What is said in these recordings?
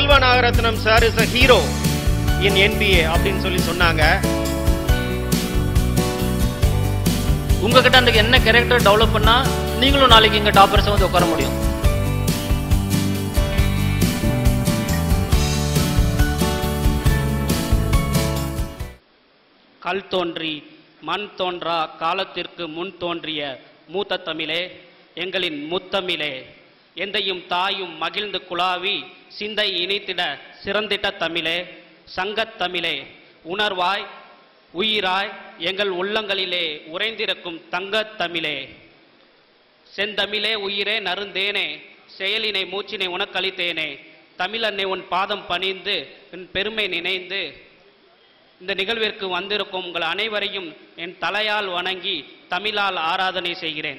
செல்வ Nagarathnam sir is a hero in NBA அப்படின்னு சொல்லி சொன்னாங்க உங்ககிட்ட அந்த என்ன கேரக்டர் டெவலப் பண்ணா நீங்களும் நாளைக்கு இங்க டாப்பர்ஸ் வந்து உட்கார முடியும் கல் தோன்றி மண் தோன்றா காலத்திற்கு முன் தோன்றிய மூத்த தமிழே எங்களின் முத்தமிழே எந்தையும் தாயும் மகிழ்ந்து குழாவி சிந்தை இணைத்திட சிறந்திட்ட தமிழே சங்கத் தமிழே உணர்வாய் உயிராய் எங்கள் உள்ளங்களிலே உறைந்திருக்கும் தங்கத் தமிழே செந்தமிழே உயிரே நறுந்தேனே செயலினை மூச்சினை உனக்களித்தேனே தமிழன்னை உன் பாதம் பணிந்து என் பெருமை நினைந்து இந்த நிகழ்விற்கு வந்திருக்கும் உங்கள் அனைவரையும் என் தலையால் வணங்கி தமிழால் ஆராதனை செய்கிறேன்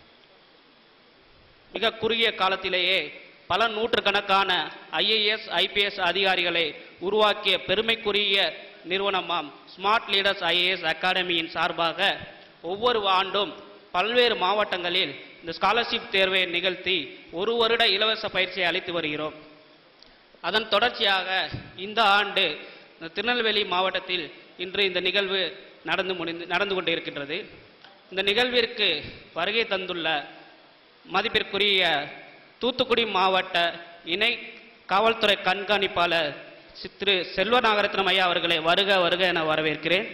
மிக குறுகிய காலத்திலேயே பல நூற்றுக்கணக்கான ஐஏஎஸ் ஐபிஎஸ் அதிகாரிகளை உருவாக்கிய பெருமைக்குரிய நிறுவனமாம் ஸ்மார்ட் லீடர்ஸ் ஐஏஎஸ் அகாடமியின் சார்பாக ஒவ்வொரு ஆண்டும் பல்வேறு மாவட்டங்களில் இந்த ஸ்காலர்ஷிப் தேர்வை நிகழ்த்தி ஒரு வருட இலவச பயிற்சியை அளித்து வருகிறோம் அதன் தொடர்ச்சியாக இந்த ஆண்டு இந்த திருநெல்வேலி மாவட்டத்தில் இன்று இந்த நிகழ்வு நடந்து முடிந்து நடந்து கொண்டு இருக்கின்றது இந்த நிகழ்விற்கு வருகை தந்துள்ள மதிப்பிற்குரிய தூத்துக்குடி மாவட்ட இணை காவல்துறை கண்காணிப்பாளர் சி- திரு செல்வ நாகரத்னம் ஐயா அவர்களை வருக வருக என வரவேற்கிறேன்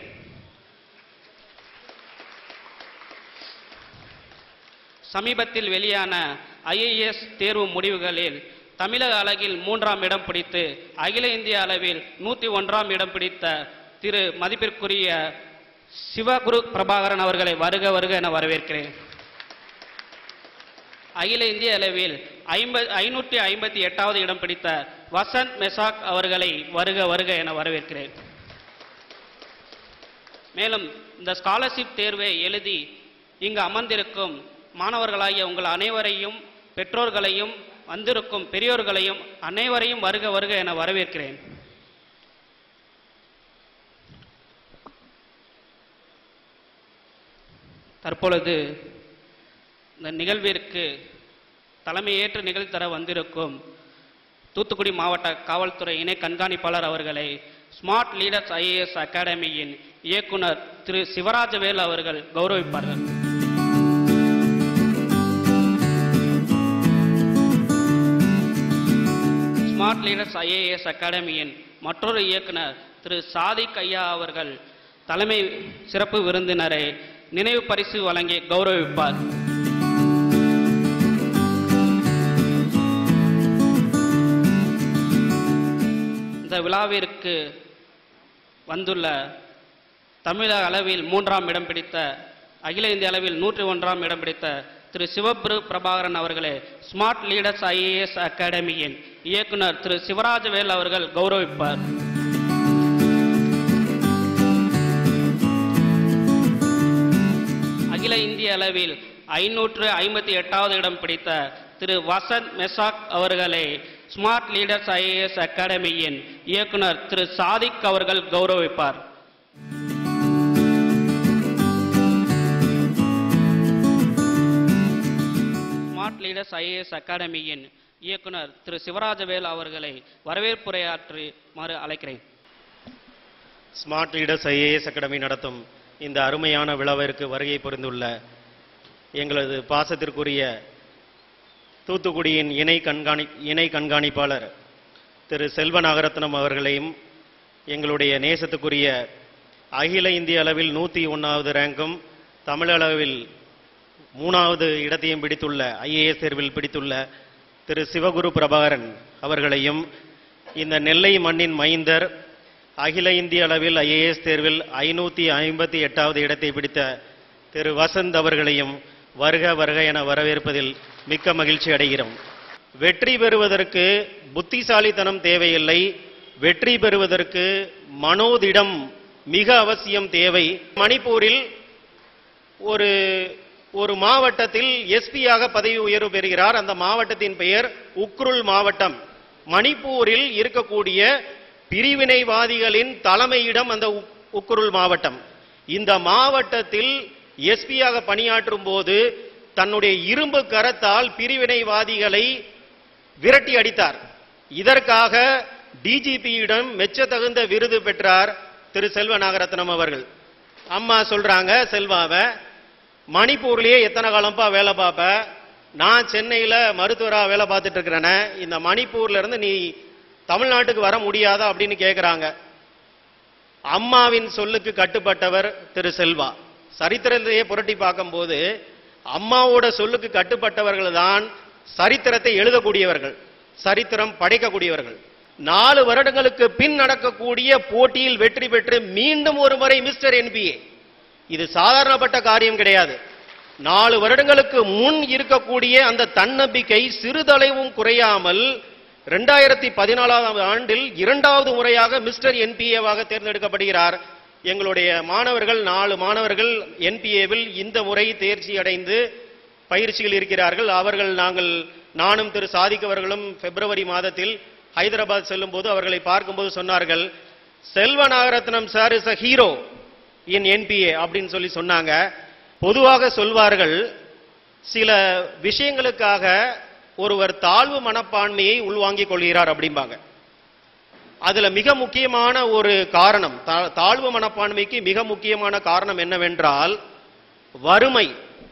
சமீபத்தில் வெளியான ஐஏஎஸ் தேர்வு முடிவுகளில் தமிழக அளவில் மூன்றாம் இடம் பிடித்து அகில இந்திய அளவில் நூற்றி ஒன்றாம் இடம் பிடித்த திரு மதிப்பிற்குரிய சிவகுரு பிரபாகரன் அவர்களை வருக வருக என வரவேற்கிறேன் அகில இந்திய அளவில் ஐம்பது ஐநூற்றி ஐம்பத்தி எட்டாவது இடம் பிடித்த வசந்த் மெசாக் அவர்களை வருக வருக என வரவேற்கிறேன் மேலும் இந்த ஸ்காலர்ஷிப் தேர்வை எழுதி இங்கு அமர்ந்திருக்கும் மாணவர்களாகிய உங்கள் அனைவரையும் பெற்றோர்களையும் வந்திருக்கும் பெரியோர்களையும் அனைவரையும் வருக வருக என வரவேற்கிறேன் தற்பொழுது இந்த நிகழ்விற்கு தலைமையேற்று நிகழ்த்தர வந்திருக்கும் தூத்துக்குடி மாவட்ட காவல்துறை இணை கண்காணிப்பாளர் அவர்களை ஸ்மார்ட் லீடர்ஸ் ஐஏஎஸ் அகாடமியின் இயக்குனர் திரு சிவராஜவேல் அவர்கள் கௌரவிப்பார்கள் ஸ்மார்ட் லீடர்ஸ் ஐஏஎஸ் அகாடமியின் மற்றொரு இயக்குனர் திரு சாதிக் ஐயா அவர்கள் தலைமை சிறப்பு விருந்தினரை நினைவு பரிசு வழங்கி கௌரவிப்பார் இந்த விழாவிற்கு வந்துள்ள தமிழக அளவில் மூன்றாம் இடம் பிடித்த அகில இந்திய அளவில் நூற்றி ஒன்றாம் இடம் பிடித்த திரு சிவப்ரு பிரபாகரன் அவர்களே ஸ்மார்ட் லீடர்ஸ் ஐஏஎஸ் அகாடமியின் இயக்குனர் திரு சிவராஜவேல் அவர்கள் கௌரவிப்பார் அகில இந்திய அளவில் ஐநூற்று ஐம்பத்தி எட்டாவது இடம் பிடித்த திரு வசந்த் மெசாக் அவர்களை ஸ்மார்ட் லீடர்ஸ் ஐஏஎஸ் அகாடமியின் இயக்குனர் திரு சாதிக் அவர்கள் கௌரவிப்பார் ஸ்மார்ட் லீடர்ஸ் ஐஏஎஸ் அகாடமியின் இயக்குனர் திரு சிவராஜவேல் அவர்களை வரவேற்புரையாற்றுமாறு அழைக்கிறேன் ஸ்மார்ட் லீடர்ஸ் ஐஏஎஸ் அகாடமி நடத்தும் இந்த அருமையான விழாவிற்கு வருகை புரிந்துள்ள எங்களது பாசத்திற்குரிய தூத்துக்குடியின் இணை கண்காணி இணை கண்காணிப்பாளர் திரு செல்வ நாகரத்னம் அவர்களையும் எங்களுடைய நேசத்துக்குரிய அகில இந்திய அளவில் நூற்றி ஒன்றாவது ரேங்கும் தமிழளவில் மூணாவது இடத்தையும் பிடித்துள்ள ஐஏஎஸ் தேர்வில் பிடித்துள்ள திரு சிவகுரு பிரபாகரன் அவர்களையும் இந்த நெல்லை மண்ணின் மைந்தர் அகில இந்திய அளவில் ஐஏஎஸ் தேர்வில் ஐநூற்றி ஐம்பத்தி எட்டாவது இடத்தை பிடித்த திரு வசந்த் அவர்களையும் வருக வருக என வரவேற்பதில் மிக்க மகிழ்ச்சி அடைகிறோம் வெற்றி பெறுவதற்கு புத்திசாலித்தனம் தேவையில்லை வெற்றி பெறுவதற்கு மனோதிடம் மிக அவசியம் தேவை மணிப்பூரில் ஒரு ஒரு மாவட்டத்தில் எஸ்பியாக பதவி உயர்வு பெறுகிறார் அந்த மாவட்டத்தின் பெயர் உக்ருல் மாவட்டம் மணிப்பூரில் இருக்கக்கூடிய பிரிவினைவாதிகளின் தலைமையிடம் அந்த உக்- உக்ருல் மாவட்டம் இந்த மாவட்டத்தில் எஸ்பியாக பணியாற்றும் போது தன்னுடைய இரும்பு கரத்தால் பிரிவினைவாதிகளை விரட்டி அடித்தார் இதற்காக டிஜிபியிடம் மெச்சத்தகுந்த விருது பெற்றார் திரு செல்வ நாகரத்னம் அவர்கள் அம்மா சொல்றாங்க செல்வாவை மணிப்பூர்லயே எத்தனை காலம்பா வேலை பார்ப்ப நான் சென்னையில மருத்துவரா வேலை பார்த்துட்டு இருக்கிறேனே இந்த மணிப்பூர்ல இருந்து நீ தமிழ்நாட்டுக்கு வர முடியாதா அப்படின்னு கேக்குறாங்க அம்மாவின் சொல்லுக்கு கட்டுப்பட்டவர் திரு செல்வா சரித்திரத்தையே புரட்டி பார்க்கும்போது அம்மாவோட சொல்லுக்கு கட்டுப்பட்டவர்கள் தான் சரித்திரத்தை எழுதக்கூடியவர்கள் சரித்திரம் படைக்கக்கூடியவர்கள் நாலு வருடங்களுக்கு பின் நடக்கக்கூடிய போட்டியில் வெற்றி பெற்று மீண்டும் ஒரு முறை மிஸ்டர் என்பிஏ இது சாதாரணப்பட்ட காரியம் கிடையாது நாலு வருடங்களுக்கு முன் இருக்கக்கூடிய அந்த தன்னம்பிக்கை சிறிதளவும் குறையாமல் ரெண்டாயிரத்தி பதினாலாம் ஆண்டில் இரண்டாவது முறையாக மிஸ்டர் என்பிஏவாக தேர்ந்தெடுக்கப்படுகிறார் எங்களுடைய மாணவர்கள் நாலு மாணவர்கள் என்பிஏவில் இந்த முறை தேர்ச்சி அடைந்து பயிற்சியில் இருக்கிறார்கள் அவர்கள் நாங்கள் நானும் திரு சாதிக் அவர்களும் பிப்ரவரி மாதத்தில் ஹைதராபாத் செல்லும் போது அவர்களை பார்க்கும்போது சொன்னார்கள் Selva Nagarathnam sir is a hero in NBA அப்படின்னு சொல்லி சொன்னாங்க பொதுவாக சொல்வார்கள் சில விஷயங்களுக்காக ஒருவர் தாழ்வு மனப்பான்மையை உள்வாங்கிக் கொள்கிறார் அப்படிம்பாங்க அதுல மிக முக்கியமான ஒரு காரணம் தா- தாழ்வு மனப்பான்மைக்கு மிக முக்கியமான காரணம் என்னவென்றால் வறுமை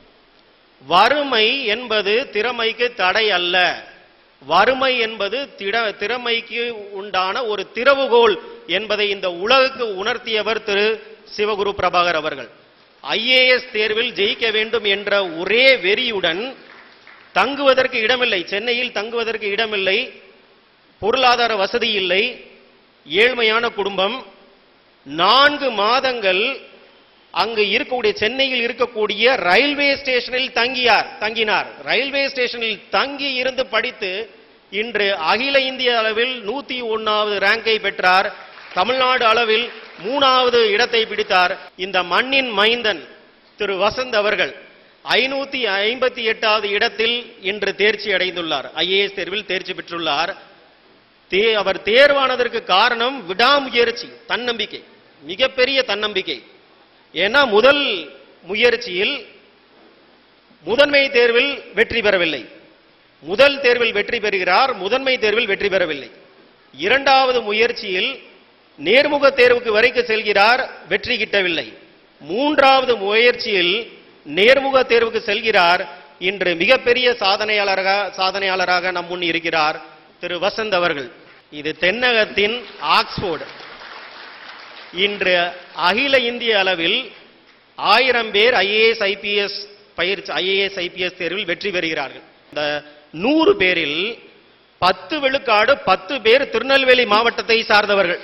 வறுமை என்பது திறமைக்கு தடை அல்ல வறுமை என்பது திட- திறமைக்கு உண்டான ஒரு திறவுகோல் என்பதை இந்த உலகுக்கு உணர்த்தியவர் திரு சிவகுரு பிரபாகர் அவர்கள் ஐஏஎஸ் தேர்வில் ஜெயிக்க வேண்டும் என்ற ஒரே வெறியுடன் தங்குவதற்கு இடமில்லை சென்னையில் தங்குவதற்கு இடமில்லை பொருளாதார வசதி இல்லை ஏழ்மையான குடும்பம் நான்கு மாதங்கள் அங்கு இருக்கக்கூடிய சென்னையில் இருக்கக்கூடிய ரயில்வே ஸ்டேஷனில் தங்கியார் தங்கினார் ரயில்வே ஸ்டேஷனில் தங்கி இருந்து படித்து இன்று அகில இந்திய அளவில் நூத்தி ஒன்னாவது ரேங்கை பெற்றார் தமிழ்நாடு அளவில் மூணாவது இடத்தை பிடித்தார் இந்த மண்ணின் மைந்தன் திரு வசந்த் அவர்கள் ஐநூத்தி ஐம்பத்தி எட்டாவது இடத்தில் இன்று தேர்ச்சி அடைந்துள்ளார் ஐஏஎஸ் தேர்வில் தேர்ச்சி பெற்றுள்ளார் தே அவர் தேர்வானதற்கு காரணம் விடாமுயற்சி தன்னம்பிக்கை மிகப்பெரிய தன்னம்பிக்கை ஏன்னா முதல் முயற்சியில் முதன்மை தேர்வில் வெற்றி பெறவில்லை முதல் தேர்வில் வெற்றி பெறுகிறார் முதன்மை தேர்வில் வெற்றி பெறவில்லை இரண்டாவது முயற்சியில் நேர்முக தேர்வுக்கு வரைக்கும் செல்கிறார் வெற்றி கிட்டவில்லை மூன்றாவது முயற்சியில் நேர்முக தேர்வுக்கு செல்கிறார் இன்று மிகப்பெரிய சாதனையாளராக சாதனையாளராக நம் முன் இருக்கிறார் திரு வசந்த் அவர்கள் இது தென்னகத்தின் ஆக்ஸ்போர்டு இன்று அகில இந்திய அளவில் ஆயிரம் பேர் ஐஏஎஸ் ஐபிஎஸ் பயிற்சி ஐஏஎஸ் ஐபிஎஸ் தேர்வில் வெற்றி பெறுகிறார்கள் இந்த நூறு பேரில் பத்து விழுக்காடு பத்து பேர் திருநெல்வேலி மாவட்டத்தை சார்ந்தவர்கள்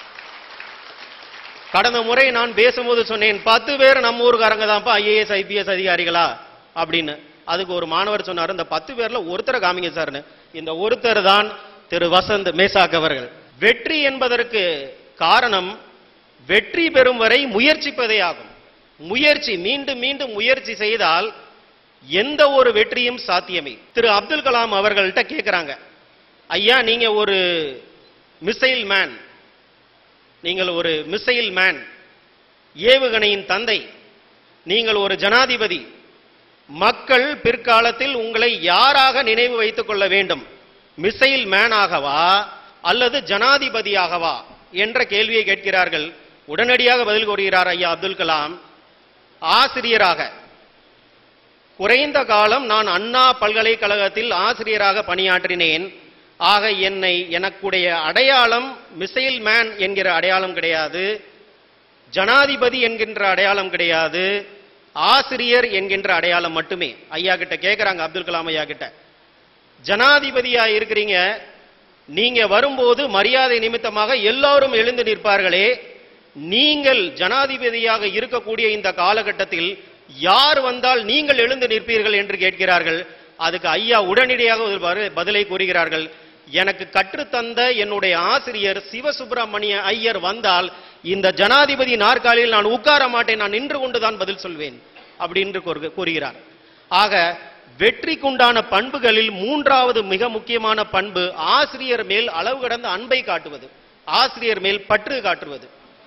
கடந்த முறை நான் பேசும்போது சொன்னேன் பத்து பேர் நம்ம ஊருக்காரங்க தான்ப்பா ஐஏஎஸ் ஐபிஎஸ் அதிகாரிகளா அப்படின்னு அதுக்கு ஒரு மாணவர் சொன்னார் இந்த பத்து பேர்ல ஒருத்தரை காமிங்க சார்னு இந்த ஒருத்தர் தான் திரு வசந்த் மேசாக் அவர்கள் வெற்றி என்பதற்கு காரணம் வெற்றி பெறும் வரை முயற்சிப்பதே ஆகும் முயற்சி மீண்டும் மீண்டும் முயற்சி செய்தால் எந்த ஒரு வெற்றியும் சாத்தியமே திரு அப்துல் கலாம் அவர்கள்ட்ட கேட்கிறாங்க ஐயா நீங்க ஒரு மிசைல் மேன் நீங்கள் ஒரு மிசைல் மேன் ஏவுகணையின் தந்தை நீங்கள் ஒரு ஜனாதிபதி மக்கள் பிற்காலத்தில் உங்களை யாராக நினைவு வைத்துக் கொள்ள வேண்டும் மிசைல் மேனாகவா அல்லது ஜனாதிபதியாகவா என்ற கேள்வியை கேட்கிறார்கள் உடனடியாக பதில் கூறுகிறார் ஐயா அப்துல் கலாம் ஆசிரியராக குறைந்த காலம் நான் அண்ணா பல்கலைக்கழகத்தில் ஆசிரியராக பணியாற்றினேன் ஆக என்னை எனக்குடைய அடையாளம் மிசைல் மேன் என்கிற அடையாளம் கிடையாது ஜனாதிபதி என்கின்ற அடையாளம் கிடையாது ஆசிரியர் என்கின்ற அடையாளம் மட்டுமே ஐயா கிட்ட கேக்குறாங்க அப்துல் கலாம் ஐயா கிட்ட ஜனாதிபதியா இருக்கிறீங்க நீங்க வரும்போது மரியாதை நிமித்தமாக எல்லாரும் எழுந்து நிற்பார்களே நீங்கள் ஜனாதிபதியாக இருக்கக்கூடிய இந்த காலகட்டத்தில் யார் வந்தால் நீங்கள் எழுந்து நிற்பீர்கள் என்று கேட்கிறார்கள் அதுக்கு ஐயா உடனடியாக ஒரு பரு- பதிலை கூறுகிறார்கள் எனக்கு கற்றுத்தந்த என்னுடைய ஆசிரியர் சிவசுப்பிரமணிய ஐயர் வந்தால் இந்த ஜனாதிபதி நாற்காலியில் நான் உட்கார மாட்டேன் நான் நின்று கொண்டுதான் பதில் சொல்வேன் அப்படின்னு கூறு- கூறுகிறார் ஆக வெற்றிக்குண்டான பண்புகளில் மூன்றாவது மிக முக்கியமான பண்பு ஆசிரியர் மேல் அளவு கடந்த அன்பை காட்டுவது ஆசிரியர் மேல் பற்று காட்டுவது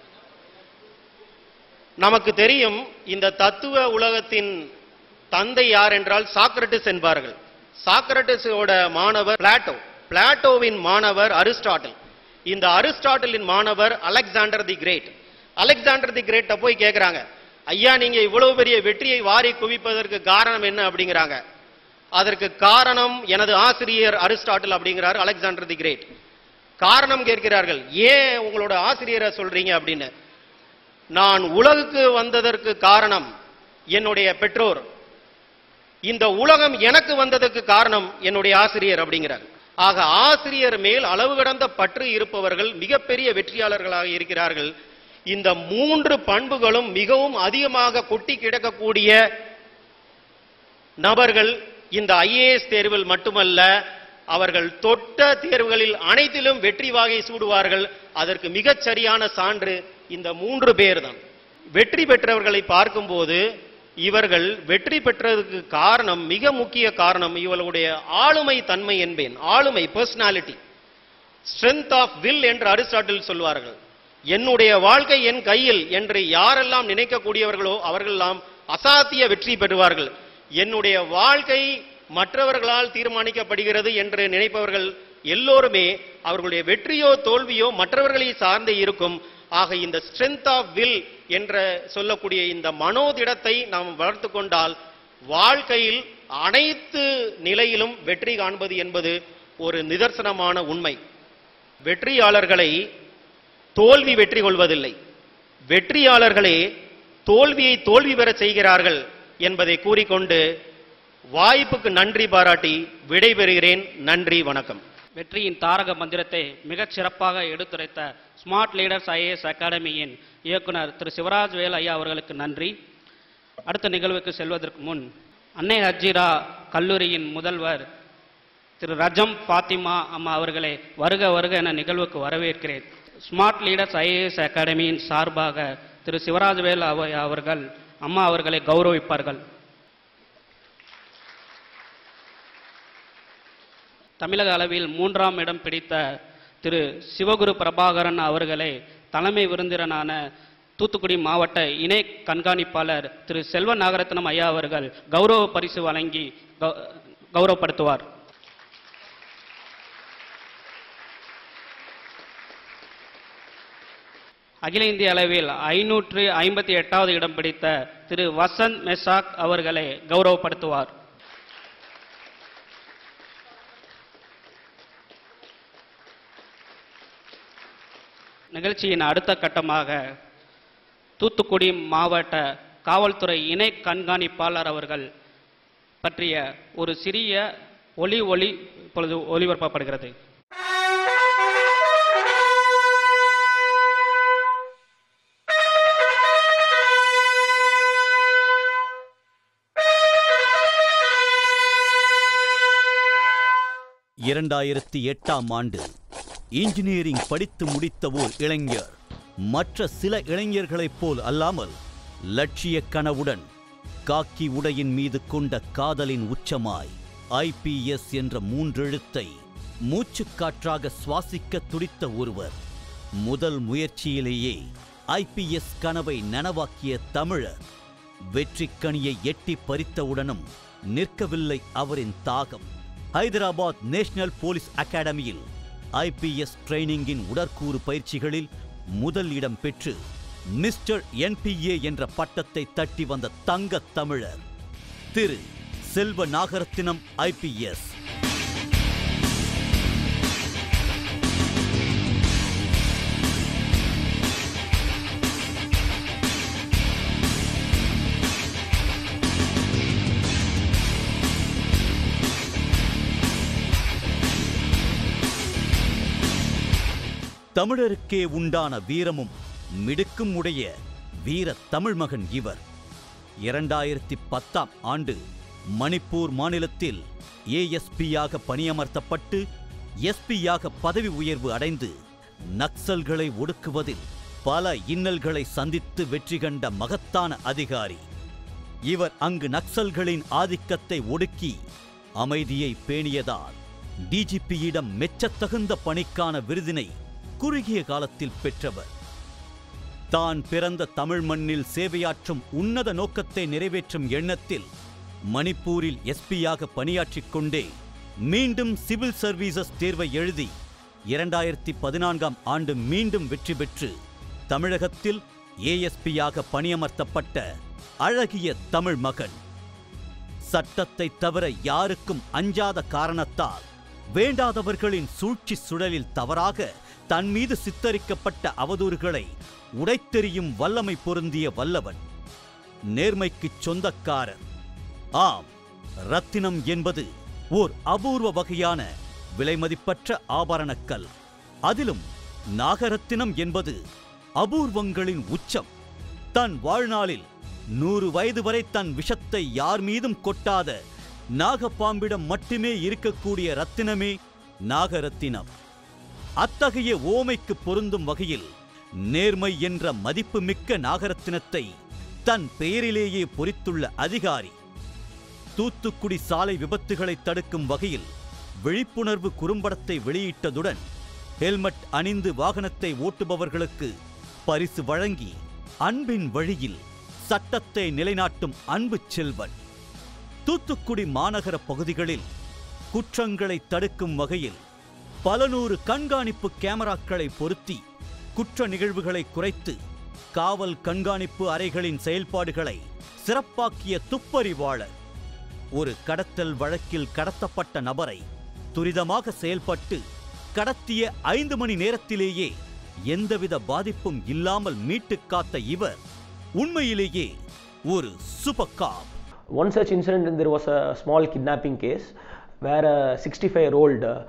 நமக்கு தெரியும் இந்த தத்துவ உலகத்தின் தந்தை யார் என்றால் சாக்ரட்டிஸ் என்பார்கள் சாக்ரட்டிஸோட மாணவர் பிளாட்டோ பிளாட்டோவின் மாணவர் அரிஸ்டாட்டில் இந்த அரிஸ்டாட்டிலின் மாணவர் Alexander the great Alexander the கிரேட்ட போய் கேக்குறாங்க ஐயா நீங்க இவ்வளவு பெரிய வெற்றியை வாரி குவிப்பதற்கு காரணம் என்ன அப்படிங்கிறாங்க அதற்கு காரணம் எனது ஆசிரியர் அரிஸ்டாட்டில் அப்படிங்கிறார் அலெக்சாண்டர் தி கிரேட் காரணம் கேட்கிறார்கள் ஏன் உங்களோட ஆசிரியரை சொல்றீங்க அப்படின்னு நான் உலகுக்கு வந்ததற்கு காரணம் என்னுடைய பெற்றோர் இந்த உலகம் எனக்கு வந்ததற்கு காரணம் என்னுடைய ஆசிரியர் அப்படிங்கிறார் ஆக ஆசிரியர் மேல் அளவு கடந்த பற்று இருப்பவர்கள் மிகப்பெரிய வெற்றியாளர்களாக இருக்கிறார்கள் இந்த மூன்று பண்புகளும் மிகவும் அதிகமாக கொட்டி கிடக்கக்கூடிய நபர்கள் இந்த ஐஏஎஸ் தேர்வில் மட்டுமல்ல அவர்கள் தொட்ட தேர்வுகளில் அனைத்திலும் வெற்றி வாகை சூடுவார்கள் அதற்கு மிகச் சரியான சான்று இந்த மூன்று பேர் தான் வெற்றி பெற்றவர்களை பார்க்கும்போது இவர்கள் வெற்றி பெற்றதற்கு காரணம் மிக முக்கிய காரணம் இவர்களுடைய ஆளுமை தன்மை என்பேன் ஆளுமை பர்சனாலிட்டி ஸ்ட்ரென்த் ஆஃப் வில் என்று அரிஸ்டாட்டில் சொல்வார்கள் என்னுடைய வாழ்க்கை என் கையில் என்று யாரெல்லாம் நினைக்கக்கூடியவர்களோ அவர்களெல்லாம் அசாத்திய வெற்றி பெறுவார்கள் என்னுடைய வாழ்க்கை மற்றவர்களால் தீர்மானிக்கப்படுகிறது என்று நினைப்பவர்கள் எல்லோருமே அவர்களுடைய வெற்றியோ தோல்வியோ மற்றவர்களை சார்ந்தே இருக்கும் ஆக இந்த ஸ்ட்ரென்த் ஆஃப் வில் என்ற சொல்லக்கூடிய இந்த மனோதிடத்தை நாம் வளர்த்து கொண்டால் வாழ்க்கையில் அனைத்து நிலையிலும் வெற்றி காண்பது என்பது ஒரு நிதர்சனமான உண்மை வெற்றியாளர்களை தோல்வி வெற்றி கொள்வதில்லை வெற்றியாளர்களே தோல்வியை தோல்வி பெறச் செய்கிறார்கள் என்பதை கூறிக்கொண்டு வாய்ப்புக்கு நன்றி பாராட்டி விடைபெறுகிறேன் நன்றி வணக்கம் வெற்றியின் தாரக மந்திரத்தை மிகச் சிறப்பாக எடுத்துரைத்த ஸ்மார்ட் லீடர்ஸ் ஐஏஎஸ் அகாடமியின் இயக்குனர் திரு சிவராஜ் வேல் ஐயா அவர்களுக்கு நன்றி அடுத்த நிகழ்வுக்கு செல்வதற்கு முன் அன்னை ஹஜ்ஜிரா கல்லூரியின் முதல்வர் திரு ரஜம் ஃபாத்திமா அம்மா அவர்களை வருக வருக என நிகழ்வுக்கு வரவேற்கிறேன் ஸ்மார்ட் லீடர்ஸ் ஐஏஎஸ் அகாடமியின் சார்பாக திரு சிவராஜ் வேல் அவ- அவர்கள் அம்மா அவர்களை கௌரவிப்பார்கள் தமிழக அளவில் மூன்றாம் இடம் பிடித்த திரு சிவகுரு பிரபாகரன் அவர்களை தலைமை விருந்தினரான தூத்துக்குடி மாவட்ட இணை கண்காணிப்பாளர் திரு செல்வ நாகரத்னம் ஐயா அவர்கள் கௌரவ பரிசு வழங்கி கௌ- கௌரவப்படுத்துவார் அகில இந்திய அளவில் ஐநூற்று ஐம்பத்தி எட்டாவது இடம் பிடித்த திரு வசந்த் மெசாக் அவர்களை கௌரவப்படுத்துவார் நிகழ்ச்சியின் அடுத்த கட்டமாக தூத்துக்குடி மாவட்ட காவல்துறை இணை கண்காணிப்பாளர் அவர்கள் பற்றிய ஒரு சிறிய ஒளி ஒளி இப்பொழுது ஒளிபரப்பப்படுகிறது இரண்டாயிரத்தி எட்டாம் ஆண்டு இன்ஜினியரிங் படித்து முடித்த ஓர் இளைஞர் மற்ற சில இளைஞர்களைப் போல் அல்லாமல் லட்சிய கனவுடன் காக்கி உடையின் மீது கொண்ட காதலின் உச்சமாய் ஐபிஎஸ் என்ற மூன்றெழுத்தை மூச்சுக்காற்றாக சுவாசிக்க துடித்த ஒருவர் முதல் முயற்சியிலேயே ஐபிஎஸ் கனவை நனவாக்கிய தமிழர் வெற்றிக்கனியை எட்டி பறித்தவுடனும் நிற்கவில்லை அவரின் தாகம் ஹைதராபாத் நேஷனல் போலீஸ் அகாடமியில் ஐபிஎஸ் ட்ரைனிங்கின் உடற்கூறு பயிற்சிகளில் முதல் இடம் பெற்று மிஸ்டர் என்பிஏ என்ற பட்டத்தை தட்டி வந்த தங்கத் தமிழர் திரு செல்வ நாகரத்தினம் ஐபிஎஸ் தமிழருக்கே உண்டான வீரமும் மிடுக்கும் உடைய வீர தமிழ் மகன் இவர் இரண்டாயிரத்தி பத்தாம் ஆண்டு மணிப்பூர் மாநிலத்தில் ஏஎஸ்பியாக பணியமர்த்தப்பட்டு எஸ்பியாக பதவி உயர்வு அடைந்து நக்சல்களை ஒடுக்குவதில் பல இன்னல்களை சந்தித்து வெற்றி கண்ட மகத்தான அதிகாரி இவர் அங்கு நக்சல்களின் ஆதிக்கத்தை ஒடுக்கி அமைதியை பேணியதால் டிஜிபியிடம் மெச்சத்தகுந்த பணிக்கான விருதினை குறுகிய காலத்தில் பெற்றவர் தான் பிறந்த தமிழ் மண்ணில் சேவையாற்றும் உன்னத நோக்கத்தை நிறைவேற்றும் எண்ணத்தில் மணிப்பூரில் எஸ்பியாக பணியாற்றிக் கொண்டே மீண்டும் சிவில் சர்வீசஸ் தேர்வை எழுதி இரண்டாயிரத்தி பதினான்காம் ஆண்டு மீண்டும் வெற்றி பெற்று தமிழகத்தில் ஏஎஸ்பியாக பணியமர்த்தப்பட்ட அழகிய தமிழ் மகன் சட்டத்தை தவிர யாருக்கும் அஞ்சாத காரணத்தால் வேண்டாதவர்களின் சூழ்ச்சி சுழலில் தவறாக தன் மீது சித்தரிக்கப்பட்ட அவதூறுகளை உடைத்தெறியும் வல்லமை பொருந்திய வல்லவன் நேர்மைக்குச் சொந்தக்காரர் ஆம் ரத்தினம் என்பது ஓர் அபூர்வ வகையான விலைமதிப்பற்ற ஆபரணக்கல் அதிலும் நாகரத்தினம் என்பது அபூர்வங்களின் உச்சம் தன் வாழ்நாளில் நூறு வயது வரை தன் விஷத்தை யார் மீதும் கொட்டாத நாகப்பாம்பிடம் மட்டுமே இருக்கக்கூடிய ரத்தினமே நாகரத்தினம் அத்தகைய ஓமைக்கு பொருந்தும் வகையில் நேர்மை என்ற மதிப்புமிக்க நாகரத்தினத்தை தன் பெயரிலேயே பொறித்துள்ள அதிகாரி தூத்துக்குடி சாலை விபத்துகளை தடுக்கும் வகையில் விழிப்புணர்வு குறும்படத்தை வெளியிட்டதுடன் ஹெல்மெட் அணிந்து வாகனத்தை ஓட்டுபவர்களுக்கு பரிசு வழங்கி அன்பின் வழியில் சட்டத்தை நிலைநாட்டும் அன்பு செல்வன் தூத்துக்குடி மாநகர பகுதிகளில் குற்றங்களை தடுக்கும் வகையில் பல நூறு கண்காணிப்பு கேமராக்களை பொருத்தி குற்ற நிகழ்வுகளை குறைத்து காவல் கண்காணிப்பு அறைகளின் செயல்பாடுகளை சிறப்பாக்கிய துப்பறிவாளர் ஒரு கடத்தல் வழக்கில் கடத்தப்பட்ட நபரை துரிதமாக செயல்பட்டு கடத்திய ஐந்து மணி நேரத்திலேயே எந்தவித பாதிப்பும் இல்லாமல் மீட்டுக் காத்த இவர் உண்மையிலேயே ஒரு super cop One such incident, there was a small kidnapping case where a 65 year old uh,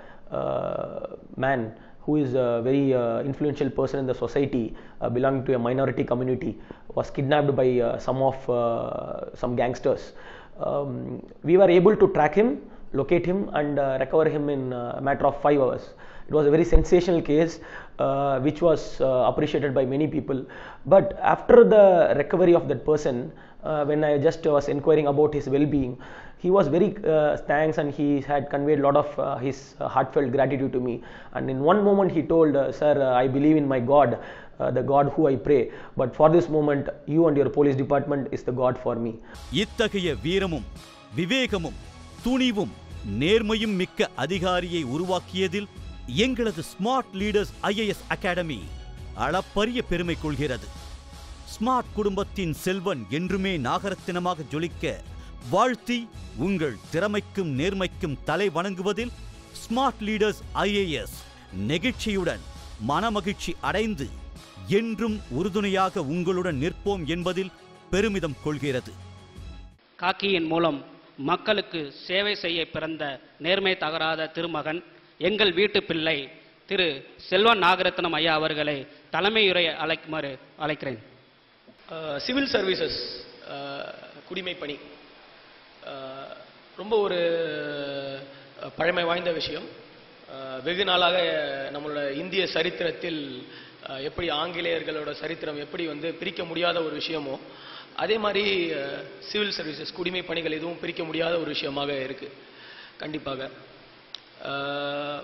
uh, man who is a very uh, influential person in the society uh, belonging to a minority community was kidnapped by uh, some of uh, some gangsters. Um, we were able to track him, locate him, and uh, recover him in uh, a matter of five hours. It was a very sensational case, uh, which was uh, appreciated by many people. But after the recovery of that person, uh, when I just was inquiring about his well-being, he was very uh, thanks and he had conveyed a lot of uh, his uh, heartfelt gratitude to me. And in one moment he told, uh, "Sir, uh, I believe in my God, uh, the God who I pray. But for this moment, you and your police department is the God for me." இத்தகைய வீரமும் விவேகமும் துணிவும் நேர்மையும் மிக்க அதிகாரியை உருவாக்கியதில் எங்களது smart leaders IAS academy அளப்பரிய பெருமை கொள்கிறது ஸ்மார்ட் குடும்பத்தின் செல்வன் என்றுமே நாகரத்தினமாக ஜொலிக்க வாழ்த்தி உங்கள் திறமைக்கும் நேர்மைக்கும் தலை வணங்குவதில் ஸ்மார்ட் லீடர்ஸ் ஐஏஎஸ் நெகிழ்ச்சியுடன் மனமகிழ்ச்சி அடைந்து என்றும் உறுதுணையாக உங்களுடன் நிற்போம் என்பதில் பெருமிதம் கொள்கிறது காக்கியின் மூலம் மக்களுக்கு சேவை செய்ய பிறந்த நேர்மை தகராத திருமகன் எங்கள் வீட்டு பிள்ளை திரு செல்வன் நாகரத்னம் ஐயா அவர்களை தலைமையுரை அழைக்குமாறு அழைக்கிறேன் சிவில் சர்வீசஸ் குடிமை பணி அஹ், ரொம்ப ஒரு அஹ், பழமை வாய்ந்த விஷயம் அஹ், வெகு நாளாக நம்மளோட இந்திய சரித்திரத்தில் அஹ், எப்படி ஆங்கிலேயர்களோட சரித்திரம் எப்படி வந்து பிரிக்க முடியாத ஒரு விஷயமோ அதே மாதிரி சிவில் சர்வீசஸ் குடிமை பணிகள் எதுவும் பிரிக்க முடியாத ஒரு விஷயமாக இருக்கு கண்டிப்பாக அஹ்,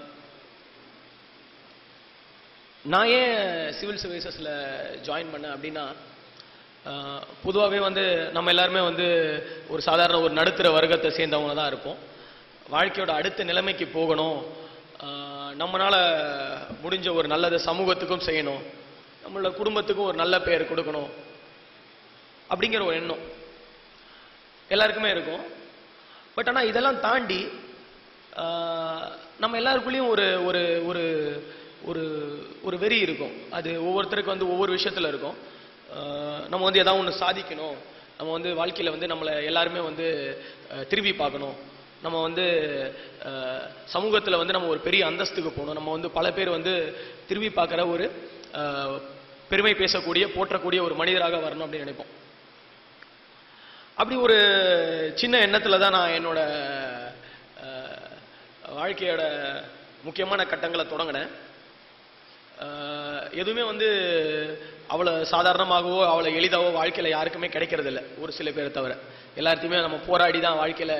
நான் ஏன் சிவில் சர்வீசஸில் ஜாயின் பண்ணேன் அப்படின்னா பொதுவாகவே வந்து நம்ம எல்லாருமே வந்து ஒரு சாதாரண ஒரு நடுத்தர வர்க்கத்தை சேர்ந்தவங்க தான் இருப்போம் வாழ்க்கையோட அடுத்த நிலைமைக்கு போகணும் ஆஹ் நம்மனால முடிஞ்ச ஒரு நல்லதை சமூகத்துக்கும் செய்யணும் நம்மளோட குடும்பத்துக்கும் ஒரு நல்ல பெயர் கொடுக்கணும் அப்படிங்கிற ஒரு எண்ணம் எல்லாருக்குமே இருக்கும் பட் ஆனால் இதெல்லாம் தாண்டி ஆஹ் நம்ம எல்லாருக்குள்ளேயும் ஒரு ஒரு ஒரு ஒரு ஒரு வெறி இருக்கும் அது ஒவ்வொருத்தருக்கு வந்து ஒவ்வொரு விஷயத்துல இருக்கும் ஆஹ் நம்ம வந்து ஏதாவது ஒன்று சாதிக்கணும் நம்ம வந்து வாழ்க்கையில வந்து நம்மளை எல்லாருமே வந்து அஹ், திரும்பி பார்க்கணும் நம்ம வந்து அஹ், சமூகத்துல வந்து நம்ம ஒரு பெரிய அந்தஸ்துக்கு போகணும் நம்ம வந்து பல பேர் வந்து திரும்பி பார்க்குற ஒரு அஹ், பெருமை பேசக்கூடிய போற்றக்கூடிய ஒரு மனிதராக வரணும் அப்படின்னு நினைப்போம் அப்படி ஒரு சின்ன எண்ணத்துல தான் நான் என்னோட அஹ், வாழ்க்கையோட முக்கியமான கட்டங்களை தொடங்கினேன் அஹ், எதுவுமே வந்து அவ்வளோ சாதாரணமாகவோ அவ்வளோ எளிதாவோ வாழ்க்கையில் யாருக்குமே கிடைக்கிறது இல்ல ஒரு சில பேரை தவிர எல்லாத்தையுமே நம்ம போராடி தான் வாழ்க்கையில்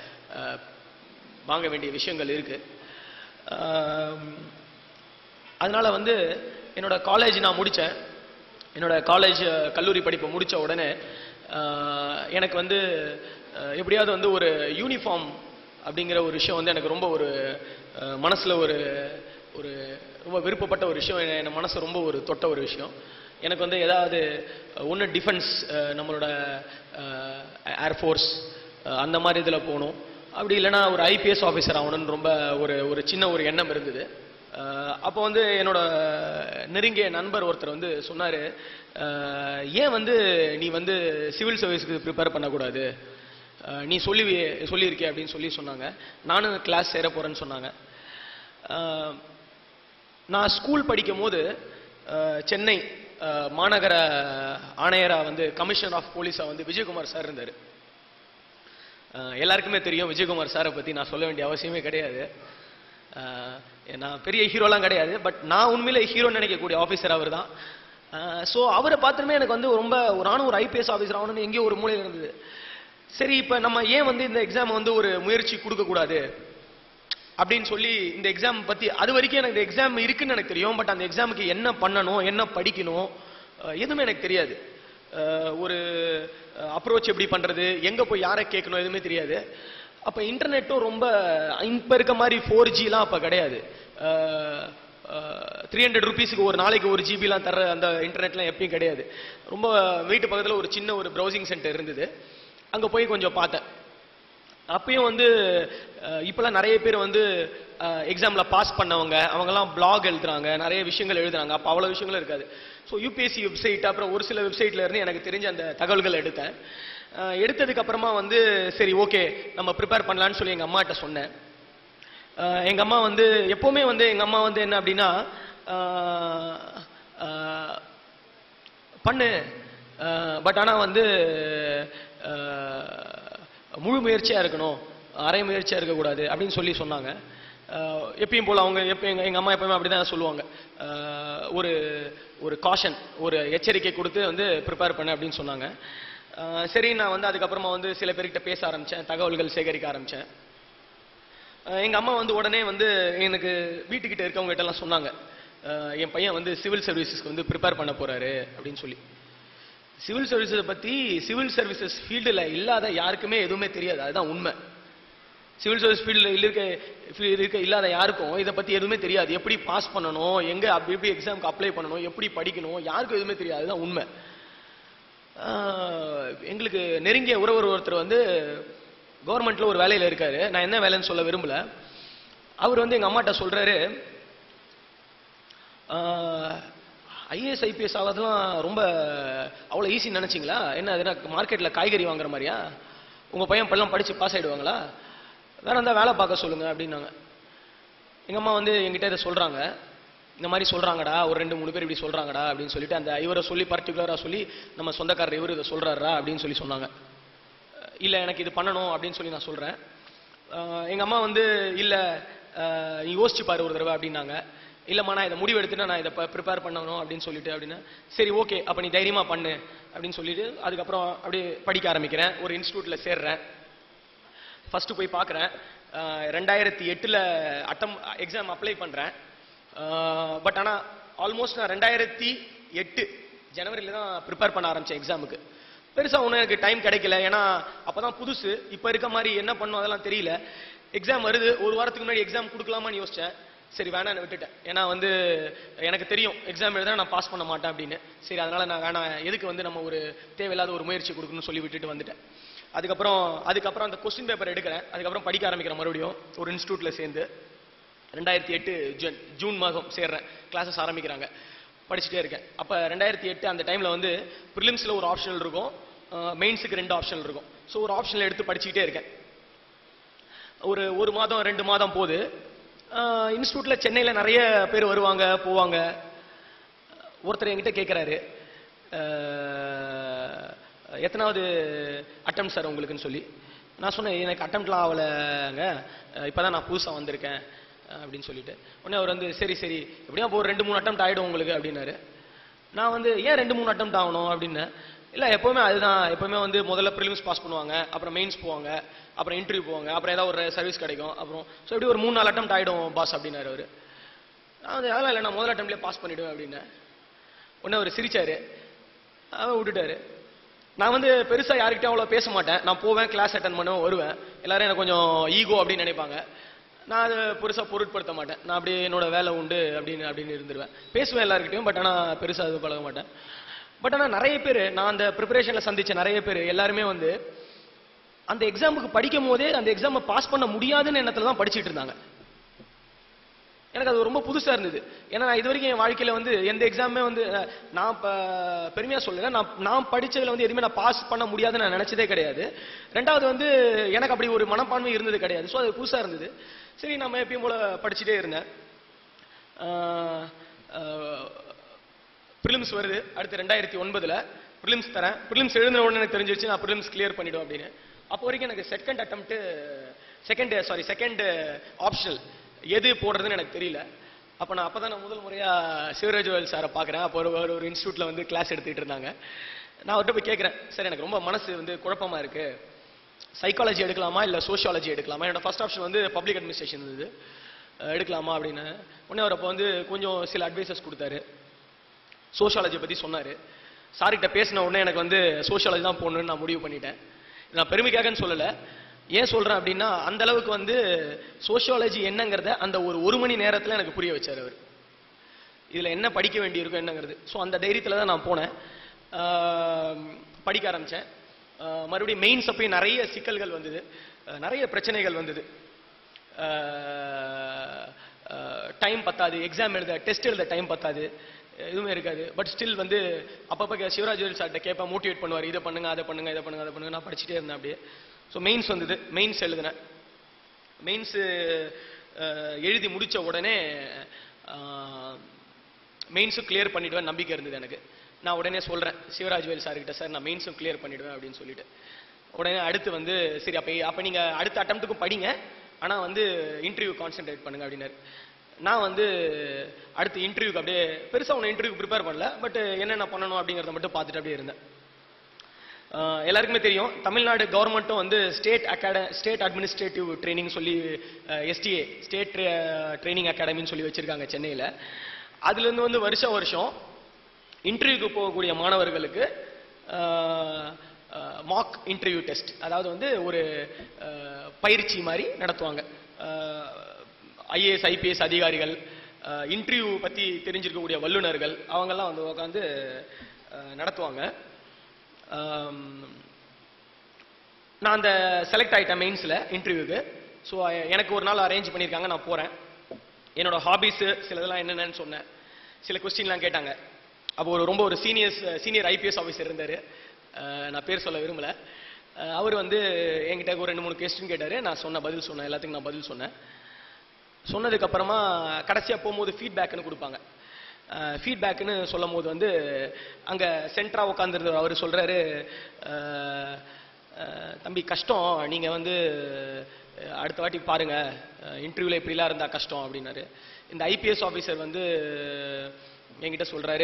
வாங்க வேண்டிய விஷயங்கள் இருக்கு அஹ், அதனால வந்து என்னோட காலேஜ் நான் முடித்தேன் என்னோட காலேஜ் கல்லூரி படிப்பை முடிச்ச உடனே அஹ், எனக்கு வந்து அஹ், எப்படியாவது வந்து ஒரு யூனிஃபார்ம் அப்படிங்கிற ஒரு விஷயம் வந்து எனக்கு ரொம்ப ஒரு அஹ், மனசுல ஒரு ஒரு ரொம்ப விருப்பப்பட்ட ஒரு விஷயம் என் என் மனசு ரொம்ப ஒரு தொட்ட ஒரு விஷயம் எனக்கு வந்து ஏதாவது ஒன்று டிஃபென்ஸ் நம்மளோட ஏர்ஃபோர்ஸ் அந்த மாதிரி இதில் போகணும் அப்படி இல்லைன்னா ஒரு ஐபிஎஸ் ஆஃபீஸர் ஆகணும்னு ரொம்ப ஒரு ஒரு சின்ன ஒரு எண்ணம் இருந்தது அஹ் அப்போ வந்து என்னோட நெருங்கிய நண்பர் ஒருத்தர் வந்து சொன்னார் ஏன் வந்து நீ வந்து சிவில் சர்வீஸ்க்கு ப்ரிப்பேர் பண்ணக்கூடாது அஹ் நீ சொல்லி சொல்லியிருக்கே அப்படின்னு சொல்லி சொன்னாங்க நானும் கிளாஸ் சேர போகிறேன்னு சொன்னாங்க அஹ் நான் ஸ்கூல் படிக்கும் போது அஹ், சென்னை அஹ், மாநகர ஆணையரா வந்து கமிஷனர் ஆஃப் போலீஸா வந்து விஜயகுமார் சார் இருந்தார் எல்லாருக்குமே தெரியும் விஜயகுமார் சாரை பத்தி நான் சொல்ல வேண்டிய அவசியமே கிடையாது அஹ், நான் பெரிய ஹீரோலாம் கிடையாது பட் நான் உண்மையிலே ஹீரோ நினைக்கக்கூடிய ஆஃபீஸர் அவர் தான் ஸோ அவரை பார்த்துமே எனக்கு வந்து ரொம்ப ஒரு நானும் ஒரு ஐபிஎஸ் ஆஃபீஸர் ஆகணும்னு எங்கேயோ ஒரு மூலையில் இருந்தது சரி இப்போ நம்ம ஏன் வந்து இந்த எக்ஸாம் வந்து ஒரு முயற்சி கொடுக்கக்கூடாது அப்படின்னு சொல்லி இந்த எக்ஸாம் பத்தி அது வரைக்கும் எனக்கு இந்த எக்ஸாம் இருக்குன்னு எனக்கு தெரியும் பட் அந்த எக்ஸாமுக்கு என்ன பண்ணணும் என்ன படிக்கணும் அஹ் எதுவுமே எனக்கு தெரியாது அஹ் ஒரு அப்ரோச் எப்படி பண்றது எங்க போய் யாரை கேட்கணும் எதுவுமே தெரியாது அப்ப இன்டர்நெட்டும் ரொம்ப இப்ப இருக்க மாதிரி ஃபோர் ஜிலாம் அப்ப கிடையாது த்ரீ ஹண்ட்ரட் ருபீஸுக்கு ஒரு நாளைக்கு ஒரு ஜிபிலாம் தர அந்த இன்டர்நெட்லாம் எப்பயும் கிடையாது ரொம்ப வீட்டு பக்கத்துல ஒரு சின்ன ஒரு ப்ரௌசிங் சென்டர் இருந்தது அங்க போய் கொஞ்சம் பார்த்தேன் அப்பயும் வந்து அஹ், இப்பெல்லாம் நிறைய பேர் வந்து எக்ஸாம்ல பாஸ் பண்ணவங்க அவங்கெல்லாம் பிளாக் எழுதுறாங்க நிறைய விஷயங்கள் எழுதுறாங்க அப்போ அவ்வளோ விஷயங்களும் இருக்காது ஸோ யூபிஎஸ்சி வெப்சைட் அப்புறம் ஒரு சில வெப்சைட்ல இருந்து எனக்கு தெரிஞ்ச அந்த தகவல்கள் எடுத்தேன் அஹ், எடுத்ததுக்கு அப்புறமா வந்து சரி ஓகே நம்ம ப்ரிப்பேர் பண்ணலாம்னு சொல்லி எங்க அம்மாட்ட சொன்னேன் அஹ், எங்க அம்மா வந்து எப்பவுமே வந்து எங்க அம்மா வந்து என்ன அப்படின்னா அஹ், அஹ், பண்ணு பட் ஆனா வந்து அஹ், முழு முயற்சியா இருக்கணும் அரை முயற்சியா இருக்கக்கூடாது அப்படின்னு சொல்லி சொன்னாங்க அஹ், எப்பயும் போல அவங்க எப்ப எங்க எங்க அம்மா எப்பவுமே அப்படிதான் சொல்லுவாங்க அஹ், ஒரு ஒரு காஷன் ஒரு எச்சரிக்கை கொடுத்து வந்து ப்ரிப்பேர் பண்ணு அப்படின்னு சொன்னாங்க அஹ், சரி நான் வந்து அதுக்கப்புறமா வந்து சில பேர்கிட்ட பேச ஆரம்பிச்சேன் தகவல்கள் சேகரிக்க ஆரம்பிச்சேன் அஹ் எங்க அம்மா வந்து உடனே வந்து எனக்கு வீட்டுக்கிட்ட இருக்கவங்க கிட்ட எல்லாம் சொன்னாங்க அஹ் என் பையன் வந்து சிவில் சர்வீசஸ்க்கு வந்து ப்ரிப்பேர் பண்ண போறாரு அப்படின்னு சொல்லி சிவில் சர்வீசஸை பத்தி சிவில் சர்வீசஸ் ஃபீல்டில் இல்லாத யாருக்குமே எதுவுமே தெரியாது அதுதான் உண்மை சிவில் சர்வீஸ் ஃபீல்டில் இருக்க field இருக்க இல்லாத யாருக்கும் இதை பத்தி எதுவுமே தெரியாது எப்படி பாஸ் பண்ணணும் எங்க அப்படி எப்படி எக்ஸாம்க்கு அப்ளை பண்ணணும் எப்படி படிக்கணும் யாருக்கும் எதுவுமே தெரியாது அதுதான் உண்மை ஆஹ் எங்களுக்கு நெருங்கிய உறவர் ஒருத்தர் வந்து கவர்மெண்ட்ல ஒரு வேலையில இருக்காரு நான் என்ன வேலைன்னு சொல்ல விரும்பல அவர் வந்து எங்க அம்மாட்ட சொல்றாரு ஐஏஎஸ் ஐபிஎஸ் ஆகிறதுலாம் ரொம்ப அவ்வளோ ஈஸி நினைச்சிங்களா என்ன அது என்ன மார்க்கெட்டில் காய்கறி வாங்குற மாதிரியா உங்க பையன் பள்ளம் படிச்சு பாஸ் ஆயிடுவாங்களா வேற இருந்தால் வேலை பார்க்க சொல்லுங்க அப்படின்னாங்க எங்க அம்மா வந்து என்கிட்ட இதை சொல்றாங்க இந்த மாதிரி சொல்றாங்கடா ஒரு ரெண்டு மூணு பேர் இப்படி சொல்றாங்கடா அப்படின்னு சொல்லிட்டு அந்த இவரை சொல்லி பர்டிகுலரா சொல்லி நம்ம சொந்தக்காரர் இவர் இதை சொல்றாரா அப்படின்னு சொல்லி சொன்னாங்க அஹ் இல்ல எனக்கு இது பண்ணணும் அப்படின்னு சொல்லி நான் சொல்றேன் அஹ் எங்க அம்மா வந்து இல்ல அஹ் நீ யோசிச்சு பாரு ஒரு தடவை அப்படின்னாங்க இல்லம்மா நான் இதை முடிவு எடுத்துட்டு நான் இதை ப்ரிப்பேர் பண்ணணும் அப்படின்னு சொல்லிட்டு அப்படின்னா சரி ஓகே அப்ப நீ தைரியமா பண்ணு அப்படின்னு சொல்லிட்டு அதுக்கப்புறம் அப்படியே படிக்க ஆரம்பிக்கிறேன் ஒரு இன்ஸ்டியூட்ல சேர்றேன் ஃபர்ஸ்ட் போய் பார்க்குறேன் ரெண்டாயிரத்தி எட்டில் அட்டம் எக்ஸாம் அப்ளை பண்ணுறேன் பட் ஆனால் ஆல்மோஸ்ட் நான் ரெண்டாயிரத்தி எட்டு ஜனவரியில் தான் ப்ரிப்பேர் பண்ண ஆரம்பித்தேன் எக்ஸாமுக்கு பெருசாக ஒன்றும் எனக்கு டைம் கிடைக்கல ஏன்னா அப்போ தான் புதுசு இப்போ இருக்க மாதிரி என்ன பண்ணும் அதெல்லாம் தெரியல எக்ஸாம் வருது ஒரு வாரத்துக்கு முன்னாடி எக்ஸாம் கொடுக்கலாமான்னு யோசிச்சேன் சரி வேணான்னு விட்டுட்டேன் ஏன்னா வந்து எனக்கு தெரியும் எக்ஸாம் எழுத நான் பாஸ் பண்ண மாட்டேன் அப்படின்னு சரி அதனால நான் வேணாம் எதுக்கு வந்து நம்ம ஒரு தேவையில்லாத ஒரு முயற்சி கொடுக்கணும்னு சொல்லி விட்டுட்டு வந்துட்டேன் அதுக்கப்புறம் அதுக்கப்புறம் அந்த கொஸ்டின் பேப்பர் எடுக்கிறேன் அதுக்கப்புறம் படிக்க ஆரம்பிக்கிறேன் மறுபடியும் ஒரு இன்ஸ்டியூட்ல சேர்ந்து ரெண்டாயிரத்தி எட்டு ஜூன் ஜூன் மாதம் சேர்றேன் கிளாஸஸ் ஆரம்பிக்கிறாங்க படிச்சுட்டே இருக்கேன் அப்போ ரெண்டாயிரத்தி எட்டு அந்த டைமில் வந்து ப்ரிலிம்ஸில் ஒரு ஆப்ஷனல் இருக்கும் மெயின்ஸுக்கு ரெண்டு ஆப்ஷனல் இருக்கும் ஸோ ஒரு ஆப்ஷனில் எடுத்து படிச்சுக்கிட்டே இருக்கேன் ஒரு ஒரு மாதம் ரெண்டு மாதம் போது இன்ஸ்டியூட்ல சென்னையில் நிறைய பேர் வருவாங்க போவாங்க ஒருத்தர் என்கிட்ட கேட்குறாரு எத்தனாவது அட்டம் சார் உங்களுக்குன்னு சொல்லி நான் சொன்னேன் எனக்கு அட்டம்ப்ட்லாம் ஆகலைங்க இப்போ தான் நான் புதுசாக வந்திருக்கேன் அஹ் அப்படின்னு சொல்லிட்டு உடனே அவர் வந்து சரி சரி எப்படியா இப்போ ஒரு ரெண்டு மூணு அட்டம் ஆகிடும் உங்களுக்கு அப்படின்னாரு நான் வந்து ஏன் ரெண்டு மூணு அட்டம் ஆகணும் அப்படின்னு இல்லை எப்போவுமே அதுதான் எப்போவுமே வந்து முதல்ல ப்ரிலிம்ஸ் பாஸ் பண்ணுவாங்க அப்புறம் மெயின்ஸ் போவாங்க அப்புறம் இன்டர்வியூ போவாங்க அப்புறம் ஏதாவது ஒரு சர்வீஸ் கிடைக்கும் அப்புறம் ஸோ இப்படி ஒரு மூணு நாலு அட்டம் ஆகிடும் பாஸ் அப்படின்னாரு அவர் நான் வந்து அதெல்லாம் இல்லை நான் முதல் அட்டம்லேயே பாஸ் பண்ணிவிடுவேன் அப்படின்னேன் உடனே அவர் சிரிச்சாரு அவன் விட்டுட்டாரு நான் வந்து பெருசா யாருக்கிட்டையும் அவ்வளோ பேச மாட்டேன் நான் போவேன் கிளாஸ் அட்டன் பண்ணுவேன் வருவேன் எல்லாரும் எனக்கு கொஞ்சம் ஈகோ அப்படின்னு நினைப்பாங்க நான் அதை பெருசா பொருட்படுத்த மாட்டேன் நான் அப்படியே என்னோட வேலை உண்டு அப்படின்னு அப்படின்னு இருந்துருவேன் பேசுவேன் எல்லாருக்கிட்டையும் பட் ஆனா பெருசா அது பழக மாட்டேன் பட் ஆனா நிறைய பேர் நான் அந்த ப்ரிப்பரேஷன்ல சந்திச்ச நிறைய பேர் எல்லாருமே வந்து அந்த எக்ஸாமுக்கு படிக்கும் போதே அந்த எக்ஸாமை பாஸ் பண்ண முடியாதுன்னு எண்ணத்துல தான் படிச்சிட்டு இருந்தாங்க எனக்கு அது ரொம்ப புதுசா இருந்தது ஏன்னா நான் இது வரைக்கும் என் வாழ்க்கையில வந்து எந்த எக்ஸாமே வந்து அஹ், நான் இப்ப பெருமையா சொல்லல நான் நான் படிச்சதுல வந்து எதுவுமே நான் பாஸ் பண்ண முடியாதுன்னு நான் நினைச்சதே கிடையாது ரெண்டாவது வந்து எனக்கு அப்படி ஒரு மனப்பான்மை இருந்தது கிடையாது ஸோ அது புதுசா இருந்தது சரி நம்ம எப்பயும் போல படிச்சுட்டே இருந்தேன் ப்ரிலிம்ஸ் வருது அடுத்து ரெண்டாயிரத்தி ஒன்பதுல ப்ரிலிம்ஸ் தரேன் ப்ரிலிம்ஸ் எழுதின உடனே எனக்கு தெரிஞ்சிருச்சு நான் ப்ரிலிம்ஸ் கிளியர் பண்ணிடுவேன் அப்படின்னு அப்போ வரைக்கும் எனக்கு second attempt second sorry second optional எது போடுறதுன்னு எனக்கு தெரியல அப்போ நான் அப்பதான் நான் முதல் முறையா சிவராஜ் சாரை பார்க்குறேன் அப்போ ஒரு ஒரு- ஒரு இன்ஸ்டியூட்ல வந்து கிளாஸ் எடுத்துக்கிட்டு இருந்தாங்க நான் அவர்கிட்ட போய் கேட்குறேன் சார் எனக்கு ரொம்ப மனசு வந்து குழப்பமா இருக்கு சைக்காலஜி எடுக்கலாமா இல்லை சோஷியாலஜி எடுக்கலாமா என்னோட ஃபர்ஸ்ட் ஆப்ஷன் வந்து பப்ளிக் அட்மினிஸ்ட்ரேஷன் இருந்தது அஹ் எடுக்கலாமா அப்படின்னு உடனே அவர் அப்போ வந்து கொஞ்சம் சில அட்வைசஸ் கொடுத்தாரு சோஷியாலஜி பத்தி சொன்னாரு சார்கிட்ட பேசின உடனே எனக்கு வந்து சோஷியாலஜி தான் போகணும்னு நான் முடிவு பண்ணிட்டேன் இது நான் பெருமைக்காகன்னு சொல்லல ஏன் சொல்றேன் அப்படின்னா அந்த அளவுக்கு வந்து சோஷியாலஜி என்னங்கிறத அந்த ஒரு ஒரு மணி நேரத்துல எனக்கு புரிய வச்சார் அவர் இதுல என்ன படிக்க வேண்டியிருக்கும் என்னங்கிறது ஸோ அந்த தைரியத்துல தான் நான் போனேன் ஆம், படிக்க ஆரம்பிச்சேன் ஆ, மறுபடியும் மெயின்ஸ் அப்பயும் நிறைய சிக்கல்கள் வந்தது ஆ, நிறைய பிரச்சனைகள் வந்தது டைம் பத்தாது எக்ஸாம் எழுத டெஸ்ட் எழுத டைம் பத்தாது எதுவுமே இருக்காது பட் ஸ்டில் வந்து அப்பப்போ சிவராஜ் சார்கிட்ட கேட்பேன் மோட்டிவேட் பண்ணுவார் இதை பண்ணுங்க அதை பண்ணுங்க இதை பண்ணுங்க அதை பண்ணுங்க நான் படிச்சுட்டே இருந்தேன் அப்படியே ஸோ மெயின்ஸ் வந்தது மெயின்ஸ் எழுதினேன் மெயின்ஸ் எழுதி முடிச்ச உடனே மெயின்ஸும் கிளியர் பண்ணிடுவேன் நம்பிக்கை இருந்தது எனக்கு நான் உடனே சொல்றேன் சிவராஜ் வேல் சார்கிட்ட சார் நான் மெயின்ஸும் கிளியர் பண்ணிடுவேன் அப்படின்னு சொல்லிட்டு உடனே அடுத்து வந்து சரி அப்ப அப்ப நீங்க அடுத்த அட்டம்ப்ட்டுக்கும் படிங்க ஆனா வந்து இன்டர்வியூ கான்சென்ட்ரேட் பண்ணுங்க அப்படின்னாரு நான் வந்து அடுத்து இன்டர்வியூக்கு அப்படியே பெருசா ஒன்று இன்டர்வியூ ப்ரிப்பேர் பண்ணல பட் என்னென்ன பண்ணணும் அப்படிங்கறத மட்டும் பார்த்துட்டு அப்படியே இருந்தேன் ஆஹ் எல்லாருக்குமே தெரியும் தமிழ்நாடு கவர்மெண்ட்டும் வந்து ஸ்டேட் அகாட ஸ்டேட் அட்மினிஸ்ட்ரேட்டிவ் ட்ரைனிங் சொல்லி எஸ்டிஏ ஸ்டேட் ட்ரைனிங் அகாடமின்னு சொல்லி வச்சிருக்காங்க சென்னையில் அதுலேருந்து வந்து வருஷம் வருஷம் இன்டர்வியூக்கு போகக்கூடிய மாணவர்களுக்கு மாக் இன்டர்வியூ டெஸ்ட் அதாவது வந்து ஒரு ஆஹ், பயிற்சி மாதிரி நடத்துவாங்க ஐஏஎஸ் ஐபிஎஸ் அதிகாரிகள் இன்டர்வியூ பற்றி தெரிஞ்சிருக்கக்கூடிய வல்லுநர்கள் அவங்கெல்லாம் வந்து உட்காந்து நடத்துவாங்க ஆம், நான் அந்த செலக்ட் ஆயிட்டேன் மெயின்ஸில் இன்டர்வியூக்கு ஸோ எனக்கு ஒரு நாள் அரேஞ்ச் பண்ணியிருக்காங்க நான் போகிறேன் என்னோட ஹாபிஸு சிலதெல்லாம் என்னென்னு சொன்னேன் சில கொஸ்டின்லாம் கேட்டாங்க அப்போ ஒரு ரொம்ப ஒரு சீனியர்ஸ் சீனியர் ஐபிஎஸ் ஆஃபீஸர் இருந்தார் நான் பேர் சொல்ல விரும்பல அஹ் அவர் வந்து என்கிட்ட ஒரு ரெண்டு மூணு கொஸ்டின் கேட்டார் நான் சொன்ன பதில் சொன்னேன் எல்லாத்துக்கும் நான் பதில் சொன்னேன் சொன்னதுக்கு அப்புறமா கடைசியா போகும்போது ஃபீட்பேக்னு கொடுப்பாங்க ஃபீட்பேக்னு சொல்லும் போது வந்து அங்க சென்டரா உட்காந்துருந்தவர் அவர் சொல்றாரு அஹ், அஹ், தம்பி கஷ்டம் நீங்க வந்து அஹ், அடுத்த வாட்டி பாருங்க இன்டர்வியூல இப்படிலாம் இருந்தா கஷ்டம் அப்படின்னாரு இந்த ஐபிஎஸ் ஆஃபீஸர் வந்து என்கிட்ட சொல்றாரு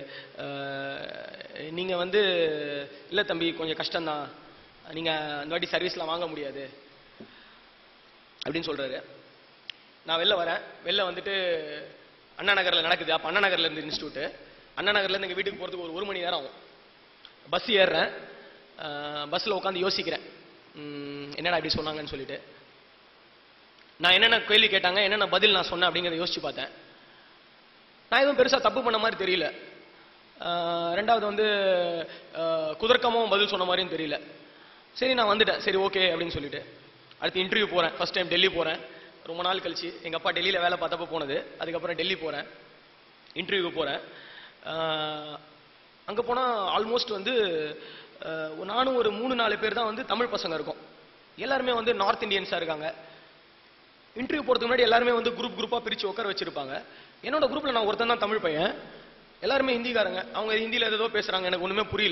அஹ், நீங்க வந்து இல்ல தம்பி கொஞ்சம் கஷ்டம்தான் நீங்க அந்த வாட்டி சர்வீஸ்லாம் வாங்க முடியாது அப்படின்னு சொல்றாரு நான் வெளில வரேன் வெளில வந்துட்டு அண்ணா நகர்ல நடக்குது அப்ப அண்ணா நகர்ல இருந்து இன்ஸ்டியூட் அண்ணா நகர்ல இருந்து எங்க வீட்டுக்கு போறதுக்கு ஒரு ஒரு மணி நேரம் ஆகும் பஸ் ஏறுறேன் பஸ்ல உட்காந்து யோசிக்கிறேன் உம், என்னடா இப்படி சொன்னாங்கன்னு சொல்லிட்டு நான் என்னென்ன கேள்வி கேட்டாங்க என்னென்ன பதில் நான் சொன்னேன் அப்படிங்கறத யோசிச்சு பார்த்தேன் நான் எதுவும் பெருசா தப்பு பண்ண மாதிரி தெரியல ஆஹ் ரெண்டாவது வந்து ஆஹ் குதர்க்கமும் பதில் சொன்ன மாதிரியும் தெரியல சரி நான் வந்துட்டேன் சரி ஓகே அப்படின்னு சொல்லிட்டு அடுத்து இன்டர்வியூ போறேன் ஃபர்ஸ்ட் டைம் டெல்லி போறேன் ரொம்ப நாள் கழிச்சு எங்க அப்பா டெல்லியில வேலை பார்த்தப்ப போனது அதுக்கப்புறம் டெல்லி போறேன் இன்டர்வியூக்கு போறேன் ஆஹ் அங்க போனா ஆல்மோஸ்ட் வந்து ஆஹ் நானும் ஒரு மூணு நாலு பேர் தான் வந்து தமிழ் பசங்க இருக்கோம் எல்லாருமே வந்து நார்த் இந்தியன்ஸா இருக்காங்க இன்டர்வியூ போறதுக்கு முன்னாடி எல்லாருமே வந்து குரூப் குரூப்பா பிரிச்சு உட்கார வச்சிருப்பாங்க என்னோட குரூப்ல நான் ஒருத்தன் தான் தமிழ் பையன் எல்லாருமே ஹிந்திக்காரங்க அவங்க ஹிந்தில ஏதோ பேசுறாங்க எனக்கு ஒண்ணுமே புரியல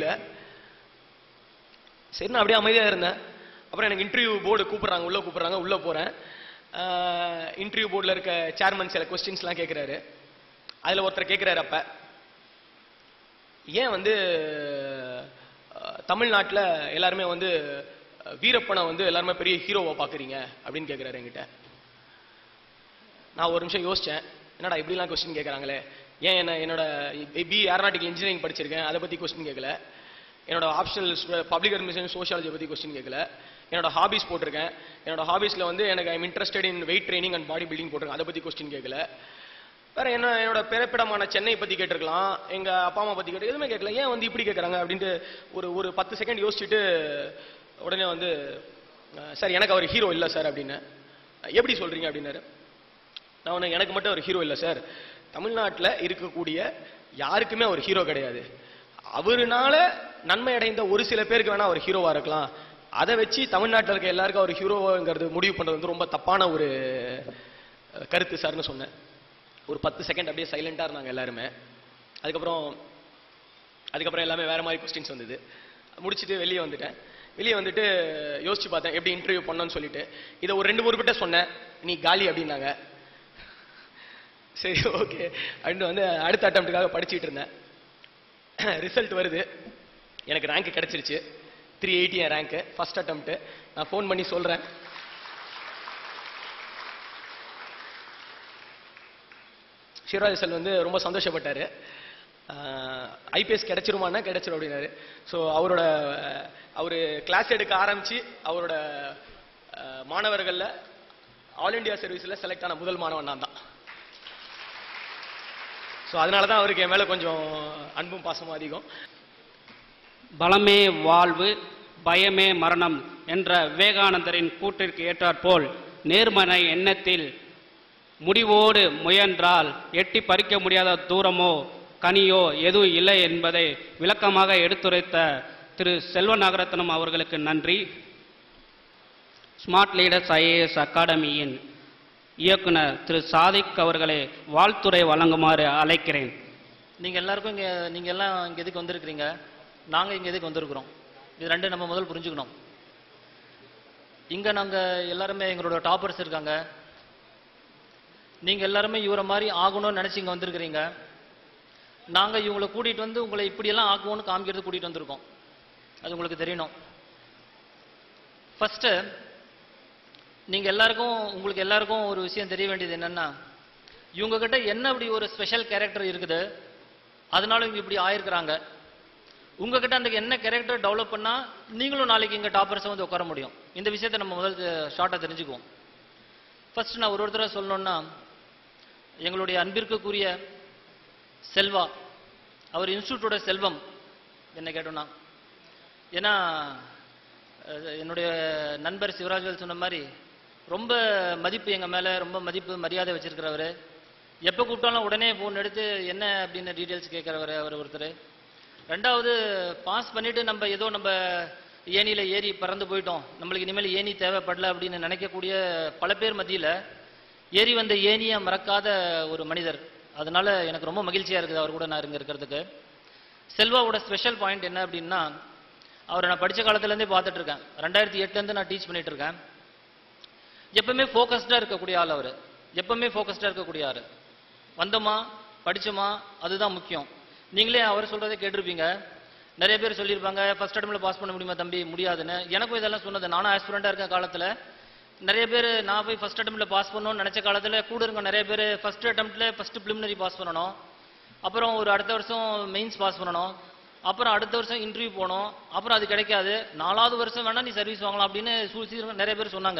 சரி நான் அப்படியே அமைதியா இருந்தேன் அப்புறம் எனக்கு இன்டர்வியூ போர்டு கூப்பிடுறாங்க உள்ள கூப்பிடுறாங்க உள்ள போறேன் இன்டர்வியூ போர்டில் இருக்க சேர்மன் சில கொஸ்டின்ஸ்லாம் கேட்குறாரு அதுல ஒருத்தர் கேட்குறாரு அப்ப ஏன் வந்து அஹ், தமிழ்நாட்டுல எல்லாருமே வந்து அஹ், வீரப்பனை வந்து எல்லாருமே பெரிய ஹீரோவா பாக்குறீங்க அப்படின்னு கேட்குறாரு என்கிட்ட நான் ஒரு நிமிஷம் யோசிச்சேன் என்னடா இப்படிலாம் கொஸ்டின் கேட்குறாங்களே ஏன் என்ன என்னோட பி ஏரோநாட்டிக்கல் இன்ஜினியரிங் படிச்சிருக்கேன் அதை பத்தி கொஸ்டின் கேட்கல என்னோட ஆப்ஷனல் பப்ளிக் அட்மினிஸ்ட்ரேஷன் சோஷியாலஜி பற்றி கொஸ்டின் கேட்கல என்னோட ஹாபிஸ் போட்டிருக்கேன் என்னோட ஹாபிஸில் வந்து எனக்கு I'm interested in weight training and body building போட்டிருக்கேன் அதை பற்றி கொஸ்டின் கேட்கல வேற என்ன என்னோட பிறப்பிடமான சென்னை பற்றி கேட்டிருக்கலாம் எங்கள் அப்பா அம்மா பற்றி கேட்டு எதுவுமே கேட்கல ஏன் வந்து இப்படி கேட்குறாங்க அப்படின்ட்டு ஒரு ஒரு பத்து செகண்ட் யோசிச்சுட்டு உடனே வந்து அஹ், சார் எனக்கு அவர் ஹீரோ இல்லை சார் அப்படின்னு எப்படி சொல்கிறீங்க அப்படின்னாரு நான் ஒன்று எனக்கு மட்டும் ஒரு ஹீரோ இல்லை சார் தமிழ்நாட்டில் இருக்கக்கூடிய யாருக்குமே அவர் ஹீரோ கிடையாது அவருனால நன்மை அடைந்த ஒரு சில பேருக்கு வேணா அவர் ஹீரோவா இருக்கலாம் அதை வச்சு தமிழ்நாட்டில் இருக்க எல்லாருக்கும் அவர் ஹீரோங்கிறது முடிவு பண்றது வந்து ரொம்ப தப்பான ஒரு அஹ், கருத்து சார்னு சொன்னேன் ஒரு பத்து செகண்ட் அப்படியே சைலண்டா இருந்தாங்க எல்லாருமே அதுக்கப்புறம் அதுக்கப்புறம் எல்லாமே வேற மாதிரி கொஸ்டின்ஸ் வந்தது முடிச்சுட்டு வெளியே வந்துட்டேன் வெளியே வந்துட்டு யோசிச்சு பார்த்தேன் எப்படி இன்டர்வியூ பண்ணணும்னு சொல்லிட்டு இதை ஒரு ரெண்டு மூணு பேர்ட்ட சொன்னேன் நீ காலி அப்படின்னாங்க சரி ஓகே அப்படின்னு வந்து அடுத்த அட்டம்ப்டுக்காக படிச்சிட்டு இருந்தேன் ரிசல்ட் வருது எனக்கு ரேங்க் கிடைச்சிருச்சு த்ரீ எயிட்டி என் ரேங்க்கு ஃபர்ஸ்ட் அட்டம்ப்ட் நான் ஃபோன் பண்ணி சொல்கிறேன் சிவராஜ் செல் வந்து ரொம்ப சந்தோஷப்பட்டாரு ஐபிஎஸ் கிடைச்சிருமான்னா கிடைச்சிரும் அப்படின்னாரு ஸோ அவரோட அவர் கிளாஸ் எடுக்க ஆரம்பிச்சு அவரோட அஹ், மாணவர்கள்ல ஆல் இந்தியா சர்வீஸில் செலக்ட் ஆன முதல் மாணவன் நான் தான் ஸோ அதனால தான் அவருக்கு என் மேலே கொஞ்சம் அன்பும் பாசமும் அதிகம் பலமே வாழ்வு பயமே மரணம் என்ற விவேகானந்தரின் கூற்றிற்கு ஏற்றாற்போல் நேர்மறை எண்ணத்தில் முடிவோடு முயன்றால் எட்டி பறிக்க முடியாத தூரமோ கனியோ எதுவும் இல்லை என்பதை விளக்கமாக எடுத்துரைத்த திரு செல்வ நாகரத்னம் அவர்களுக்கு நன்றி ஸ்மார்ட் லீடர்ஸ் ஐஏஎஸ் அகாடமியின் இயக்குனர் திரு சாதிக் அவர்களை வாழ்த்துரை வழங்குமாறு அழைக்கிறேன் நீங்கள் எல்லாருக்கும் இங்கே நீங்கள் எல்லாம் இங்கே எதுக்கு வந்திருக்கிறீங்க நாங்கள் இங்கே எதுக்கு வந்திருக்கிறோம் இது ரெண்டு நம்ம முதல் புரிஞ்சுக்கணும் இங்கே நாங்கள் எல்லாருமே எங்களோட டாப்பர்ஸ் இருக்காங்க நீங்கள் எல்லாருமே இவரை மாதிரி ஆகணும்னு நினச்சி இங்கே வந்திருக்கிறீங்க நாங்கள் இவங்களை கூட்டிகிட்டு வந்து உங்களை இப்படியெல்லாம் ஆக்குவோன்னு காமிக்கிறது கூட்டிகிட்டு வந்திருக்கோம் அது உங்களுக்கு தெரியணும் ஃபஸ்ட்டு நீங்கள் எல்லாருக்கும் உங்களுக்கு எல்லாருக்கும் ஒரு விஷயம் தெரிய வேண்டியது என்னென்னா இவங்க கிட்ட என்ன அப்படி ஒரு ஸ்பெஷல் கேரக்டர் இருக்குது அதனால இவங்க இப்படி ஆயிருக்கிறாங்க உங்ககிட்ட அந்த என்ன கேரக்டர் டெவலப் பண்ணா நீங்களும் நாளைக்கு இங்க டாப்பர்ஸை வந்து உட்கார முடியும் இந்த விஷயத்தை நம்ம முதல் ஷார்ட்டாக தெரிஞ்சுக்குவோம் ஃபர்ஸ்ட் நான் ஒரு ஒருத்தர சொல்லணும்னா எங்களுடைய அன்பிற்குரிய செல்வா அவர் இன்ஸ்டியூட்டோட செல்வம் என்ன கேட்டோம்னா ஏன்னா அஹ், என்னுடைய நண்பர் சிவராஜ்வேல் சொன்ன மாதிரி ரொம்ப மதிப்பு எங்கள் மேலே ரொம்ப மதிப்பு மரியாதை வச்சிருக்கிறவர் எப்போ கூப்பிட்டாலும் உடனே ஃபோன் எடுத்து என்ன அப்படின்னு டீட்டெயில்ஸ் கேட்குறவர் அவர் ஒருத்தர் ரெண்டாவது பாஸ் பண்ணிட்டு நம்ம ஏதோ நம்ம ஏணியில் ஏறி பறந்து போயிட்டோம் நம்மளுக்கு இனிமேல் ஏணி தேவைப்படல அப்படின்னு நினைக்கக்கூடிய பல பேர் மத்தியில் ஏறி வந்த ஏணியை மறக்காத ஒரு மனிதர் அதனால எனக்கு ரொம்ப மகிழ்ச்சியாக இருக்குது அவர் கூட நான் இங்கே இருக்கிறதுக்கு செல்வாவோட ஸ்பெஷல் பாயிண்ட் என்ன அப்படின்னா அவரை நான் படித்த காலத்துலேருந்தே பார்த்துட்டு இருக்கேன் ரெண்டாயிரத்தி எட்டுலேருந்து நான் டீச் பண்ணிட்டு இருக்கேன் எப்பவுமே ஃபோக்கஸ்டாக இருக்கக்கூடிய ஆள் அவர் எப்பவுமே ஃபோக்கஸ்டாக இருக்கக்கூடிய ஆள் வந்தோமா படிச்சோமா அதுதான் முக்கியம் நீங்களே அவர் சொல்றதை கேட்டிருப்பீங்க நிறைய பேர் சொல்லியிருப்பாங்க ஃபர்ஸ்ட் அட்டம்ல பாஸ் பண்ண முடியுமா தம்பி முடியாதுன்னு எனக்கும் இதெல்லாம் சொன்னது நானும் ஆஸ்பிரண்டாக இருக்க காலத்தில் நிறைய பேர் நான் போய் ஃபர்ஸ்ட் அட்டம்ல பாஸ் பண்ணணும்னு நினச்ச காலத்தில் கூட இருக்க நிறைய பேர் ஃபர்ஸ்ட் அட்டம்ப்ட்ல ஃபர்ஸ்ட் ப்ரிலிமினரி பாஸ் பண்ணணும் அப்புறம் ஒரு அடுத்த வருஷம் மெயின்ஸ் பாஸ் பண்ணணும் அப்புறம் அடுத்த வருஷம் இன்டர்வியூ போகணும் அப்புறம் அது கிடைக்காது நாலாவது வருஷம் வேணா நீ சர்வீஸ் வாங்கலாம் அப்படின்னு சூழ்ச்சி நிறைய பேர் சொன்னாங்க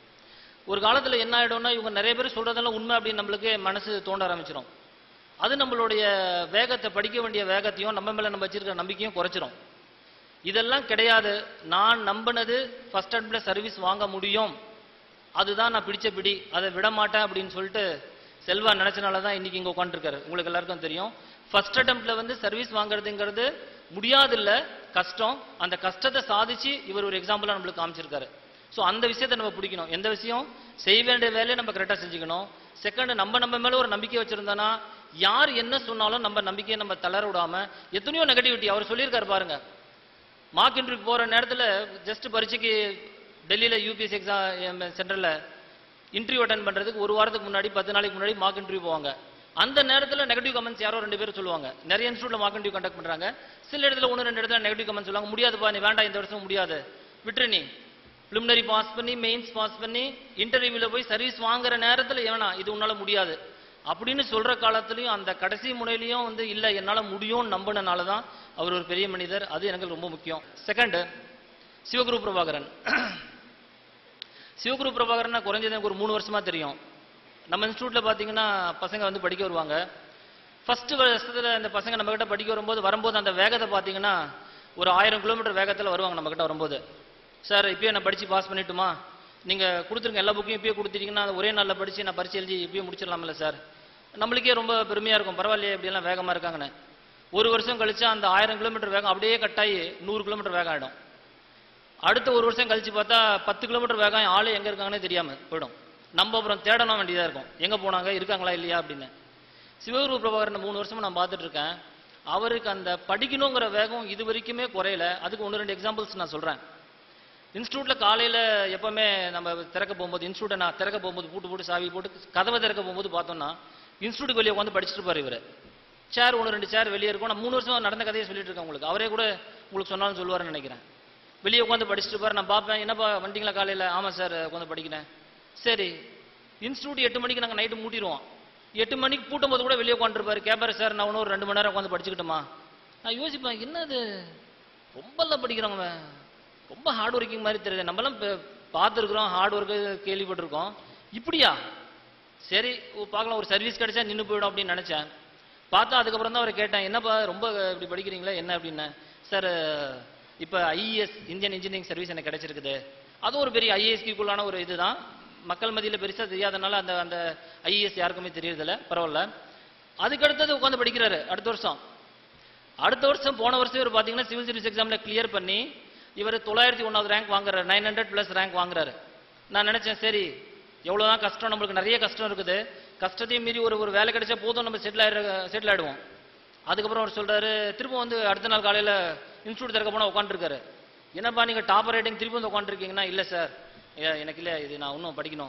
ஒரு காலத்தில் என்ன ஆயிடும்னா இவங்க நிறைய பேர் சொல்றதெல்லாம் உண்மை அப்படின்னு நம்மளுக்கு மனசு தோண்ட ஆரம்பிச்சிடும் அது நம்மளுடைய வேகத்தை படிக்க வேண்டிய வேகத்தையும் நம்ம மேல நம்ம வச்சிருக்கிற நம்பிக்கையும் குறைச்சிரும் இதெல்லாம் கிடையாது நான் நம்பினது ஃபர்ஸ்ட் அட்ல சர்வீஸ் வாங்க முடியும் அதுதான் நான் பிடிச்ச பிடி அதை விட மாட்டேன் அப்படின்னு சொல்லிட்டு செல்வா நினைச்சனால தான் இன்னைக்கு இங்க உட்காந்துருக்காரு உங்களுக்கு எல்லாருக்கும் தெரியும் ஃபர்ஸ்ட் அட்டம்ப்ட்ல வந்து சர்வீஸ் வாங்குறதுங்கிறது முடியாது இல்ல கஷ்டம் அந்த கஷ்டத்தை சாதிச்சு இவர் ஒரு எக்ஸாம்பிளா நம்மளுக்கு காமிச்சிருக்காரு ஸோ அந்த விஷயத்தை நம்ம பிடிக்கணும் எந்த விஷயம் செய்ய வேண்டிய வேலையை நம்ம கரெக்டாக செஞ்சுக்கணும் செகண்ட் நம்ம நம்ம மேல ஒரு நம்பிக்கை வச்சிருந்தோன்னா யார் என்ன சொன்னாலும் நம்ம நம்பிக்கையை நம்ம தளர விடாம எத்தனையோ நெகட்டிவிட்டி அவர் சொல்லியிருக்காரு பாருங்க மார்க் இன்டர்வியூ போற நேரத்துல ஜஸ்ட் பரீட்சைக்கு டெல்லியில யூபிஎஸ்சி எக்ஸாம் சென்டர்ல இன்டர்வியூ அட்டன் பண்றதுக்கு ஒரு வாரத்துக்கு முன்னாடி பத்து நாளைக்கு முன்னாடி மார்க் இன்டர்வியூ போவாங்க அந்த நேரத்துல நெகட்டிவ் கமெண்ட்ஸ் யாரோ ரெண்டு பேரும் சொல்லுவாங்க நிறைய இன்ஸ்டியூட்ல மார்க் இன்டர்வியூ கண்டக்ட் பண்றாங்க சில இடத்துல ஒன்று ரெண்டு இடத்துல நெகட்டிவ் கமெண்ட்ஸ் சொல்லுவாங்க முடியாதுப்பா நீ வேண்டாம் இந்த வருஷம் முடியாது விட்டுரு நீ ப்ரிலிமினரி பாஸ் பண்ணி மெயின்ஸ் பாஸ் பண்ணி இன்டர்வியூல போய் சர்வீஸ் வாங்குற நேரத்துல ஏன்னா இது உன்னால முடியாது அப்படின்னு சொல்ற காலத்துலயும் அந்த கடைசி முனையிலையும் வந்து இல்ல என்னால முடியும்னு நம்பினால தான் அவர் ஒரு பெரிய மனிதர் அது எனக்கு ரொம்ப முக்கியம் செகண்ட் சிவகுரு பிரபாகரன் சிவகுரு பிரபாகரன் குறைஞ்சது எனக்கு ஒரு மூணு வருஷமா தெரியும் நம்ம இன்ஸ்டியூட்ல பாத்தீங்கன்னா பசங்க வந்து படிக்க வருவாங்க ஃபர்ஸ்ட் வருஷத்துல அந்த பசங்க நம்ம கிட்ட படிக்க வரும்போது வரும்போது அந்த வேகத்தை பாத்தீங்கன்னா ஒரு ஆயிரம் கிலோமீட்டர் வேகத்துல வருவாங்க நம்ம கிட்ட வரும்போது சார் இப்பயே நான் படிச்சு பாஸ் பண்ணிட்டுமா நீங்க கொடுத்துருங்க எல்லா புக்கையும் இப்பயே கொடுத்துட்டீங்கன்னா அதை ஒரே நாள்ல படிச்சு நான் பரிச்சு எழுதி இப்பயே முடிச்சிடலாம்ல சார் நம்மளுக்கே ரொம்ப பெருமையா இருக்கும் பரவாயில்லையே இப்படி எல்லாம் வேகமா இருக்காங்கன்னு ஒரு வருஷம் கழிச்சா அந்த ஆயிரம் கிலோமீட்டர் வேகம் அப்படியே கட்டாயி நூறு கிலோமீட்டர் வேகம் ஆயிடும் அடுத்த ஒரு வருஷம் கழிச்சு பார்த்தா பத்து கிலோமீட்டர் வேகம் ஆளு எங்க இருக்காங்கன்னே தெரியாம போயிடும் நம்ம அப்புறம் தேடணும் வேண்டியதா இருக்கும் எங்க போனாங்க இருக்காங்களா இல்லையா அப்படின்னு சிவகுரு பிரபாகரன் மூணு வருஷமா நான் பார்த்துட்டு இருக்கேன் அவருக்கு அந்த படிக்கணுங்கிற வேகம் இது வரைக்குமே குறையல அதுக்கு ஒன்று ரெண்டு எக்ஸாம்பிள்ஸ் நான் சொல்றேன் இன்ஸ்டியூட்ல காலையில எப்பவுமே நம்ம திறக்க போகும்போது இன்ஸ்டியூட்டை நான் திறக்க போகும்போது பூட்டு போட்டு சாவி போட்டு கதவை திறக்க போகும்போது பார்த்தோம்னா இன்ஸ்டியூட்டுக்கு வெளியே உட்காந்து படிச்சுட்டு இருப்பாரு இவர் சேர் ஒன்று ரெண்டு சேர் வெளியே இருக்கும் நான் மூணு வருஷம் நடந்த கதையை சொல்லிட்டு இருக்கேன் உங்களுக்கு அவரே கூட உங்களுக்கு சொன்னாலும் சொல்லுவாருன்னு நினைக்கிறேன் வெளியே உட்காந்து படிச்சுட்டு இருப்பாரு நான் பார்ப்பேன் என்னப்பா வண்டிங்களா காலையில ஆமா சார் உட்காந்து படிக்கிறேன் சரி இன்ஸ்டியூட் எட்டு மணிக்கு நாங்கள் நைட்டு மூட்டிடுவோம் எட்டு மணிக்கு பூட்டும் போது கூட வெளியே உட்காந்துருப்பாரு கேட்பாரு சார் நான் இன்னும் ஒரு ரெண்டு மணி நேரம் உட்காந்து படிச்சுக்கிட்டுமா நான் யோசிப்பேன் என்னது ரொம்பலாம் படிக்கிறவங்க ரொம்ப ஹார்ட் ஒர்க்கிங் மாதிரி தெரியுது நம்மலாம் பார்த்துருக்குறோம் ஹார்ட் ஒர்க்கு கேள்விப்பட்டிருக்கோம் இப்படியா சரி ஓ, பார்க்கலாம் ஒரு சர்வீஸ் கிடைச்சா நின்று போயிடும் அப்படின்னு நினைச்சேன் பார்த்தா அதுக்கப்புறம் தான் அவரை கேட்டேன் என்னப்பா ரொம்ப இப்படி படிக்கிறீங்களா என்ன அப்படின்னேன் சார் இப்போ ஐஇஎஸ் இந்தியன் இன்ஜினியரிங் சர்வீஸ் எனக்கு கிடைச்சிருக்குது அதுவும் ஒரு பெரிய ஐஏஎஸ்க்குள்ளான ஒரு இதுதான் மக்கள் மத்தியில் பெருசாக தெரியாதனால அந்த அந்த ஐஏஎஸ் யாருக்குமே தெரியறதில்ல பரவாயில்ல அதுக்கு அடுத்தது உட்காந்து படிக்கிறாரு அடுத்த வருஷம் அடுத்த வருஷம் போன வருஷம் இவர் பார்த்தீங்கன்னா சிவில் சர்வீஸ் எக்ஸாமில் கிளியர் பண்ணி இவர் தொள்ளாயிரத்தி ஒன்றாவது ரேங்க் வாங்குறாரு நைன் ஹண்ட்ரட் ப்ளஸ் ரேங்க் வாங்குறாரு நான் நினைச்சேன் சரி எவ்வளோதான் கஷ்டம் நம்மளுக்கு நிறைய கஷ்டம் இருக்குது கஷ்டத்தையும் மீறி ஒரு ஒரு வேலை கிடைச்சா போதும் நம்ம செட்டில் ஆயிடுற செட்டில் ஆயிடுவோம் அதுக்கப்புறம் அவர் சொல்றாரு திரும்ப வந்து அடுத்த நாள் காலையில இன்ஸ்டியூட் திறக்க போனால் உட்காந்துருக்காரு என்னப்பா நீங்க டாப்பர் ரேட்டிங் திரும்ப வந்து உட்காந்துருக்கீங்கன்னா இல்லை சார் எனக்கு இல்லை இது நான் இன்னும் படிக்கணும்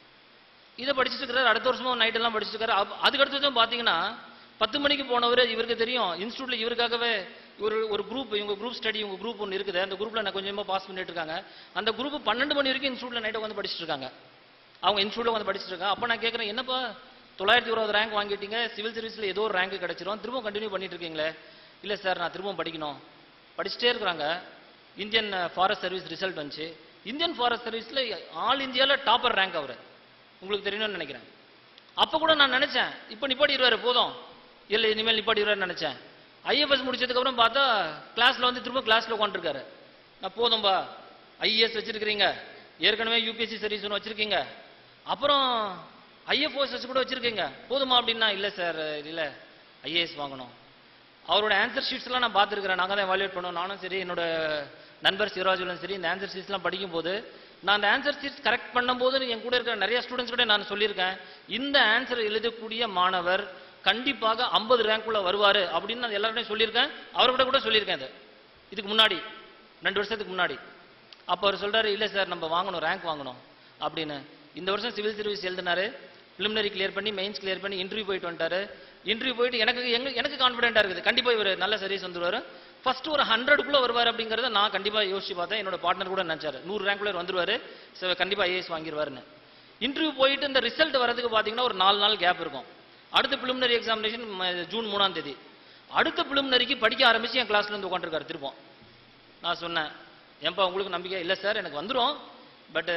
இதை படிச்சுட்டு இருக்கிறாரு அடுத்த வருஷமும் நைட் எல்லாம் படிச்சுட்டு இருக்காரு அப்ப- அதுக்கு அடுத்ததும் பாத்தீங்கன்னா பத்து மணிக்கு போனவர் இவருக்கு தெரியும் இன்ஸ்டியூட்ல இவருக்காகவே ஒரு ஒரு குரூப் இவங்க குரூப் ஸ்டடி இவங்க குரூப் ஒன்று இருக்குது அந்த குரூப்ல நான் கொஞ்சமா பாஸ் பண்ணிட்டு இருக்காங்க அந்த குரூப் பன்னெண்டு மணி வரைக்கும் இன்ஸ்டியூட்ல நைட் வந்து படிச்சுட்டு இருக்காங்க அவங்க இன்ஸ்டியூட்ல வந்து படிச்சுட்டு இருக்காங்க அப்ப நான் கேட்கறேன் என்னப்பா தொள்ளாயிரத்தி இருபது ரேங்க் வாங்கிட்டீங்க சிவில் சர்வீஸ்ல ஏதோ ஒரு ரேங்க் கிடைச்சிரும் திரும்ப கண்டினியூ பண்ணிட்டு இருக்கீங்களே இல்ல சார் நான் திரும்பவும் படிக்கணும் படிச்சுட்டே இருக்கிறாங்க இந்தியன் ஃபாரஸ்ட் சர்வீஸ் ரிசல்ட் வந்துச்சு இந்தியன் ஃபாரஸ்ட் சர்வீஸ்ல ஆல் இந்தியால டாப்பர் ரேங்க் அவரு உங்களுக்கு தெரியணும்னு நினைக்கிறேன் அப்ப கூட நான் நினைச்சேன் இப்ப நிப்பாட்டிடுவாரு போதும் இல்ல இனிமேல் நிப்பாட்டிடுவாருன்னு நினைச்சேன் ஐஎஃப்எஸ் முடிச்சதுக்கு அப்புறம் பார்த்தா கிளாஸ்ல வந்து திரும்ப கிளாஸ்ல உட்காந்துருக்காரு நான் போதும்பா ஐஏஎஸ் வச்சிருக்கிறீங்க ஏற்கனவே யூபிஎஸ்சி சர்வீஸ் ஒன்று வச்சிருக்கீங்க அப்புறம் ஐஎஃப்ஓஎஸ் கூட வச்சிருக்கீங்க போதுமா அப்படின்னா இல்ல சார் இல்ல ஐஏஎஸ் வாங்கணும் அவரோட ஆன்சர் ஷீட்ஸ் எல்லாம் நான் பார்த்துருக்கிறேன் நாங்கள் தான் எவாலுவேட் பண்ணுவோம் நானும் சரி என்னோட நண்பர் சிவராஜுலும் சரி இந்த ஆன்சர் ஷீட்ஸ்லாம் படிக்கும்போது நான் அந்த ஆன்சர் ஷீட்ஸ் கரெக்ட் பண்ணும்போது என் கூட இருக்கிற நிறைய ஸ்டூடெண்ட்ஸ் கூட நான் சொல்லியிருக்கேன் இந்த ஆன்சர் எழுதக்கூடிய மாணவர் கண்டிப்பாக ஐம்பது ரேங்க்குள்ள வருவாரு அப்படின்னு நான் எல்லாருமே சொல்லியிருக்கேன் அவர்கிட்ட கூட சொல்லியிருக்கேன் அது இதுக்கு முன்னாடி ரெண்டு வருஷத்துக்கு முன்னாடி அப்போ அவர் சொல்றாரு இல்லை சார் நம்ம வாங்கணும் ரேங்க் வாங்கணும் அப்படின்னு இந்த வருஷம் சிவில் சர்வீஸ் எழுதினாரு preliminary கிளியர் பண்ணி மெயின்ஸ் கிளியர் பண்ணி இன்டர்வியூ போயிட்டு வந்துட்டாரு இன்டர்வியூ போயிட்டு எனக்கு எங்க எனக்கு கான்ஃபிடென்ட்டா இருக்குது கண்டிப்பா இவர் நல்ல சர்வீஸ் வந்துருவாரு ஃபர்ஸ்ட் ஒரு ஹண்ட்ரடுக்குள்ள வருவார் அப்படிங்கறத நான் கண்டிப்பா யோசிச்சு பார்த்தேன் என்னோட பார்ட்னர் கூட நினைச்சாரு நூறு ரேங்க்குள்ள வந்துருவாரு சரி கண்டிப்பா ஐஏஎஸ் வாங்கிடுவாருன்னு இன்டர்வியூ போயிட்டு இந்த ரிசல்ட் வரதுக்கு பாத்தீங்கன்னா ஒரு நாலு நாள் கேப் இருக்கும் அடுத்த preliminary எக்ஸாமினேஷன் ஜூன் மூணாம் தேதி அடுத்த preliminaryக்கு படிக்க ஆரம்பிச்சு என் கிளாஸ்ல இருந்து உட்காந்துருக்காரு திருப்பம் நான் சொன்னேன் ஏன்பா உங்களுக்கு நம்பிக்கை இல்லை சார் எனக்கு வந்துடும் but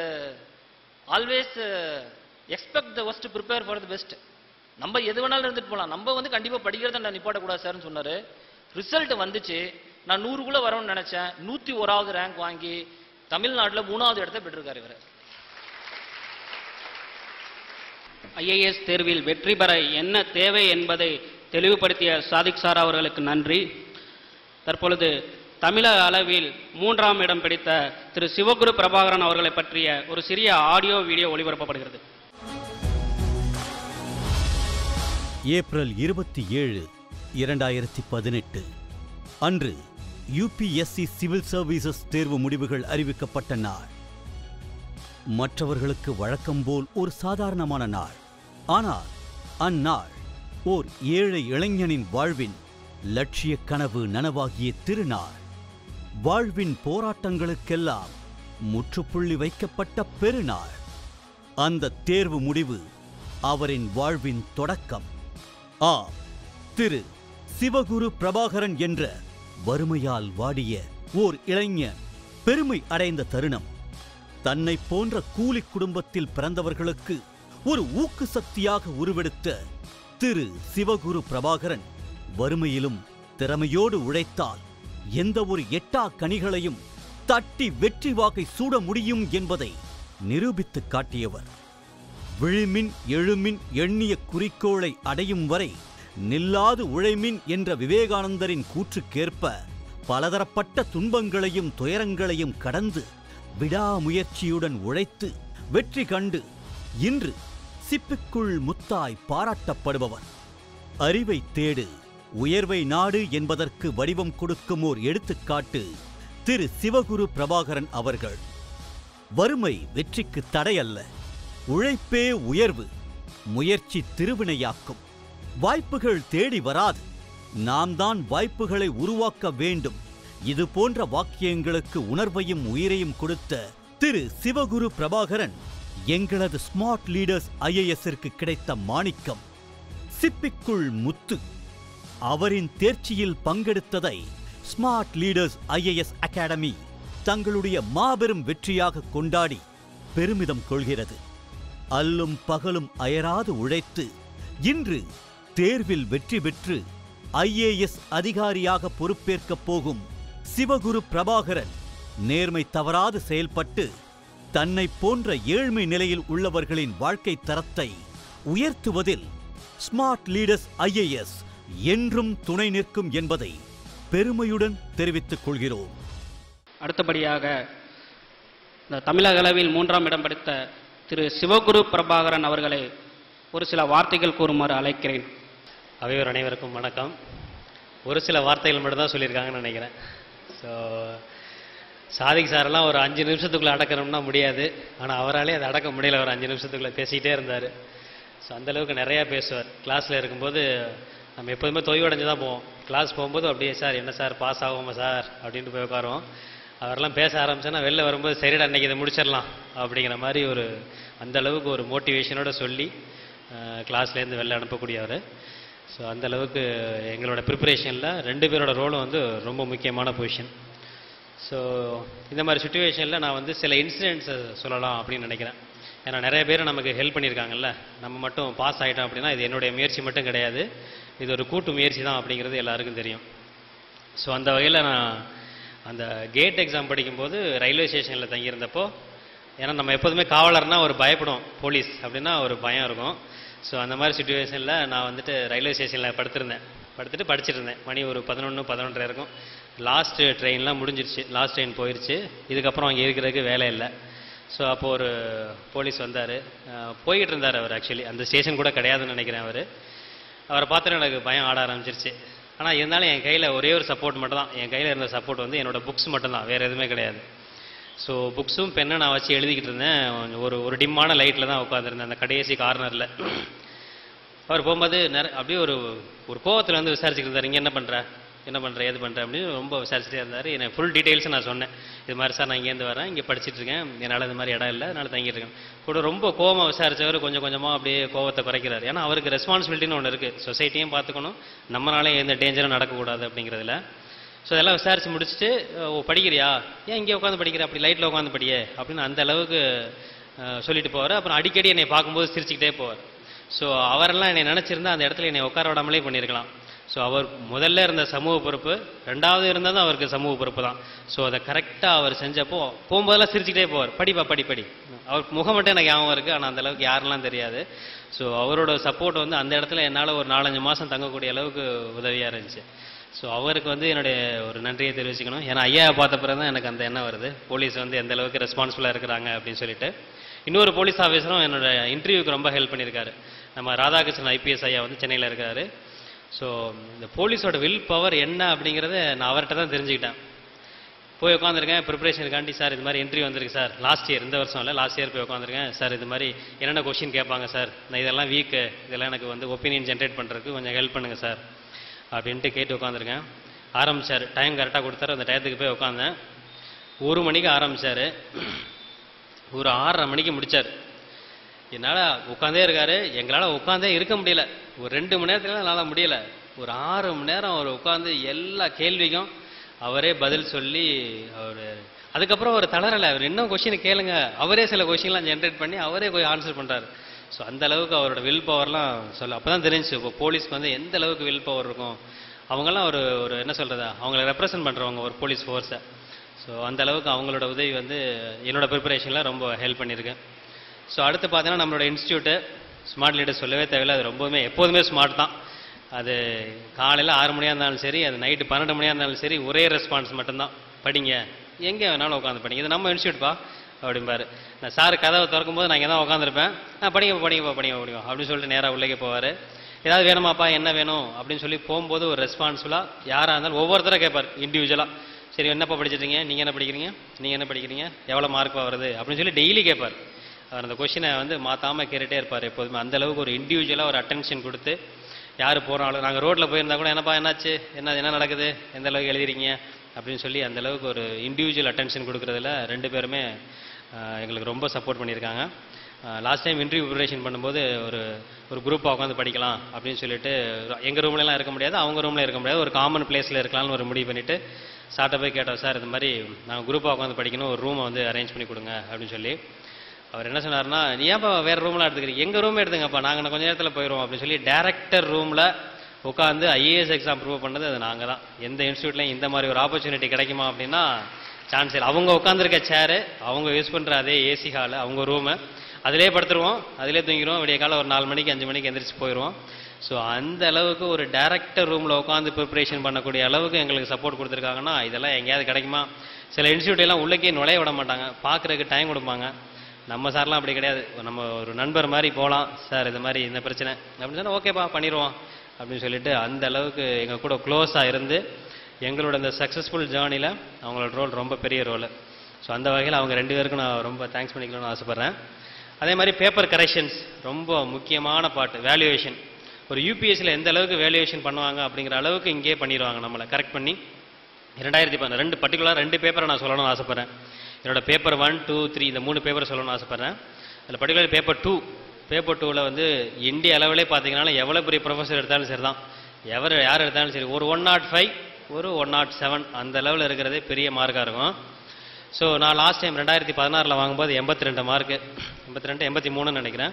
always expect the worst prepare for the best நம்ம எது வேணாலும் இருந்துட்டு போகலாம் நம்ம வந்து கண்டிப்பாக படிக்கிறத நான் நிப்பாட்டக்கூடாது சார்னு சொன்னார் ரிசல்ட் வந்துச்சு நான் நூறுக்குள்ளே வரணும்னு நினச்சேன் நூற்றி ஓராவது ரேங்க் வாங்கி தமிழ்நாட்டில் மூணாவது இடத்த பெற்றிருக்காரு இவர் ஐஏஎஸ் தேர்வில் வெற்றி பெற என்ன தேவை என்பதை தெளிவுபடுத்திய சாதிக் சார் அவர்களுக்கு நன்றி தற்பொழுது தமிழக அளவில் மூன்றாம் இடம் பிடித்த திரு சிவகுரு பிரபாகரன் அவர்களை பற்றிய ஒரு சிறிய ஆடியோ வீடியோ ஒளிபரப்பப்படுகிறது ஏப்ரல் இருபத்தி ஏழு இரண்டாயிரத்தி பதினெட்டு அன்று யுபிஎஸ்சி சிவில் சர்வீசஸ் தேர்வு முடிவுகள் அறிவிக்கப்பட்ட நாள் மற்றவர்களுக்கு வழக்கம்போல் ஒரு சாதாரணமான நாள் ஆனால் அந்நாள் ஓர் ஏழை இளைஞனின் வாழ்வின் லட்சிய கனவு நனவாகிய திருநாள் வாழ்வின் போராட்டங்களுக்கெல்லாம் முற்றுப்புள்ளி வைக்கப்பட்ட பெருநாள் அந்த தேர்வு முடிவு அவரின் வாழ்வின் தொடக்கம் ஆ திரு சிவகுரு பிரபாகரன் என்ற வறுமையால் வாடிய ஓர் இளைஞன் பெருமை அடைந்த தருணம் தன்னை போன்ற கூலி குடும்பத்தில் பிறந்தவர்களுக்கு ஒரு ஊக்கு சக்தியாக உருவெடுத்த திரு சிவகுரு பிரபாகரன் வறுமையிலும் திறமையோடு உழைத்தால் எந்த ஒரு எட்டா கனிகளையும் தட்டி வெற்றி வாகை சூட முடியும் என்பதை நிரூபித்துக் காட்டியவர் விழுமின் எழுமின் எண்ணிய குறிக்கோளை அடையும் வரை நில்லாது உழைமின் என்ற விவேகானந்தரின் கூற்றுக்கேற்ப பலதரப்பட்ட துன்பங்களையும் துயரங்களையும் கடந்து விடாமுயற்சியுடன் உழைத்து வெற்றி கண்டு இன்று சிப்பிக்குள் முத்தாய் பாராட்டப்படுபவர் அறிவை தேடு உயர்வை நாடு என்பதற்கு வடிவம் கொடுக்கும் ஓர் எடுத்துக்காட்டு திரு சிவகுரு பிரபாகரன் அவர்கள் வறுமை வெற்றிக்கு தடையல்ல உழைப்பே உயர்வு முயற்சி திருவினையாக்கும் வாய்ப்புகள் தேடி வராது நாம் தான் வாய்ப்புகளை உருவாக்க வேண்டும் இது போன்ற வாக்கியங்களுக்கு உணர்வையும் உயிரையும் கொடுத்த திரு சிவகுரு பிரபாகரன் எங்களது ஸ்மார்ட் லீடர்ஸ் ஐஏஎஸ்ஸிற்கு கிடைத்த மாணிக்கம் சிப்பிக்குள் முத்து அவரின் தேர்ச்சியில் பங்கெடுத்ததை ஸ்மார்ட் லீடர்ஸ் ஐஏஎஸ் அகாடமி தங்களுடைய மாபெரும் வெற்றியாக கொண்டாடி பெருமிதம் கொள்கிறது அல்லும் பகலும் அயராது உழைத்து இன்று தேர்வில் வெற்றி பெற்று ஐஏஎஸ் அதிகாரியாக பொறுப்பேற்கப் போகும் சிவகுரு பிரபாகரன் நேர்மை தவறாது செயல்பட்டு தன்னை போன்ற ஏழ்மை நிலையில் உள்ளவர்களின் வாழ்க்கை தரத்தை உயர்த்துவதில் ஸ்மார்ட் லீடர்ஸ் ஐஏஎஸ் என்றும் துணை நிற்கும் என்பதை பெருமையுடன் தெரிவித்துக் கொள்கிறோம் அடுத்தபடியாக இந்த தமிழக அளவில் மூன்றாம் இடம் பிடித்த திரு சிவகுரு பிரபாகரன் அவர்களை ஒரு சில வார்த்தைகள் கூறுமாறு அழைக்கிறேன் அவையோர் அனைவருக்கும் வணக்கம் ஒரு சில வார்த்தைகள் மட்டும்தான் சொல்லியிருக்காங்கன்னு நினைக்கிறேன் ஸோ சாதிக் சாரெல்லாம் ஒரு அஞ்சு நிமிஷத்துக்குள்ளே அடக்கணும்னா முடியாது ஆனால் அவராலே அதை அடக்க முடியல ஒரு அஞ்சு நிமிஷத்துக்குள்ளே பேசிக்கிட்டே இருந்தார் ஸோ அந்தளவுக்கு நிறையா பேசுவார் கிளாஸில் இருக்கும்போது நம்ம எப்போதுமே தொய்வடைஞ்சு தான் போவோம் கிளாஸ் போகும்போது அப்படியே சார் என்ன சார் பாஸ் ஆகுமா சார் அப்படின்ட்டு போய் உட்காருவோம் அவரெல்லாம் பேச ஆரம்பிச்சோன்னா வெளில வரும்போது சரிடா அன்னைக்கு இதை முடிச்சிடலாம் அப்படிங்கிற மாதிரி ஒரு அந்த அளவுக்கு ஒரு மோட்டிவேஷனோட சொல்லி கிளாஸ்லேருந்து வெளில அனுப்பக்கூடியவர் ஸோ அந்த அளவுக்கு எங்களோட ப்ரிப்பரேஷனில் ரெண்டு பேரோட ரோலும் வந்து ரொம்ப முக்கியமான பொசிஷன் ஸோ இந்த மாதிரி சுச்சுவேஷனில் நான் வந்து சில இன்சிடென்ட்ஸை சொல்லலாம் அப்படின்னு நினைக்கிறேன் ஏன்னா நிறைய பேர் நமக்கு ஹெல்ப் பண்ணியிருக்காங்கல்ல நம்ம மட்டும் பாஸ் ஆகிட்டோம் அப்படின்னா இது என்னுடைய முயற்சி மட்டும் கிடையாது இது ஒரு கூட்டு முயற்சி தான் அப்படிங்கிறது எல்லாருக்கும் தெரியும் ஸோ அந்த வகையில் நான் அந்த கேட் எக்ஸாம் படிக்கும்போது ரயில்வே ஸ்டேஷனில் தங்கியிருந்தப்போ ஏன்னா நம்ம எப்போதுமே காவலர்னா ஒரு பயப்படும் போலீஸ் அப்படின்னா ஒரு பயம் இருக்கும் ஸோ அந்த மாதிரி சுச்சுவேஷனில் நான் வந்துட்டு ரயில்வே ஸ்டேஷனில் படுத்திருந்தேன் படுத்துட்டு படிச்சுட்டு இருந்தேன் மணி ஒரு பதினொன்று பதினொன்றரை இருக்கும் லாஸ்ட் ட்ரெயின்லாம் முடிஞ்சிருச்சு லாஸ்ட் ட்ரெயின் போயிடுச்சு இதுக்கப்புறம் அங்கே இருக்கிறதுக்கு வேலை இல்லை ஸோ அப்போ ஒரு போலீஸ் வந்தார் போய்கிட்டு இருந்தார் அவர் ஆக்சுவலி அந்த ஸ்டேஷன் கூட கிடையாதுன்னு நினைக்கிறேன் அவர் அவரை பார்த்துட்டு எனக்கு பயம் ஆட ஆரம்பிச்சிருச்சு ஆனால் இருந்தாலும் என் கையில் ஒரே ஒரு சப்போர்ட் மட்டும் தான் என் கையில் இருந்த சப்போர்ட் வந்து என்னோட புக்ஸ் மட்டும்தான் வேறு எதுவுமே கிடையாது ஸோ புக்ஸும் பெண்ணும் நான் வச்சு எழுதிக்கிட்டு இருந்தேன் ஒரு ஒரு டிம்மான லைட்டில் தான் உட்காந்துருந்தேன் அந்த கடைசி கார்னரில் அவர் போகும்போது நிற அப்படியே ஒரு ஒரு கோவத்தில் வந்து விசாரிச்சுட்டு இருந்தார் இங்கே என்ன பண்ணுற என்ன பண்ணுற ஏது பண்ணுற அப்படின்னு ரொம்ப விசாரிச்சுட்டே இருந்தார் எனக்கு ஃபுல் டீட்டெயில்ஸ் நான் சொன்னேன் இது மாதிரி சார் நான் இங்கேருந்து வரேன் இங்கே படிச்சுட்டு இருக்கேன் என்னால் இந்த மாதிரி இடம் இல்லை அதனால் தங்கிட்டு இருக்கேன் கூட ரொம்ப கோவமாக விசாரிச்சவர் கொஞ்சம் கொஞ்சமாக அப்படியே கோவத்தை குறைக்கிறார் ஏன்னா அவருக்கு ரெஸ்பான்சிபிலிட்டின்னு ஒன்று இருக்குது சொசைட்டியும் பார்த்துக்கணும் நம்மளாலே எந்த டேஞ்சரும் நடக்கக்கூடாது அப்படிங்கிறதுல ஸோ இதெல்லாம் விசாரித்து முடிச்சுட்டு ஓ படிக்கிறியா ஏன் இங்கே உட்காந்து படிக்கிற அப்படி லைட்டில் உட்காந்து படியே அப்படின்னு அந்த அளவுக்கு அஹ், சொல்லிட்டு போவார் அப்புறம் அடிக்கடி என்னை பார்க்கும்போது சிரிச்சுக்கிட்டே போவார் ஸோ அவரெல்லாம் என்னை நினச்சிருந்தா அந்த இடத்துல என்னை உட்கார விடாமலே பண்ணியிருக்கலாம் ஸோ அவர் முதல்ல இருந்த சமூக பொறுப்பு ரெண்டாவது இருந்ததும் அவருக்கு சமூக பொறுப்பு தான் ஸோ அதை கரெக்டாக அவர் செஞ்சப்போ போகும்போதெல்லாம் சிரிச்சுக்கிட்டே போவார் படிப்பா படி படி அவர் முகம் மட்டும் எனக்கு ஞாபகம் இருக்குது ஆனால் அந்த அளவுக்கு யாரெல்லாம் தெரியாது ஸோ அவரோட சப்போர்ட் வந்து அந்த இடத்துல என்னால் ஒரு நாலஞ்சு மாதம் தங்கக்கூடிய அளவுக்கு உதவியாக இருந்துச்சு ஸோ அவருக்கு வந்து என்னுடைய ஒரு நன்றியை தெரிவிச்சுக்கணும் ஏன்னா ஐயாவை பார்த்த பிறகு தான் எனக்கு அந்த எண்ணம் வருது போலீஸ் வந்து எந்த அளவுக்கு ரெஸ்பான்சிபிளாக இருக்கிறாங்க அப்படின்னு சொல்லிட்டு இன்னொரு போலீஸ் ஆஃபீஸரும் என்னோட இன்டர்வியூக்கு ரொம்ப ஹெல்ப் பண்ணியிருக்காரு நம்ம ராதாகிருஷ்ணன் ஐபிஎஸ் ஐயா வந்து சென்னையில் இருக்காரு ஸோ இந்த போலீஸோட வில் பவர் என்ன அப்படிங்கிறத நான் அவர்கிட்ட தான் தெரிஞ்சுக்கிட்டேன் போய் உட்காந்துருக்கேன் ப்ரிப்பரேஷனுக்காண்டி சார் இது மாதிரி இன்டர்வியூ வந்திருக்கு சார் லாஸ்ட் இயர் இந்த வருஷம் இல்லை லாஸ்ட் இயர் போய் உட்காந்துருக்கேன் சார் இது மாதிரி என்னென்ன கொஷின் கேட்பாங்க சார் நான் இதெல்லாம் வீக்கு இதெல்லாம் எனக்கு வந்து ஒப்பீனியன் ஜென்ரேட் பண்ணுறதுக்கு கொஞ்சம் ஹெல்ப் பண்ணுங்கள் சார் அப்படின்ட்டு கேட்டு உட்காந்துருக்கேன் ஆரம்பிச்சார் டைம் கரெக்டாக கொடுத்தாரு அந்த டயத்துக்கு போய் உட்காந்தேன் ஒரு மணிக்கு ஆரம்பிச்சார் ஒரு ஆறரை மணிக்கு முடிச்சார் என்னால் உட்காந்தே இருக்காரு எங்களால் உட்காந்தே இருக்க முடியல ஒரு ரெண்டு மணி நேரத்துல என்னால் முடியல ஒரு ஆறு மணி நேரம் அவர் உட்காந்து எல்லா கேள்விக்கும் அவரே பதில் சொல்லி அவர் அதுக்கப்புறம் அவர் தளரலை அவர் இன்னும் கொஷின் கேளுங்க அவரே சில கொஷின்லாம் ஜென்ரேட் பண்ணி அவரே போய் ஆன்சர் பண்ணுறாரு ஸோ அந்த அளவுக்கு அவரோட வில் பவர்லாம் சொல்ல அப்போ தான் தெரிஞ்சுச்சு இப்போ போலீஸ்க்கு வந்து எந்த அளவுக்கு வில் பவர் இருக்கும் அவங்கெல்லாம் ஒரு ஒரு என்ன சொல்கிறது அவங்கள ரெப்ரசன்ட் பண்ணுறவங்க ஒரு போலீஸ் ஃபோர்ஸை ஸோ அந்த அளவுக்கு அவங்களோட உதவி வந்து என்னோட ப்ரிப்பரேஷனில் ரொம்ப ஹெல்ப் பண்ணியிருக்கேன் ஸோ அடுத்து பார்த்தீங்கன்னா நம்மளோட இன்ஸ்டியூட்டு ஸ்மார்ட் லீடர் சொல்லவே தேவையில்ல அது ரொம்பவுமே எப்போதுமே ஸ்மார்ட் தான் அது காலையில் ஆறு மணியாக இருந்தாலும் சரி அது நைட்டு பன்னெண்டு மணியாக இருந்தாலும் சரி ஒரே ரெஸ்பான்ஸ் மட்டும்தான் படிங்க எங்கே வேணாலும் உட்காந்து படிங்க இது நம்ம இன்ஸ்டியூட்ப்பா அப்படிம்பாரு நான் சார் கதவை திறக்கும்போது நான் இங்கே தான் உட்காந்துருப்பேன் ஆ படிங்க படிங்கப்பா படிங்க படிங்க அப்படின்னு சொல்லிட்டு நேராக உள்ளே போவார் ஏதாவது வேணுமாப்பா என்ன வேணும் அப்படின்னு சொல்லி போகும்போது ஒரு ரெஸ்பான்சிபிளாக யாராக இருந்தாலும் ஒவ்வொருத்தரும் கேட்பார் இண்டிவிஜுவலாக சரி என்னப்பா படிச்சிருக்கீங்க நீங்கள் என்ன படிக்கிறீங்க நீங்கள் என்ன படிக்கிறீங்க எவ்வளோ மார்க் வருது அப்படின்னு சொல்லி டெய்லி கேட்பார் அவர் அந்த கொஷினை வந்து மாற்றாமல் கேட்டுகிட்டே இருப்பார் எப்போதுமே அந்த அளவுக்கு ஒரு இண்டிவிஜுவலாக ஒரு அட்டென்ஷன் கொடுத்து யார் போகிறாலும் நாங்கள் ரோட்டில் போயிருந்தா கூட என்னப்பா என்னாச்சு என்ன என்ன நடக்குது எந்த அளவுக்கு எழுதிருக்கீங்க அப்படின்னு சொல்லி அந்த அளவுக்கு ஒரு இண்டிவிஜுவல் அட்டென்ஷன் கொடுக்குறதுல ரெண்டு பேருமே ஆஹ், எங்களுக்கு ரொம்ப சப்போர்ட் பண்ணியிருக்காங்க லாஸ்ட் டைம் இன்டர்வியூ ப்ரிப்பரேஷன் பண்ணும்போது ஒரு ஒரு குரூப்பாக உட்காந்து படிக்கலாம் அப்படின்னு சொல்லிட்டு எங்கள் ரூம்லலாம் இருக்க முடியாது அவங்க ரூமில் இருக்க முடியாது ஒரு காமன் பிளேஸில் இருக்கலாம்னு ஒரு முடிவு பண்ணிவிட்டு சார்ட்ட போய் கேட்டோம் சார் இந்த மாதிரி நாங்கள் குரூப்பாக உட்காந்து படிக்கணும் ஒரு ரூமை வந்து அரேஞ்ச் பண்ணி கொடுங்க அப்படின்னு சொல்லி அவர் என்ன சொன்னார்னா நீ ஏன்ப்பா வேறு ரூம்லாம் எடுத்துக்கிறீங்க எங்கள் ரூம் எடுத்துங்கப்பா நாங்கள் கொஞ்ச நேரத்தில் போயிடுவோம் அப்படின்னு சொல்லி டேரக்டர் ரூமில் உட்காந்து ஐஏஎஸ் எக்ஸாம் ப்ரூவ் பண்ணது அது நாங்கள் தான் எந்த இன்ஸ்டியூட்லையும் இந்த மாதிரி ஒரு ஆப்பர்ச்சுனிட்டி கிடைக்குமா அப்படின்னா சான்ஸ் இல்லை அவங்க உட்காந்துருக்க சேரு அவங்க யூஸ் பண்ணுற அதே ஏசி ஹாலு அவங்க ரூமு அதிலே படுத்துருவோம் அதிலே தூங்கிடுவோம் விடிய காலம் ஒரு நாலு மணிக்கு அஞ்சு மணிக்கு எந்திரிச்சு போயிடுவோம் ஸோ அந்த அளவுக்கு ஒரு டேரக்டர் ரூமில் உட்காந்து ப்ரிப்பரேஷன் பண்ணக்கூடிய அளவுக்கு எங்களுக்கு சப்போர்ட் கொடுத்துருக்காங்கன்னா இதெல்லாம் எங்கேயாவது கிடைக்குமா சில இன்ஸ்டியூட் எல்லாம் உள்ளக்கே நுழைய விட மாட்டாங்க பார்க்குறதுக்கு டைம் கொடுப்பாங்க நம்ம சார்லாம் அப்படி கிடையாது நம்ம ஒரு நண்பர் மாதிரி போகலாம் சார் இந்த மாதிரி இந்த பிரச்சனை அப்படின்னு சொன்னால் ஓகேப்பா பண்ணிடுவோம் அப்படின்னு சொல்லிட்டு அந்த அளவுக்கு எங்கள் கூட க்ளோஸாக இருந்து எங்களோட இந்த சக்ஸஸ்ஃபுல் ஜேர்னியில் அவங்களோட ரோல் ரொம்ப பெரிய ரோல் ஸோ அந்த வகையில் அவங்க ரெண்டு பேருக்கும் நான் ரொம்ப தேங்க்ஸ் பண்ணிக்கணும்னு ஆசைப்பட்றேன் அதே மாதிரி பேப்பர் கரெக்ஷன்ஸ் ரொம்ப முக்கியமான பாட்டு வேல்யூவேஷன் ஒரு யூபிஎஸ்சியில் எந்த அளவுக்கு வேல்யூவேஷன் பண்ணுவாங்க அப்படிங்கிற அளவுக்கு இங்கேயே பண்ணிடுவாங்க நம்மளை கரெக்ட் பண்ணி ரெண்டாயிரத்தி பதினாறு ரெண்டு பர்டிகுலர் ரெண்டு பேப்பரை நான் சொல்லணும்னு ஆசைப்பட்றேன் என்னோட பேப்பர் ஒன் டூ த்ரீ இந்த மூணு பேப்பர் சொல்லணும்னு ஆசைப்பட்றேன் அதில் பர்டிகுலர் பேப்பர் டூ பேப்பர் டூவில் வந்து இந்திய அளவிலே பார்த்தீங்கன்னா எவ்வளோ பெரிய ப்ரொஃபஸர் எடுத்தாலும் சரி தான் எவர் யார் எடுத்தாலும் சரி ஒரு ஒன் நாட் ஃபைவ் ஒரு ஒன் நாட் செவன் அந்த லெவலில் இருக்கிறதே பெரிய மார்க்காக இருக்கும் ஸோ நான் லாஸ்ட் டைம் ரெண்டாயிரத்தி பதினாறில் வாங்கும்போது எண்பத்தி ரெண்டு மார்க்கு எண்பத்தி ரெண்டு எண்பத்தி மூணுன்னு நினைக்கிறேன்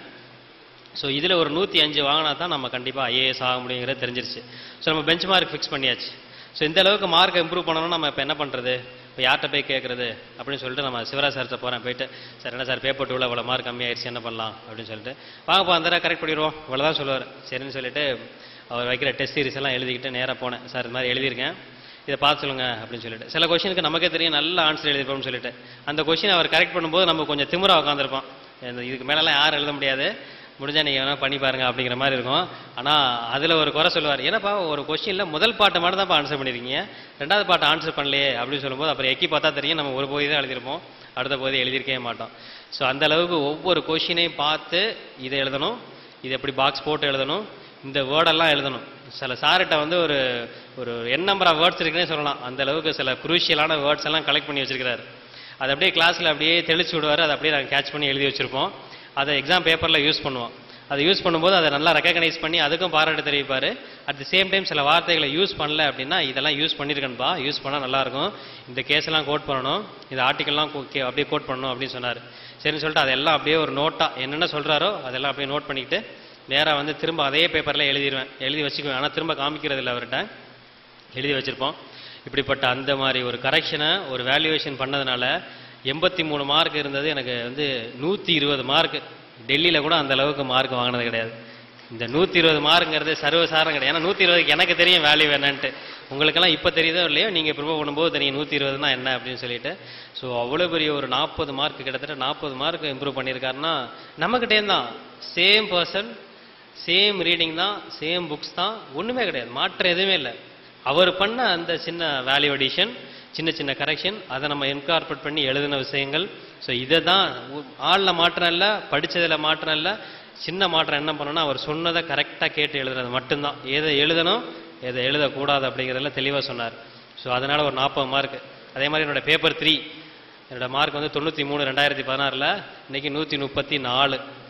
ஸோ இதில் ஒரு நூற்றி அஞ்சு வாங்கினா தான் நம்ம கண்டிப்பாக ஐஏஎஸ் ஆக முடியுங்கிறது தெரிஞ்சிருச்சு ஸோ நம்ம பெஞ்ச் மார்க் ஃபிக்ஸ் பண்ணியாச்சு ஸோ இந்த அளவுக்கு மார்க் இம்ப்ரூவ் பண்ணணும்னா நம்ம இப்போ என்ன பண்ணுறது இப்போ யார்கிட்ட போய் கேட்குறது அப்படின்னு சொல்லிட்டு நம்ம சிவராஜ் சார்கிட்ட போகிறேன் போயிட்டு சார் என்ன சார் பேப்பர் டூவில் இவ்வளோ மார்க் கம்மியாயிருச்சு என்ன பண்ணலாம் அப்படின்னு சொல்லிட்டு வாங்கப்பா அந்த கரெக்ட் பண்ணிடுவோம் இவ்வளோ தான் சொல்லுவார் சரின்னு சொல்லிட்டு அவர் வைக்கிற டெஸ்ட் சீரிஸ் எல்லாம் எழுதிக்கிட்டு நேராக போனேன் சார் இது மாதிரி எழுதியிருக்கேன் இதை பார்த்து சொல்லுங்க அப்படின்னு சொல்லிட்டு சில கொஷனுக்கு நமக்கே தெரியும் நல்ல ஆன்சர் எழுதிப்போம்னு சொல்லிட்டு அந்த கொஷின் அவர் கரெக்ட் பண்ணும்போது நம்ம கொஞ்சம் திமிரா உட்காந்துருப்போம் இதுக்கு மேலெல்லாம் யாரும் எழுத முடியாது முடிஞ்சா நீங்கள் வேணால் பண்ணி பாருங்க அப்படிங்கிற மாதிரி இருக்கும் ஆனால் அதில் ஒரு குறை சொல்லுவார் ஏன்னாப்பா ஒரு கொஸ்டினில் முதல் பாட்டை மட்டும் தான்ப்பா ஆன்சர் பண்ணியிருக்கீங்க ரெண்டாவது பாட்டை ஆன்சர் பண்ணலையே அப்படின்னு சொல்லும்போது அப்புறம் எக்கி பார்த்தா தெரியும் நம்ம ஒரு பகுதி தான் எழுதியிருப்போம் அடுத்த பகுதி எழுதியிருக்கவே மாட்டோம் ஸோ அந்த அளவுக்கு ஒவ்வொரு கொஷினையும் பார்த்து இதை எழுதணும் இது எப்படி பாக்ஸ் போட்டு எழுதணும் இந்த வேர்டெல்லாம் எழுதணும் சில சார்கிட்ட வந்து ஒரு ஒரு என் நம்பர் ஆஃப் வேர்ட்ஸ் இருக்குன்னே சொல்லலாம் அந்த அளவுக்கு சில குரூஷியலான வேர்ட்ஸ் எல்லாம் கலெக்ட் பண்ணி வச்சிருக்கிறாரு அதை அப்படியே கிளாஸில் அப்படியே தெளிச்சு விடுவார் அதை அப்படியே நாங்கள் கேட்ச் பண்ணி எழுதி வச்சிருப்போம் அதை எக்ஸாம் பேப்பரில் யூஸ் பண்ணுவோம் அதை யூஸ் பண்ணும்போது அதை நல்லா ரெக்கக்னைஸ் பண்ணி அதுக்கும் பாராட்டு தெரிவிப்பார் அட் தி சேம் டைம் சில வார்த்தைகளை யூஸ் பண்ணல அப்படின்னா இதெல்லாம் யூஸ் பண்ணியிருக்கேன்பா யூஸ் பண்ணால் நல்லாயிருக்கும் இந்த கேஸெல்லாம் கோட் பண்ணணும் இந்த ஆர்டிக்கல்லாம் அப்படியே கோட் பண்ணணும் அப்படின்னு சொன்னார் சரின்னு சொல்லிட்டு அதெல்லாம் அப்படியே ஒரு நோட்டாக என்னென்ன சொல்கிறாரோ அதெல்லாம் அப்படியே நோட் பண்ணிக்கிட்டு நேராக வந்து திரும்ப அதே பேப்பரில் எழுதிடுவேன் எழுதி வச்சுக்குவேன் ஆனால் திரும்ப காமிக்கிறது இல்லை அவர்கிட்ட எழுதி வச்சுருப்போம் இப்படிப்பட்ட அந்த மாதிரி ஒரு கரெக்ஷனை ஒரு வேல்யூவேஷன் பண்ணதுனால எண்பத்தி மூணு மார்க் இருந்தது எனக்கு வந்து நூற்றி இருபது மார்க் டெல்லியில் கூட அந்த அளவுக்கு மார்க் வாங்கினது கிடையாது இந்த நூற்றி இருபது மார்க்குங்கிறது சர்வசாரம் கிடையாது ஏன்னா நூற்றி இருபதுக்கு எனக்கு தெரியும் வேல்யூ என்னன்ட்டு உங்களுக்கெல்லாம் இப்போ தெரியுதோ இல்லையோ நீங்கள் ப்ரிப்பேர் பண்ணும்போது தெரியும் நூற்றி இருபதுனா என்ன அப்படின்னு சொல்லிட்டு ஸோ அவ்வளோ பெரிய ஒரு நாற்பது மார்க் கிட்டத்தட்ட நாற்பது மார்க் இம்ப்ரூவ் பண்ணியிருக்காருன்னா நம்மக்கிட்டே தான் சேம் பர்சன் சேம் ரீடிங் தான் சேம் புக்ஸ் தான் ஒன்றுமே கிடையாது மாற்றம் எதுவுமே இல்லை அவர் பண்ண அந்த சின்ன வேல்யூ அடிஷன் சின்ன சின்ன கரெக்ஷன் அதை நம்ம இன்கார்பரேட் பண்ணி எழுதின விஷயங்கள் ஸோ இதை தான் ஆளில் மாற்றம் இல்லை படித்ததில் மாற்றம் இல்லை சின்ன மாற்றம் என்ன பண்ணணும்னா அவர் சொன்னதை கரெக்டாக கேட்டு எழுதுறது மட்டும்தான் எதை எழுதணும் எதை எழுதக்கூடாது அப்படிங்கிறதுல தெளிவாக சொன்னார் ஸோ அதனால் ஒரு நாற்பது மார்க் அதே மாதிரி என்னோட பேப்பர் த்ரீ என்னோட மார்க் வந்து தொண்ணூற்றி மூணு ரெண்டாயிரத்தி பதினாறில் இன்றைக்கி நூற்றி முப்பத்தி நாலு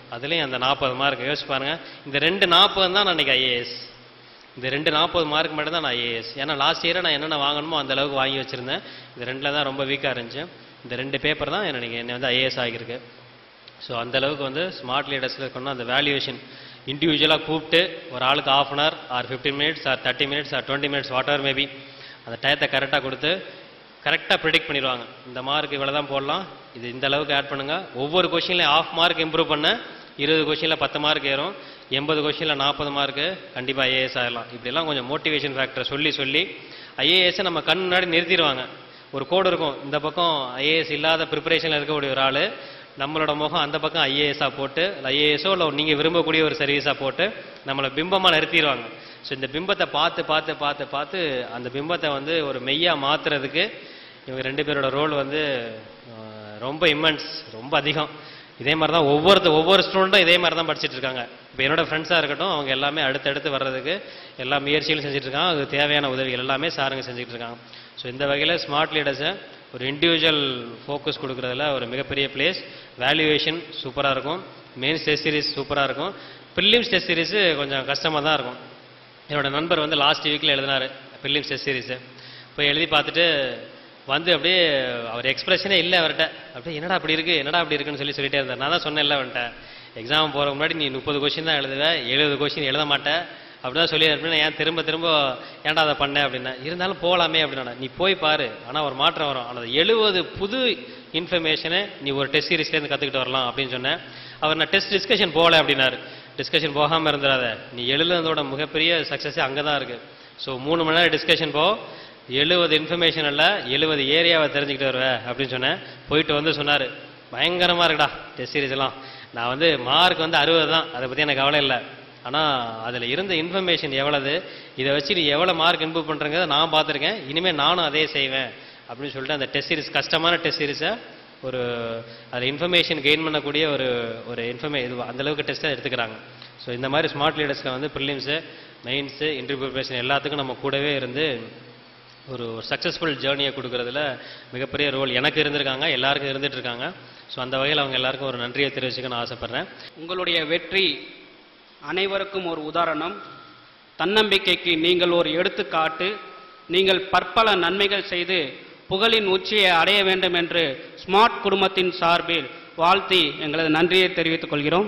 அதுலேயும் அந்த நாற்பது மார்க் யோசிச்சு பாருங்க இந்த ரெண்டு நாற்பது தான் நான் இன்னைக்கு ஐஏஎஸ் இந்த ரெண்டு நாற்பது மார்க் மட்டும் தான் நான் ஐஏஎஸ் ஏன்னா லாஸ்ட் இயரை நான் என்னென்ன வாங்கணுமோ அந்த அளவுக்கு வாங்கி வச்சிருந்தேன் இந்த ரெண்டில் தான் ரொம்ப வீக்காக இருந்துச்சு இந்த ரெண்டு பேப்பர் தான் எனக்கு என்னை வந்து ஐஏஎஸ் ஆகியிருக்கு ஸோ அந்த அளவுக்கு வந்து ஸ்மார்ட் லீடர்ஸில் இருக்கணும் அந்த வேல்யூவேஷன் இண்டிவிஜுவலாக கூப்பிட்டு ஒரு ஆளுக்கு half an hour or fifteen minutes or thirty minutes or twenty minutes whatever maybe அந்த டயத்தை கரெக்டாக கொடுத்து கரெக்டாக ப்ரிடிக்ட் பண்ணிடுவாங்க இந்த மார்க் இவ்வளோ தான் போடலாம் இது இந்த அளவுக்கு ஆட் பண்ணுங்க ஒவ்வொரு கொஷின்லையும் ஆஃப் மார்க் இம்ப்ரூவ் பண்ண இருபது கொஷினில் பத்து மார்க் ஏறும் எண்பது கொஷினில் நாற்பது மார்க்கு கண்டிப்பாக ஐஏஎஸ் ஆகிடலாம் இப்படிலாம் கொஞ்சம் மோட்டிவேஷன் ஃபேக்டரை சொல்லி சொல்லி ஐஏஎஸ்ஸை நம்ம கண் முன்னாடி நிறுத்திடுவாங்க ஒரு கோடு இருக்கும் இந்த பக்கம் ஐஏஎஸ் இல்லாத ப்ரிப்பரேஷனில் இருக்கக்கூடிய ஒரு ஆள் நம்மளோட முகம் அந்த பக்கம் ஐஏஎஸ்ஸாக போட்டு ஐஏஎஸோ இல்லை நீங்கள் விரும்பக்கூடிய ஒரு சர்வீஸாக போட்டு நம்மளை பிம்பமாக நிறுத்திடுவாங்க ஸோ இந்த பிம்பத்தை பார்த்து பார்த்து பார்த்து பார்த்து அந்த பிம்பத்தை வந்து ஒரு மெய்யாக மாற்றுறதுக்கு இவங்க ரெண்டு பேரோட ரோல் வந்து அஹ், ரொம்ப இம்மன்ஸ் ரொம்ப அதிகம் இதே மாதிரி தான் ஒவ்வொருத்த ஒவ்வொரு ஸ்டூடெண்ட்டும் இதே மாதிரி தான் படிச்சிட்டு இருக்காங்க இப்போ என்னோட ஃப்ரெண்ட்ஸாக இருக்கட்டும் அவங்க எல்லாமே அடுத்தடுத்து வர்றதுக்கு எல்லா முயற்சிகளும் செஞ்சுட்டு இருக்காங்க அதுக்கு தேவையான உதவிகள் எல்லாமே சாருங்க செஞ்சுட்டு இருக்காங்க ஸோ இந்த வகையில் ஸ்மார்ட் லீடர்ஸை ஒரு இண்டிவிஜுவல் ஃபோக்கஸ் கொடுக்குறதுல ஒரு மிகப்பெரிய பிளேஸ் வேல்யூவேஷன் சூப்பராக இருக்கும் மெயின்ஸ் டெஸ்ட் சீரிஸ் சூப்பராக இருக்கும் ப்ரிலிம்ஸ் டெஸ்ட் சீரிஸ் கொஞ்சம் கஷ்டமாக தான் இருக்கும் என்னோட நண்பர் வந்து லாஸ்ட் வீக்கில் எழுதினாரு ப்ரிலிம்ஸ் டெஸ்ட் சீரிஸு போய் எழுதி பார்த்துட்டு வந்து அப்படியே அவர் எக்ஸ்பிரஷனே இல்லை அவர்கிட்ட அப்படியே என்னடா அப்படி இருக்கு என்னடா அப்படி இருக்குன்னு சொல்லி சொல்லிட்டே இருந்தார் நான் தான் சொன்னேன்ல அவன்கிட்ட எக்ஸாம் போகிற முன்னாடி நீ முப்பது கொஸ்டின் தான் எழுதுவேன் எழுபது கொஸ்டின் எழுத மாட்டேன் அப்படிதான் சொல்லி இருப்பேன் ஏன் திரும்ப திரும்ப ஏன்டா அதை பண்ண அப்படின்னா இருந்தாலும் போகலாமே அப்படின்னா நீ போய் பாரு ஆனால் ஒரு மாற்றம் வரும் ஆனால் எழுபது புது இன்ஃபர்மேஷனை நீ ஒரு டெஸ்ட் சீரிஸ்லேருந்து கற்றுக்கிட்டு வரலாம் அப்படின்னு சொன்னேன் அவர் நான் டெஸ்ட் டிஸ்கஷன் போகல அப்படின்னாரு டிஸ்கஷன் போகாமல் இருந்துடாத நீ எழுதுனதோட மிகப்பெரிய சக்ஸஸே அங்கே தான் இருக்குது ஸோ மூணு மணி நேரம் டிஸ்கஷன் போ எழுபது இன்ஃபர்மேஷன் இல்லை எழுபது ஏரியாவை தெரிஞ்சுக்கிட்டு வருவேன் அப்படின்னு சொன்னேன் போயிட்டு வந்து சொன்னார் பயங்கரமாக இருக்குடா டெஸ்ட் சீரிஸ் எல்லாம் நான் வந்து மார்க் வந்து அறுபது தான் அதை பற்றி எனக்கு கவலை இல்லை ஆனால் அதில் இருந்த இன்ஃபர்மேஷன் எவ்வளவு இதை வச்சு நீ எவ்வளோ மார்க் இம்ப்ரூவ் பண்ணுறங்கிறத நான் பார்த்துருக்கேன் இனிமேல் நானும் அதே செய்வேன் அப்படின்னு சொல்லிட்டு அந்த டெஸ்ட் சீரிஸ் கஷ்டமான டெஸ்ட் சீரிஸை ஒரு அதில் இன்ஃபர்மேஷன் கெயின் பண்ணக்கூடிய ஒரு ஒரு இன்ஃபர்மே இது அந்த அளவுக்கு டெஸ்ட்டை எடுத்துக்கிறாங்க ஸோ இந்த மாதிரி ஸ்மார்ட் லீடர்ஸ்க்கு வந்து ப்ரிலிம்ஸு மெயின்ஸு இன்டர்வியூ ப்ரிப்பரேஷன் எல்லாத்துக்கும் நம்ம கூடவே இருந்து ஒரு சக்ஸஸ்ஃபுல் ஜேர்னியை கொடுக்கறதுல மிகப்பெரிய ரோல் எனக்கு இருந்திருக்காங்க எல்லாருக்கும் இருந்துட்டு இருக்காங்க ஸோ அந்த வகையில் அவங்க எல்லாருக்கும் ஒரு நன்றியை தெரிவிச்சுக்க நான் ஆசைப்பட்றேன் உங்களுடைய வெற்றி அனைவருக்கும் ஒரு உதாரணம் தன்னம்பிக்கைக்கு நீங்கள் ஒரு எடுத்துக்காட்டு நீங்கள் பற்பல நன்மைகள் செய்து புகழின் உச்சியை அடைய வேண்டும் என்று ஸ்மார்ட் குடும்பத்தின் சார்பில் வாழ்த்தி எங்களது நன்றியை தெரிவித்துக் கொள்கிறோம்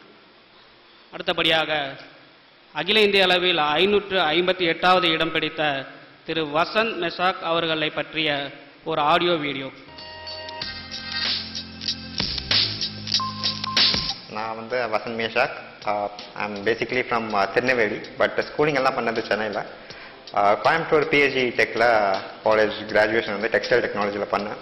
அடுத்தபடியாக அகில இந்திய அளவில் ஐநூற்று ஐம்பத்தி எட்டாவது இடம் பிடித்த திரு வசந்த் மெசாக் அவர்களை பற்றிய ஒரு ஆடியோ வீடியோ நான் வந்து Vasanth Meshak I'm basically from Tirunelveli but schooling எல்லாம் பண்ணது சென்னையில் கோயம்புத்தூர் பிஹெச்டி டெக்கில் காலேஜ் கிராஜுவேஷன் வந்து டெக்ஸ்டைல் டெக்னாலஜியில் பண்ணேன்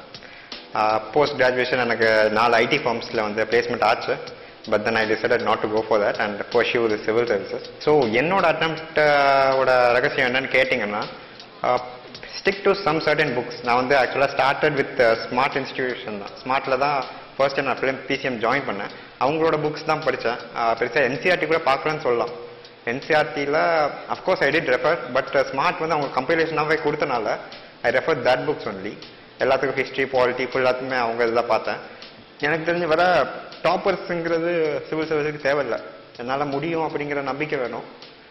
போஸ்ட் கிராஜுவேஷன் எனக்கு நாலு ஐடி ஃபார்ம்ஸில் வந்து பிளேஸ்மெண்ட் ஆச்சு but then I decided not to go for that and pursue the civil services so என்னோட அட்டம்ப்டோட ரகசியம் என்னன்னு கேட்டிங்கன்னா stick to some certain books நான் வந்து ஆக்சுவலாக ஸ்டார்டட் வித் ஸ்மார்ட் இன்ஸ்டிடியூஷன் தான் ஸ்மார்ட்டில் தான் ஃபர்ஸ்ட் நான் ஃபிலிம் பிசிஎம் ஜாயின் பண்ணேன் அவங்களோட புக்ஸ் தான் படித்தேன் பெருசாக என்சிஆர்டி கூட பார்க்கலன்னு சொல்லலாம் என்சிஆர்டியில் of course I did refer but smart வந்து அவங்க கம்பைலேஷனாகவே கொடுத்தனால I refer that books only எல்லாத்துக்கும் ஹிஸ்ட்ரி பாலிட்டி எல்லாத்துக்குமே அவங்க இதெல்லாம் பார்த்தேன் எனக்கு தெரிஞ்சு வர டாப்பர்ஸுங்கிறது சிவில் சர்வீஸுக்கு தேவையில்லை என்னால் முடியும் அப்படிங்கிற நம்பிக்கை வேணும்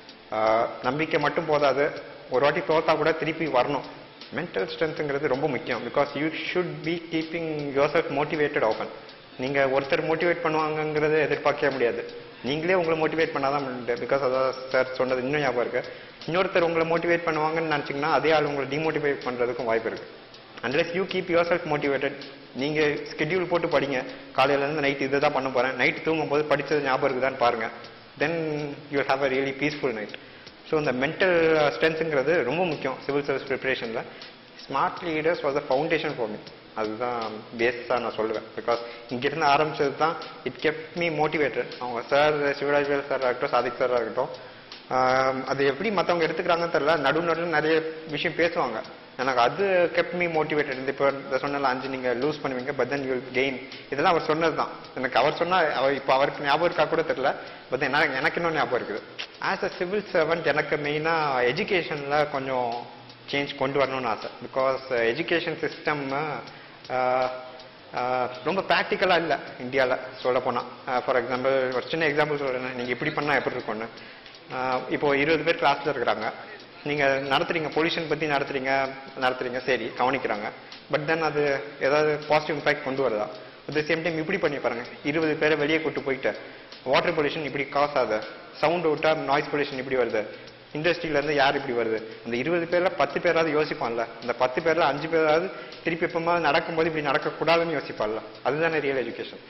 ஆஹ் நம்பிக்கை மட்டும் போதாது ஒரு வாட்டி தோத்தா கூட திருப்பி வரணும் மென்டல் ஸ்ட்ரென்த்துங்கிறது ரொம்ப முக்கியம் because you should be keeping yourself motivated often நீங்கள் ஒருத்தர் மோட்டிவேட் பண்ணுவாங்கங்கிறத எதிர்பார்க்கவே முடியாது நீங்களே உங்களை மோட்டிவேட் பண்ணாதான் உண்டு பிகாஸ் அதான் சார் சொன்னது இன்னும் ஞாபகம் இருக்கு இன்னொருத்தர் உங்களை மோட்டிவேட் பண்ணுவாங்கன்னு நினச்சிங்கன்னா அதே ஆள் உங்களை டிமோட்டிவேட் பண்ணுறதுக்கும் வாய்ப்பு இருக்கு unless you keep yourself motivated நீங்கள் ஸ்கெட்யூல் போட்டு படிங்க காலையிலேருந்து நைட் இதை தான் பண்ண போகிறேன் நைட் தூங்கும் போது படித்தது ஞாபகம் இருக்குதான்னு பாருங்க then you have a really peaceful night so இந்த மென்டல் ஸ்ட்ரென்த்துங்கிறது ரொம்ப முக்கியம் சிவில் சர்வீஸ் ப்ரிப்பரேஷனில் smart leaders was the foundation for me அதுதான் பேஸாக நான் சொல்லுவேன் பிகாஸ் இங்கிருந்து ஆரம்பிச்சது தான் இட் கெப்ட் மீ மோட்டிவேட்டட் அவங்க சார் சிவராஜ்வேல் சார் ஆகட்டும் சாதிக் சார் ஆகட்டும் ஆம், அது எப்படி மற்றவங்க எடுத்துக்கிறாங்கன்னு தெரியல நடு நடுவில் நிறைய விஷயம் பேசுவாங்க எனக்கு அது கெப்ட் மீ மோட்டிவேட்டட் இந்த இப்போ இந்த சொன்னல அஞ்சு நீங்கள் லூஸ் பண்ணுவீங்க பட் தென் யூ கெயின் இதெல்லாம் அவர் சொன்னது தான் எனக்கு அவர் சொன்னால் அவர் இப்போ அவருக்கு ஞாபகம் இருக்கா கூட தெரியல பட் எனக்கு எனக்கு இன்னும் ஞாபகம் இருக்குது ஆஸ் அ சிவில் சர்வெண்ட் எனக்கு மெயினாக எஜுகேஷனில் கொஞ்சம் சேஞ்ச் கொண்டு வரணும்னு ஆசை பிகாஸ் எஜுகேஷன் சிஸ்டம் ஆஹ் ரொம்ப ப்ராக்டிக்கலாக இல்லை இந்தியாவில் சொல்ல போனால் ஃபார் எக்ஸாம்பிள் ஒரு சின்ன எக்ஸாம்பிள் சொல்கிறேன் நீங்கள் இப்படி பண்ணால் எப்படி இருக்கும்னு ஆஹ் இப்போ இருபது பேர் கிளாஸில் இருக்கிறாங்க நீங்கள் நடத்துறீங்க பொல்யூஷன் பற்றி நடத்துறீங்க நடத்துறீங்க சரி கவனிக்கிறாங்க பட் தென் அது ஏதாவது பாசிட்டிவ் இம்பாக்ட் கொண்டு வருதா அட் த சேம் டைம் இப்படி பண்ணி பாருங்க இருபது பேரை வெளியே கூட்டு போயிட்டு வாட்டர் பொல்யூஷன் இப்படி காசு ஆகுது சவுண்ட் விட்டா நாய்ஸ் பொல்யூஷன் இப்படி வருது இண்டஸ்ட்ரியில இருந்து யார் இப்படி வருது அந்த இருபது பேர்ல பத்து பேராவது யோசிப்பான்ல அந்த பத்து பேர்ல அஞ்சு பேராவது திருப்பி எப்பமா நடக்கும்போது இப்படி நடக்கக்கூடாதுன்னு யோசிப்பான்ல அதுதானே ரியல் எஜுகேஷன்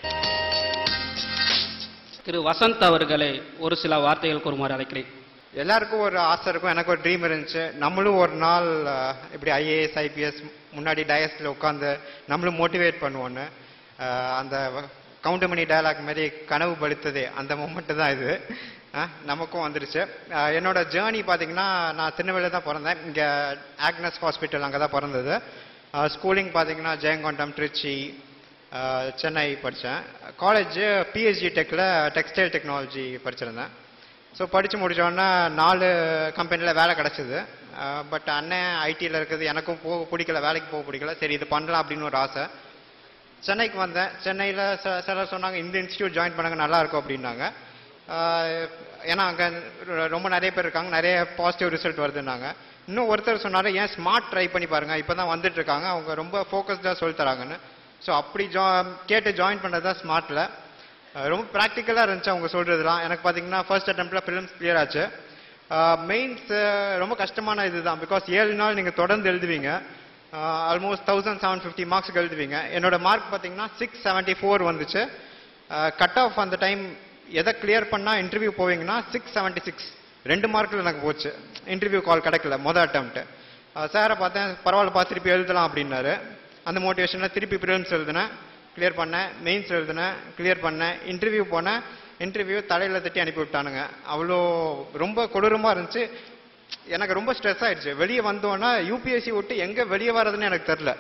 திரு வசந்த் அவர்களை ஒரு சில வார்த்தைகள் கூறுமாறு அழைக்கிறேன் எல்லாருக்கும் ஒரு ஆசை இருக்கும் எனக்கு ஒரு ட்ரீம் இருந்துச்சு நம்மளும் ஒரு நாள் அஹ், இப்படி ஐஏஎஸ் ஐபிஎஸ் முன்னாடி டயஸ்ல உட்காந்து நம்மளும் மோட்டிவேட் பண்ணுவோன்னு அஹ், அந்த கவுண்டமணி டயலாக் மாதிரி கனவு படுத்ததே அந்த மொமெண்ட் தான் இது அஹ், நமக்கும் வந்துருச்சு அஹ், என்னோட ஜேர்னி பார்த்தீங்கன்னா நான் திருநெல்வேலியில் தான் பிறந்தேன் இங்கே ஆக்னஸ் ஹாஸ்பிட்டல் அங்கே தான் பிறந்தது ஸ்கூலிங் பார்த்தீங்கன்னா ஜெயங்கொண்டம் திருச்சி அஹ், சென்னை படித்தேன் காலேஜ் பிஹெச்டி டெக்கில் டெக்ஸ்டைல் டெக்னாலஜி படிச்சிருந்தேன் ஸோ படித்து முடிச்சோடனே நாலு கம்பெனியில் வேலை கிடச்சிது பட் அண்ணன் ஐடியில் இருக்கிறது எனக்கும் போக பிடிக்கல வேலைக்கு போக பிடிக்கல சரி இது பண்ணலாம் அப்படின்னு ஒரு ஆசை சென்னைக்கு வந்தேன் சென்னையில் சிலர் சொன்னாங்க இந்த இன்ஸ்டியூட் ஜாயின் பண்ணாங்க நல்லா இருக்கும் அப்படின்னாங்க ஆஹ் ஏன்னா அங்கே ரொம்ப நிறைய பேர் இருக்காங்க நிறைய பாசிட்டிவ் ரிசல்ட் வருதுன்னாங்க இன்னும் ஒருத்தர் சொன்னாரு ஏன் ஸ்மார்ட் ட்ரை பண்ணி பாருங்க இப்போ தான் வந்துட்டு இருக்காங்க அவங்க ரொம்ப ஃபோக்கஸ்டாக சொல்லி தராங்கன்னு ஸோ அப்படி ஜா கேட்டு ஜாயின் பண்ணது தான் ஸ்மார்ட்டில் ரொம்ப ப்ராக்டிக்கலாக இருந்துச்சு அவங்க சொல்கிறதுலாம் எனக்கு பார்த்தீங்கன்னா ஃபர்ஸ்ட் அட்டம்ப்டில் ஃபிலிம்ஸ் கிளியர் ஆச்சு மெயின்ஸ் ரொம்ப கஷ்டமான இதுதான் பிகாஸ் ஏழு நாள் நீங்கள் தொடர்ந்து எழுதுவீங்க ஆல்மோஸ்ட் தௌசண்ட் செவன் ஃபிஃப்டி மார்க்ஸ்க்கு எழுதுவீங்க என்னோட மார்க் பார்த்தீங்கன்னா சிக்ஸ் செவன்ட்டி ஃபோர் வந்துச்சு கட் ஆஃப் அந்த டைம் எதை கிளியர் பண்ணால் இன்டர்வியூ போவீங்கன்னா சிக்ஸ் செவன்ட்டி சிக்ஸ் ரெண்டு மார்க்கில் எனக்கு போச்சு இன்டர்வியூ கால் கிடைக்கல மொதல் அட்டம்ப்ட்டு சாரை பார்த்தேன் பரவாயில்லப்பா திருப்பி எழுதலாம் அப்படின்னாரு அந்த மோட்டிவேஷனில் திருப்பி ப்ரிலிம்ஸ் எழுதினேன் கிளியர் பண்ணேன் மெயின்ஸ் எழுதினேன் கிளியர் பண்ணேன் இன்டர்வியூ போனேன் இன்டர்வியூ தலையில் தட்டி அனுப்பி விட்டானுங்க அவ்வளோ ரொம்ப கொடூரமாக இருந்துச்சு எனக்கு ரொம்ப ஸ்ட்ரெஸ் ஆயிடுச்சு வெளியே வந்தோன்னா யூபிஎஸ்சி விட்டு எங்கே வெளியே வர்றதுன்னு எனக்கு தெரில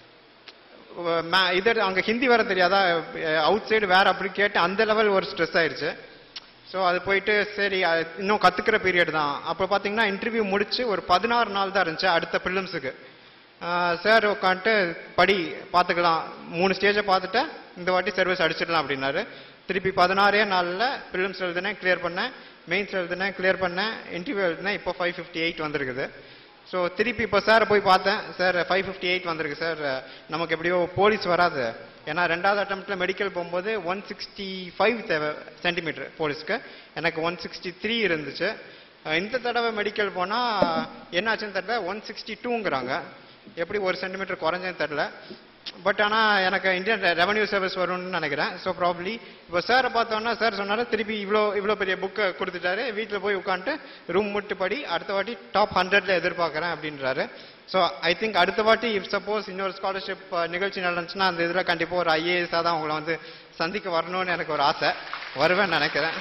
இது அங்கே ஹிந்தி வேற தெரியாதா அவுட் சைடு வேற அப்படி கேட்டு அந்த லெவல் ஒரு ஸ்ட்ரெஸ் ஆயிடுச்சு ஸோ அது போயிட்டு சரி அது இன்னும் கற்றுக்கிற பீரியட் தான் அப்போ பார்த்தீங்கன்னா இன்டர்வியூ முடிச்சு ஒரு பதினாறு நாள் தான் இருந்துச்சு அடுத்த ப்ரிலிம்ஸுக்கு சார் உட்காந்துட்டு படி பார்த்துக்கலாம் மூணு ஸ்டேஜை பார்த்துட்டு இந்த வாட்டி சர்வீஸ் அடிச்சிடலாம் அப்படின்னாரு திருப்பி பதினாறே நாளில் ப்ரிலிம்ஸ் எழுதினேன் கிளியர் பண்ணேன் மெயின்ஸ் எழுதினேன் கிளியர் பண்ணேன் இன்டர்வியூ எழுதினேன் இப்போ ஃபைவ் ஃபிஃப்டி எயிட் வந்திருக்குது ஸோ திருப்பி இப்போ சார் போய் பார்த்தேன் சார் ஃபைவ் ஃபிஃப்டி எயிட் வந்திருக்கு சார் நமக்கு எப்படியோ போலீஸ் வராது ஏன்னா ரெண்டாவது அட்டம்ப்டில் மெடிக்கல் போகும்போது ஒன் சிக்ஸ்டி ஃபைவ் தேவை சென்டிமீட்டர் போலீஸ்க்கு எனக்கு ஒன் சிக்ஸ்டி த்ரீ இருந்துச்சு அஹ் இந்த தடவை மெடிக்கல் போனால் என்னாச்சுன்னு தெரியல ஒன் சிக்ஸ்டி டூங்கிறாங்க எப்படி ஒரு சென்டிமீட்டர் குறைஞ்சேன்னு தெரில பட் ஆனால் எனக்கு இந்தியன் ரெவன்யூ சர்வீஸ் வரும்னு நினைக்கிறேன் ஸோ ப்ராப்ளி இப்போ சாரை பார்த்தோன்னா சார் சொன்னார் திருப்பி இவ்வளோ இவ்வளோ பெரிய புக்கை கொடுத்துட்டாரு வீட்டில் போய் உட்காந்துட்டு ரூம் முட்டு படி அடுத்த வாட்டி டாப் ஹண்ட்ரட்ல எதிர்பார்க்குறேன் அப்படின்றாரு ஸோ ஐ திங்க் அடுத்த வாட்டி இஃப் சப்போஸ் இன்னொரு ஸ்காலர்ஷிப் நிகழ்ச்சி நடந்துச்சுன்னா அந்த இதில் கண்டிப்பாக ஒரு ஐஏஎஸ்ஸாக தான் அவங்கள வந்து சந்திக்க வரணும்னு எனக்கு ஒரு ஆசை வருவேன்னு நினைக்கிறேன்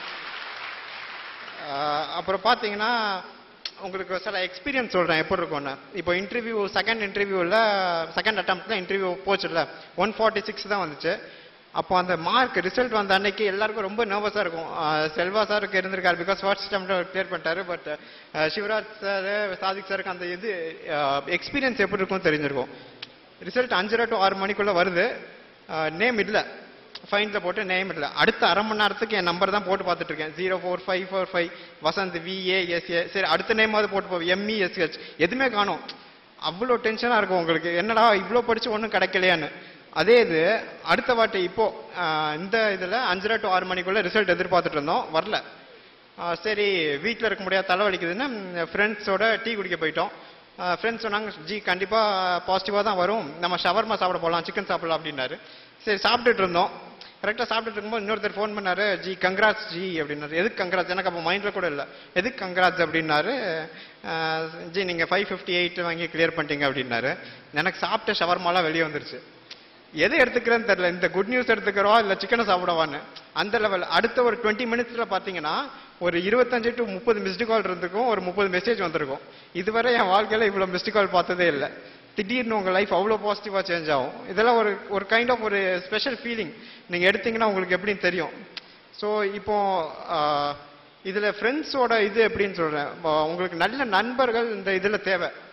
ஆஹ் அப்புறம் பார்த்தீங்கன்னா உங்களுக்கு சில எக்ஸ்பீரியன்ஸ் சொல்கிறேன் எப்படி இருக்கும்னு இப்போ இன்டர்வியூ செகண்ட் இன்டர்வியூவில் செகண்ட் அட்டம்ப்டில் இன்டர்வியூ போச்சுல்ல ஒன் ஃபார்ட்டி சிக்ஸ் தான் வந்துச்சு அப்போ அந்த மார்க் ரிசல்ட் வந்த அன்னைக்கு எல்லாருக்கும் ரொம்ப நர்வஸாக இருக்கும் ஆஹ் செல்வா சாருக்கு இருந்திருக்காரு பிகாஸ் ஃபர்ஸ்ட் அட்டம்ப்ட் கிளியர் பண்ணிட்டாரு பட் சிவராஜ் சார் சாதிக் சாருக்கு அந்த இது எக்ஸ்பீரியன்ஸ் எப்படி இருக்கும்னு தெரிஞ்சிருக்கும் ரிசல்ட் அஞ்சரை டு ஆறு மணிக்குள்ளே வருது நேம் இல்லை ஃபைனில் போட்டு நேம் இல்லை அடுத்த அரை மணி நேரத்துக்கு என் நம்பர் தான் போட்டு பார்த்துட்டு இருக்கேன் zero four five four five Vasanth V A S A சரி அடுத்த நேமாவது போட்டு போவோம் எம்இஎஸ்ஹெச் எதுவுமே காணும் அவ்வளோ டென்ஷனாக இருக்கும் உங்களுக்கு என்னடா இவ்வளோ படிச்சு ஒன்றும் கிடைக்கலையான்னு அதே இது அடுத்த வாட்டி இப்போ ஆஹ் இந்த இதில் அஞ்சரை டு ஆறு மணிக்குள்ளே ரிசல்ட் எதிர்பார்த்துட்டு இருந்தோம் வரல ஆஹ் சரி வீட்டில் இருக்க முடியாது தலைவலிக்குதுன்னு ஃப்ரெண்ட்ஸோட டீ குடிக்க போயிட்டோம் ஃப்ரெண்ட்ஸ் சொன்னாங்க ஜி கண்டிப்பாக பாசிட்டிவாக தான் வரும் நம்ம ஷவர்மா சாப்பிட போகலாம் சிக்கன் சாப்பிடலாம் அப்படின்னாரு சரி சாப்பிட்டுட்டு இருந்தோம் கரெக்டாக சாப்பிட்டுட்டு இருக்கும்போது இன்னொருத்தர் ஃபோன் பண்ணாரு ஜி கங்க்ராட்ஸ் ஜி அப்படின்னாரு எதுக்கு கங்க்ராட்ஸ் எனக்கு அப்போ மைண்டில் கூட இல்லை எதுக்கு கங்க்ராட்ஸ் அப்படின்னாரு ஆஹ் ஜி நீங்கள் ஃபைவ் ஃபிஃப்டி எயிட் வாங்கி கிளியர் பண்ணிட்டீங்க அப்படின்னாரு எனக்கு சாப்பிட்ட ஷவர்மாலாம் வெளியே வந்துருச்சு எதை எடுத்துக்கிறேன்னு தெரியல இந்த குட் நியூஸ் எடுத்துக்கிறோம் இல்லை சிக்கனை சாப்பிடவான்னு அந்த லெவல் அடுத்த ஒரு டுவெண்ட்டி மினிட்ஸில் பார்த்தீங்கன்னா ஒரு இருபத்தஞ்சு டு முப்பது மிஸ்டு கால் இருந்திருக்கும் ஒரு முப்பது மெசேஜ் வந்திருக்கும் இதுவரை என் வாழ்க்கையில் இவ்வளோ மிஸ்டு கால் பார்த்ததே இல்லை திடீர்னு உங்கள் லைஃப் அவ்வளோ பாசிட்டிவாக சேஞ்ச் ஆகும் இதெல்லாம் ஒரு ஒரு கைண்ட் ஆஃப் ஒரு ஸ்பெஷல் ஃபீலிங் நீங்கள் எடுத்தீங்கன்னா உங்களுக்கு எப்படின்னு தெரியும் ஸோ இப்போ ஆஹ், இதுல ஃப்ரெண்ட்ஸோட இது எப்படின்னு சொல்றேன் இப்போ உங்களுக்கு நல்ல நண்பர்கள் இந்த இதுல தேவை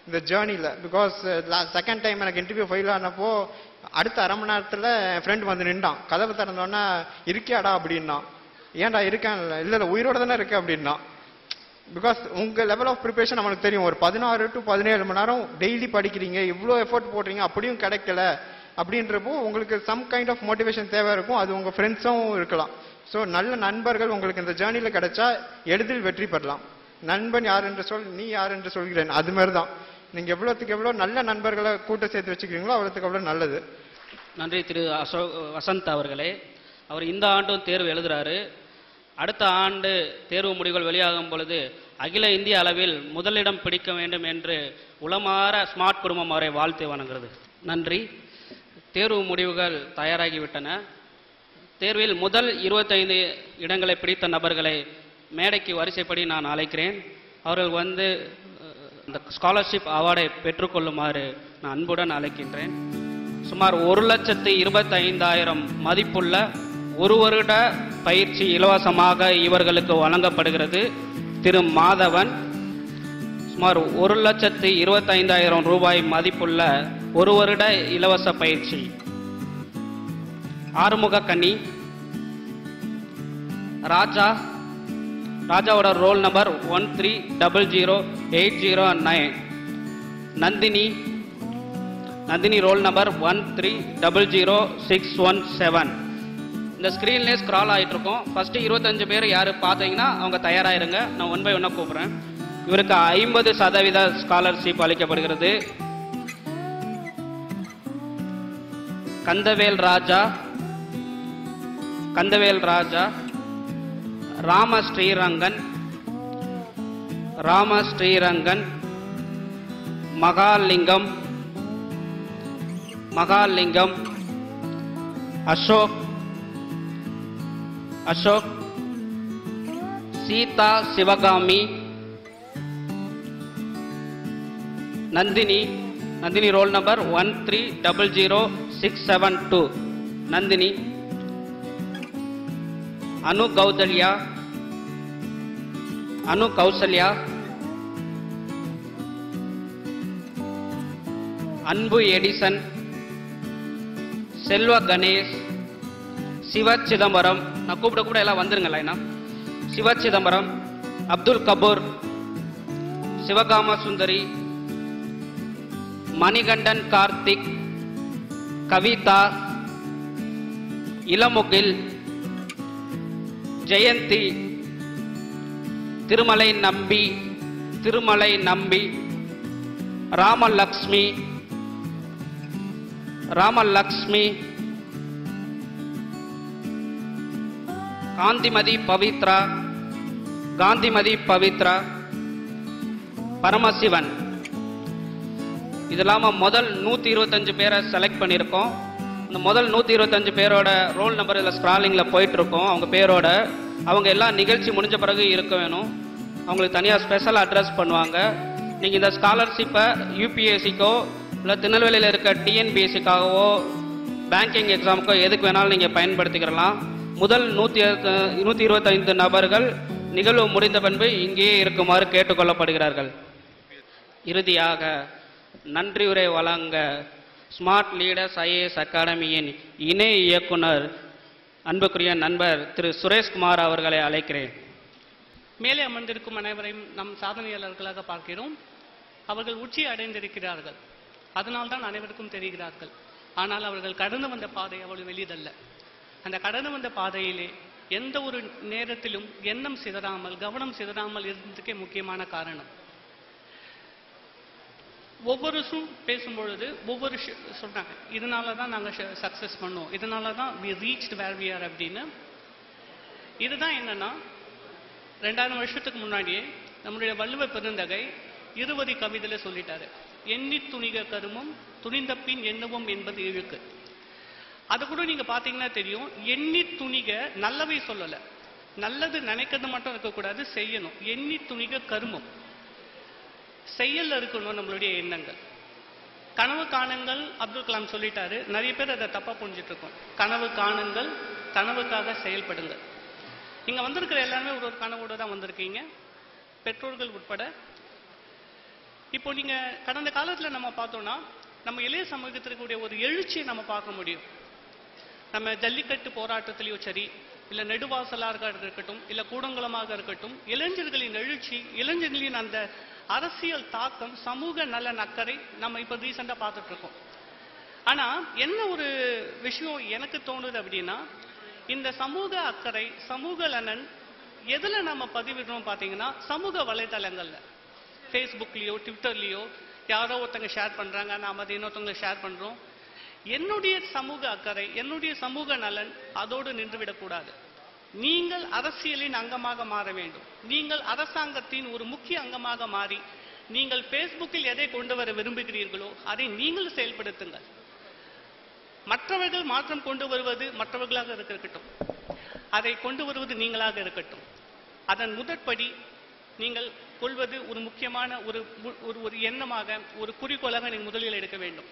இந்த ஜேர்னியில் பிகாஸ் செகண்ட் டைம் எனக்கு இன்டர்வியூ ஃபெயில் ஆனப்போ அடுத்த அரை மணி நேரத்தில் என் ஃப்ரெண்ட் வந்து நின்றான் கதவு திறந்தோன்னே இருக்கியாடா அப்படின்னா ஏன்டா இருக்கேன் இல்லை இல்லை உயிரோட தானே இருக்கேன் அப்படின்னா பிகாஸ் உங்க லெவல் ஆஃப் ப்ரிப்பரேஷன் நம்மளுக்கு தெரியும் ஒரு பதினாறு டு பதினேழு மணி நேரம் டெய்லி படிக்கிறீங்க இவ்வளோ எஃபோர்ட் போடுறீங்க அப்படியும் கிடைக்கல அப்படின்றப்போ உங்களுக்கு சம் கைண்ட் ஆஃப் மோட்டிவேஷன் தேவை இருக்கும் அது உங்க ஃப்ரெண்ட்ஸும் இருக்கலாம் ஸோ நல்ல நண்பர்கள் உங்களுக்கு இந்த ஜேர்னியில் கிடைச்சா எளிதில் வெற்றி பெறலாம் நண்பன் யார் என்று சொல் நீ யார் என்று சொல்கிறேன் அது மாதிரி தான் நீங்க எவ்வளோத்துக்கு எவ்வளோ நல்ல நண்பர்களை கூட்ட சேர்த்து வச்சுக்கிறீங்களோ அவ்வளோத்துக்கு அவ்வளோ நல்லது நன்றி திரு அசோ வசந்த் அவர்களே அவர் இந்த ஆண்டும் தேர்வு எழுதுறாரு அடுத்த ஆண்டு தேர்வு முடிவுகள் வெளியாகும் பொழுது அகில இந்திய அளவில் முதலிடம் பிடிக்க வேண்டும் என்று உளமாற ஸ்மார்ட் குடும்பம் அவரை வாழ்த்து வணங்குகிறது நன்றி தேர்வு முடிவுகள் தயாராகிவிட்டன தேர்வில் முதல் இருபத்தைந்து இடங்களை பிடித்த நபர்களை மேடைக்கு வரிசைப்படி நான் அழைக்கிறேன் அவர்கள் வந்து அஹ், இந்த ஸ்காலர்ஷிப் அவார்டை பெற்றுக்கொள்ளுமாறு நான் அன்புடன் அழைக்கின்றேன் சுமார் ஒரு லட்சத்து இருபத்தைந்தாயிரம் மதிப்புள்ள ஒரு வருட பயிற்சி இலவசமாக இவர்களுக்கு வழங்கப்படுகிறது திரு மாதவன் சுமார் ஒரு லட்சத்து இருபத்தைந்தாயிரம் ரூபாய் மதிப்புள்ள ஒரு வருட இலவச பயிற்சி ஆறுமுக கன்னி ராஜா ராஜாவோட roll number one three double zero eight zero nine Nandini Nandini roll number one three double zero six one seven இந்த ஸ்க்ரீன்லேயே ஸ்க்ரால் ஆகிட்டு இருக்கோம் ஃபஸ்ட்டு இருபத்தஞ்சு பேர் யார் பார்த்தீங்கன்னா அவங்க தயாராகிருங்க நான் ஒன் பை ஒன்னாக கூப்பிட்றேன் இவருக்கு ஐம்பது சதவீத ஸ்காலர்ஷிப் அளிக்கப்படுகிறது Kandavel Raja Kandavel Raja Rama Srirangan Rama Srirangan Mahalingam Mahalingam Ashok Ashok Seetha Sivakami Nandini Nandini roll number one three double zero six seven two Nandini Anu Kausalya Anu Kausalya Anbu Edison செல்வ கணேஷ் சிவ சிதம்பரம் நான் கூப்பிட கூட எல்லாம் வந்துருங்க லைனா சிவ சிதம்பரம் அப்துல் கபூர் சிவகாம சுந்தரி மணிகண்டன் கார்த்திக் கவிதா இளமுகில் ஜெயந்தி திருமலை நம்பி திருமலை நம்பி ராமலக்ஷ்மி ராமலக்ஷ்மி காந்திமதி பவித்ரா காந்திமதி பவித்ரா பரமசிவன் இது இல்லாமல் முதல் நூற்றி இருபத்தஞ்சு பேரை செலக்ட் பண்ணியிருக்கோம் இந்த முதல் நூற்றி இருபத்தஞ்சு பேரோட ரோல் நம்பர் இதில் ஸ்க்ராலிங்கில் போயிட்டுருக்கோம் அவங்க பேரோட அவங்க எல்லாம் நிகழ்ச்சி முடிஞ்ச பிறகு இருக்க வேணும் அவங்களுக்கு தனியாக ஸ்பெஷல் அட்ரஸ் பண்ணுவாங்க நீங்கள் இந்த ஸ்காலர்ஷிப்பை யூபிஎஸ்சிக்கோ இல்லை திருநெல்வேலியில் இருக்க டிஎன்பிஎஸ்சிக்காகவோ பேங்கிங் எக்ஸாமுக்கோ எதுக்கு வேணாலும் நீங்கள் பயன்படுத்திக்கிறலாம் முதல் நூற்றி நூற்றி இருபத்தைந்து நபர்கள் நிகழ்வு முடிந்த பின்பு இங்கேயே இருக்குமாறு கேட்டுக்கொள்ளப்படுகிறார்கள் இறுதியாக நன்றியுரை வழங்க ஸ்மார்ட் லீடர்ஸ் ஐஏஎஸ் அகாடமியின் இணை இயக்குனர் அன்புக்குரிய நண்பர் திரு சுரேஷ்குமார் அவர்களை அழைக்கிறேன் மேலே அமர்ந்திருக்கும் அனைவரையும் நம் சாதனையாளர்களாக பார்க்கிறோம் அவர்கள் உச்சி அடைந்திருக்கிறார்கள் அதனால்தான் அனைவருக்கும் தெரிகிறார்கள் ஆனால் அவர்கள் கடந்து வந்த பாதை அவ்வளவு வெளியதல்ல அந்த கடந்து வந்த பாதையிலே எந்த ஒரு நேரத்திலும் எண்ணம் சிதறாமல் கவனம் சிதறாமல் இருந்ததுக்கே முக்கியமான காரணம் ஒவ்வொரு சூ பேசும்பொழுது ஒவ்வொரு ஷ- சொல்றாங்க இதனால தான் நாங்கள் சக்ஸஸ் பண்ணோம் இதனால தான் we reached where we are அப்படின்னு இதுதான் என்னன்னா ரெண்டாயிரம் வருஷத்துக்கு முன்னாடியே நம்முடைய வள்ளுவ பெருந்தகை இருவரி கவிதையில சொல்லிட்டாரு எண்ணி துணிக கருமம் துணிந்த பின் எண்ணுவோம் என்பது இழுக்கு அது கூட நீங்க பாத்தீங்கன்னா தெரியும் எண்ணி துணிக நல்லவை சொல்லல நல்லது நினைக்கிறது மட்டும் இருக்கக்கூடாது செய்யணும் எண்ணி துணிக கருமம் செயல்ல இருக்கணும் நம்மளுடைய எண்ணங்கள் கனவு காணுங்கள் அப்துல் கலாம் சொல்லிட்டாரு நிறைய பேர் அதை தப்பா புரிஞ்சிட்டு இருக்கோம் கனவு காணுங்கள் கனவுக்காக செயல்படுங்கள் இங்க வந்திருக்கிற எல்லாருமே ஒரு ஒரு கனவோட தான் வந்திருக்கீங்க பெற்றோர்கள் உட்பட இப்போ நீங்க கடந்த காலத்துல நம்ம பார்த்தோம்னா நம்ம இளைய சமூகத்திற்குடைய ஒரு எழுச்சியை நம்ம பார்க்க முடியும் நம்ம ஜல்லிக்கட்டு போராட்டத்திலையும் சரி இல்ல நெடுவாசலாக இருக்கட்டும் இல்ல கூடங்குளமாக இருக்கட்டும் இளைஞர்களின் எழுச்சி இளைஞர்களின் அந்த அரசியல் தாக்கம் சமூக நலன் அக்கறை நம்ம இப்ப ரீசெண்டா பார்த்துட்டு இருக்கோம் ஆனா என்ன ஒரு விஷயம் எனக்கு தோணுது அப்படின்னா இந்த சமூக அக்கறை சமூக நலன் எதுல நம்ம பதிவிடுறோம் பாத்தீங்கன்னா சமூக வலைதளங்கள்ல ஃபேஸ்புக்லயோ ட்விட்டர்லயோ யாரோ ஒருத்தங்க ஷேர் பண்றாங்க நாம அதை இன்னொருத்தவங்க ஷேர் பண்றோம் என்னுடைய சமூக அக்கறை என்னுடைய சமூக நலன் அதோடு நின்றுவிடக்கூடாது நீங்கள் அரசியலின் அங்கமாக மாற வேண்டும் நீங்கள் அரசாங்கத்தின் ஒரு முக்கிய அங்கமாக மாறி நீங்கள் ஃபேஸ்புக்கில் எதை கொண்டு வர விரும்புகிறீர்களோ அதை நீங்கள் செயல்படுத்துங்கள் மற்றவர்கள் மாற்றம் கொண்டு வருவது மற்றவர்களாக இருக்கட்டும் அதை கொண்டு வருவது நீங்களாக இருக்கட்டும் அதன் முதற்படி நீங்கள் கொள்வது ஒரு முக்கியமான ஒரு மு- ஒரு ஒரு எண்ணமாக ஒரு குறிக்கோளாக நீங்கள் முதலில் எடுக்க வேண்டும்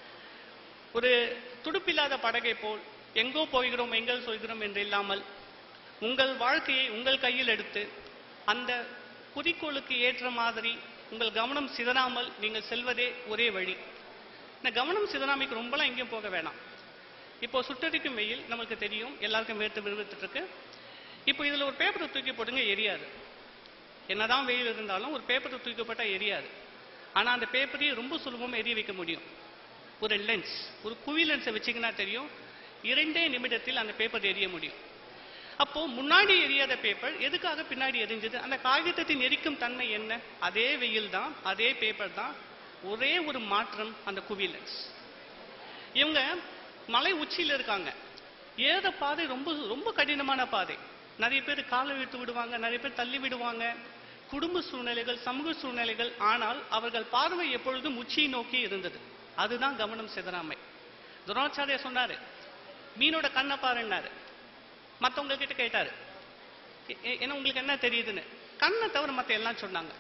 ஒரு துடுப்பில்லாத படகை போல் எங்கோ போகிறோம் எங்கே சொல்கிறோம் என்று இல்லாமல் உங்கள் வாழ்க்கையை உங்கள் கையில் எடுத்து அந்த குறிக்கோளுக்கு ஏற்ற மாதிரி உங்கள் கவனம் சிதறாமல் நீங்கள் செல்வதே ஒரே வழி இந்த கவனம் சிதறாமைக்கு ரொம்பலாம் எங்கேயும் போக வேணாம் இப்போ சுட்டரிக்கும் வெயில் நமக்கு தெரியும் எல்லாருக்கும் வேர்த்து விழுந்துட்டு இருக்கு இப்போ இதுல ஒரு பேப்பரை தூக்கி போடுங்க எரியாது என்னதான் வெயில் இருந்தாலும் ஒரு பேப்பரை தூக்கி போட்டா எரியாது ஆனா அந்த பேப்பரையே ரொம்ப சுலபமா எரிய வைக்க முடியும் ஒரு லென்ஸ் ஒரு குவி லென்ஸை வச்சீங்கன்னா தெரியும் இரண்டே நிமிடத்தில் அந்த பேப்பர் எரிய முடியும் அப்போ முன்னாடி எரியாத பேப்பர் எதுக்காக பின்னாடி எரிஞ்சது அந்த காகிதத்தின் எரிக்கும் தன்மை என்ன அதே வெயில் தான் அதே பேப்பர் தான் ஒரே ஒரு மாற்றம் அந்த குவி லென்ஸ் இவங்க மலை உச்சியில இருக்காங்க ஏற பாதை ரொம்ப ரொம்ப கடினமான பாதை நிறைய பேர் காலை விட்டு விடுவாங்க நிறைய பேர் தள்ளி விடுவாங்க குடும்ப சூழ்நிலைகள் சமூக சூழ்நிலைகள் ஆனால் அவர்கள் பார்வை எப்பொழுதும் உச்சியை நோக்கி இருந்தது அதுதான் கவனம் சிதறாமை துரோணாச்சாரியா சொன்னாரு மீனோட கண்ணை பாருன்னாரு மத்தவங்க கிட்ட கேட்டாரு "எ- எ- என்ன உங்களுக்கு என்ன தெரியுதுன்னு கண்ணை தவிர மத்த எல்லாம் சொன்னாங்க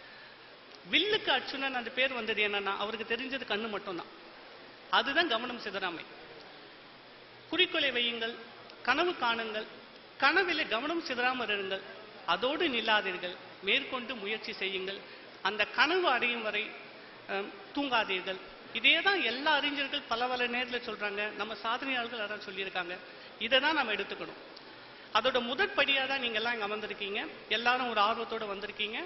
வில்லுக்கு அர்ச்சுனன் அந்த பேர் வந்தது என்னன்னா அவருக்கு தெரிஞ்சது கண்ணு மட்டும்தான் அதுதான் கவனம் சிதறாமை குறிக்கோளை வையுங்கள் கனவு காணுங்கள் கனவிலே கவனம் சிதறாமல் இருங்கள் அதோடு நில்லாதீர்கள் மேற்கொண்டு முயற்சி செய்யுங்கள் அந்த கனவு அடையும் வரை அஹ், தூங்காதீர்கள் இதே தான் எல்லா அறிஞர்கள் பல பல நேரத்தில் சொல்றாங்க நம்ம சாதனையாளர்கள் யாரும் சொல்லியிருக்காங்க இதை தான் நம்ம எடுத்துக்கணும் அதோட முதற்படியாக தான் நீங்க எல்லாம் இங்க அமர்ந்திருக்கீங்க எல்லாரும் ஒரு ஆர்வத்தோட வந்திருக்கீங்க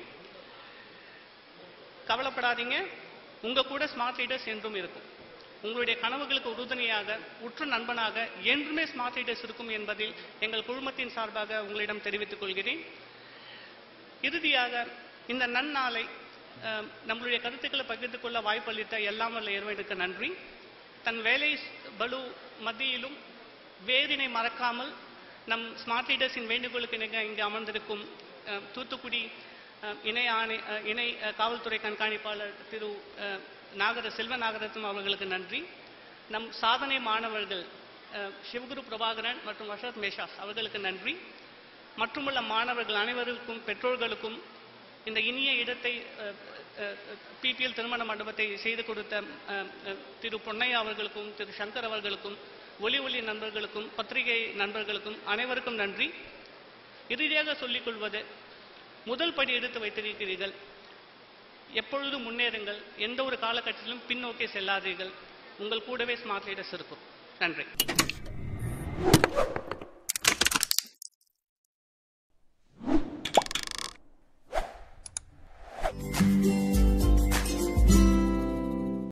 கவலைப்படாதீங்க உங்க கூட ஸ்மார்ட் லீடர்ஸ் என்றும் இருக்கும் உங்களுடைய கனவுகளுக்கு உறுதுணையாக உற்ற நண்பனாக என்றுமே ஸ்மார்ட் லீடர்ஸ் இருக்கும் என்பதில் எங்கள் குழுமத்தின் சார்பாக உங்களிடம் தெரிவித்துக் கொள்கிறேன் இறுதியாக இந்த நன்னாளை அஹ், நம்மளுடைய கருத்துக்களை பகிர்ந்து கொள்ள வாய்ப்பளித்த எல்லாம் வல்ல இறைவனுக்கு நன்றி தன் வேலை பலு மத்தியிலும் வேரினை மறக்காமல் நம் ஸ்மார்ட் லீடர்ஸின் வேண்டுகோளுக்கு இணங்க இங்கு அமர்ந்திருக்கும் அஹ், தூத்துக்குடி அஹ், இணை ஆணை அஹ், இணை அஹ், காவல்துறை கண்காணிப்பாளர் திரு அஹ், நாகர செல்வ நாகரத்னம் அவர்களுக்கு நன்றி நம் சாதனை மாணவர்கள் அஹ், சிவகுரு பிரபாகரன் மற்றும் வசரத் மேஷாஸ் அவர்களுக்கு நன்றி மற்றுமுள்ள மாணவர்கள் அனைவருக்கும் பெற்றோர்களுக்கும் இந்த இனிய இடத்தை பிபிஎல் திருமண மண்டபத்தை செய்து கொடுத்த அஹ், அஹ், திரு பொன்னையா அவர்களுக்கும் திரு சங்கர் அவர்களுக்கும் ஒலி ஒலி நண்பர்களுக்கும் பத்திரிகை நண்பர்களுக்கும் அனைவருக்கும் நன்றி இறுதியாக சொல்லிக் கொள்வது முதல் படி எடுத்து வைத்திருக்கிறீர்கள் எப்பொழுதும் முன்னேறுங்கள் எந்த ஒரு காலகட்டத்திலும் பின்னோக்கி செல்லாதீர்கள் உங்கள் கூடவே ஸ்மார்ட் லீடர்ஸ் இருக்கும் நன்றி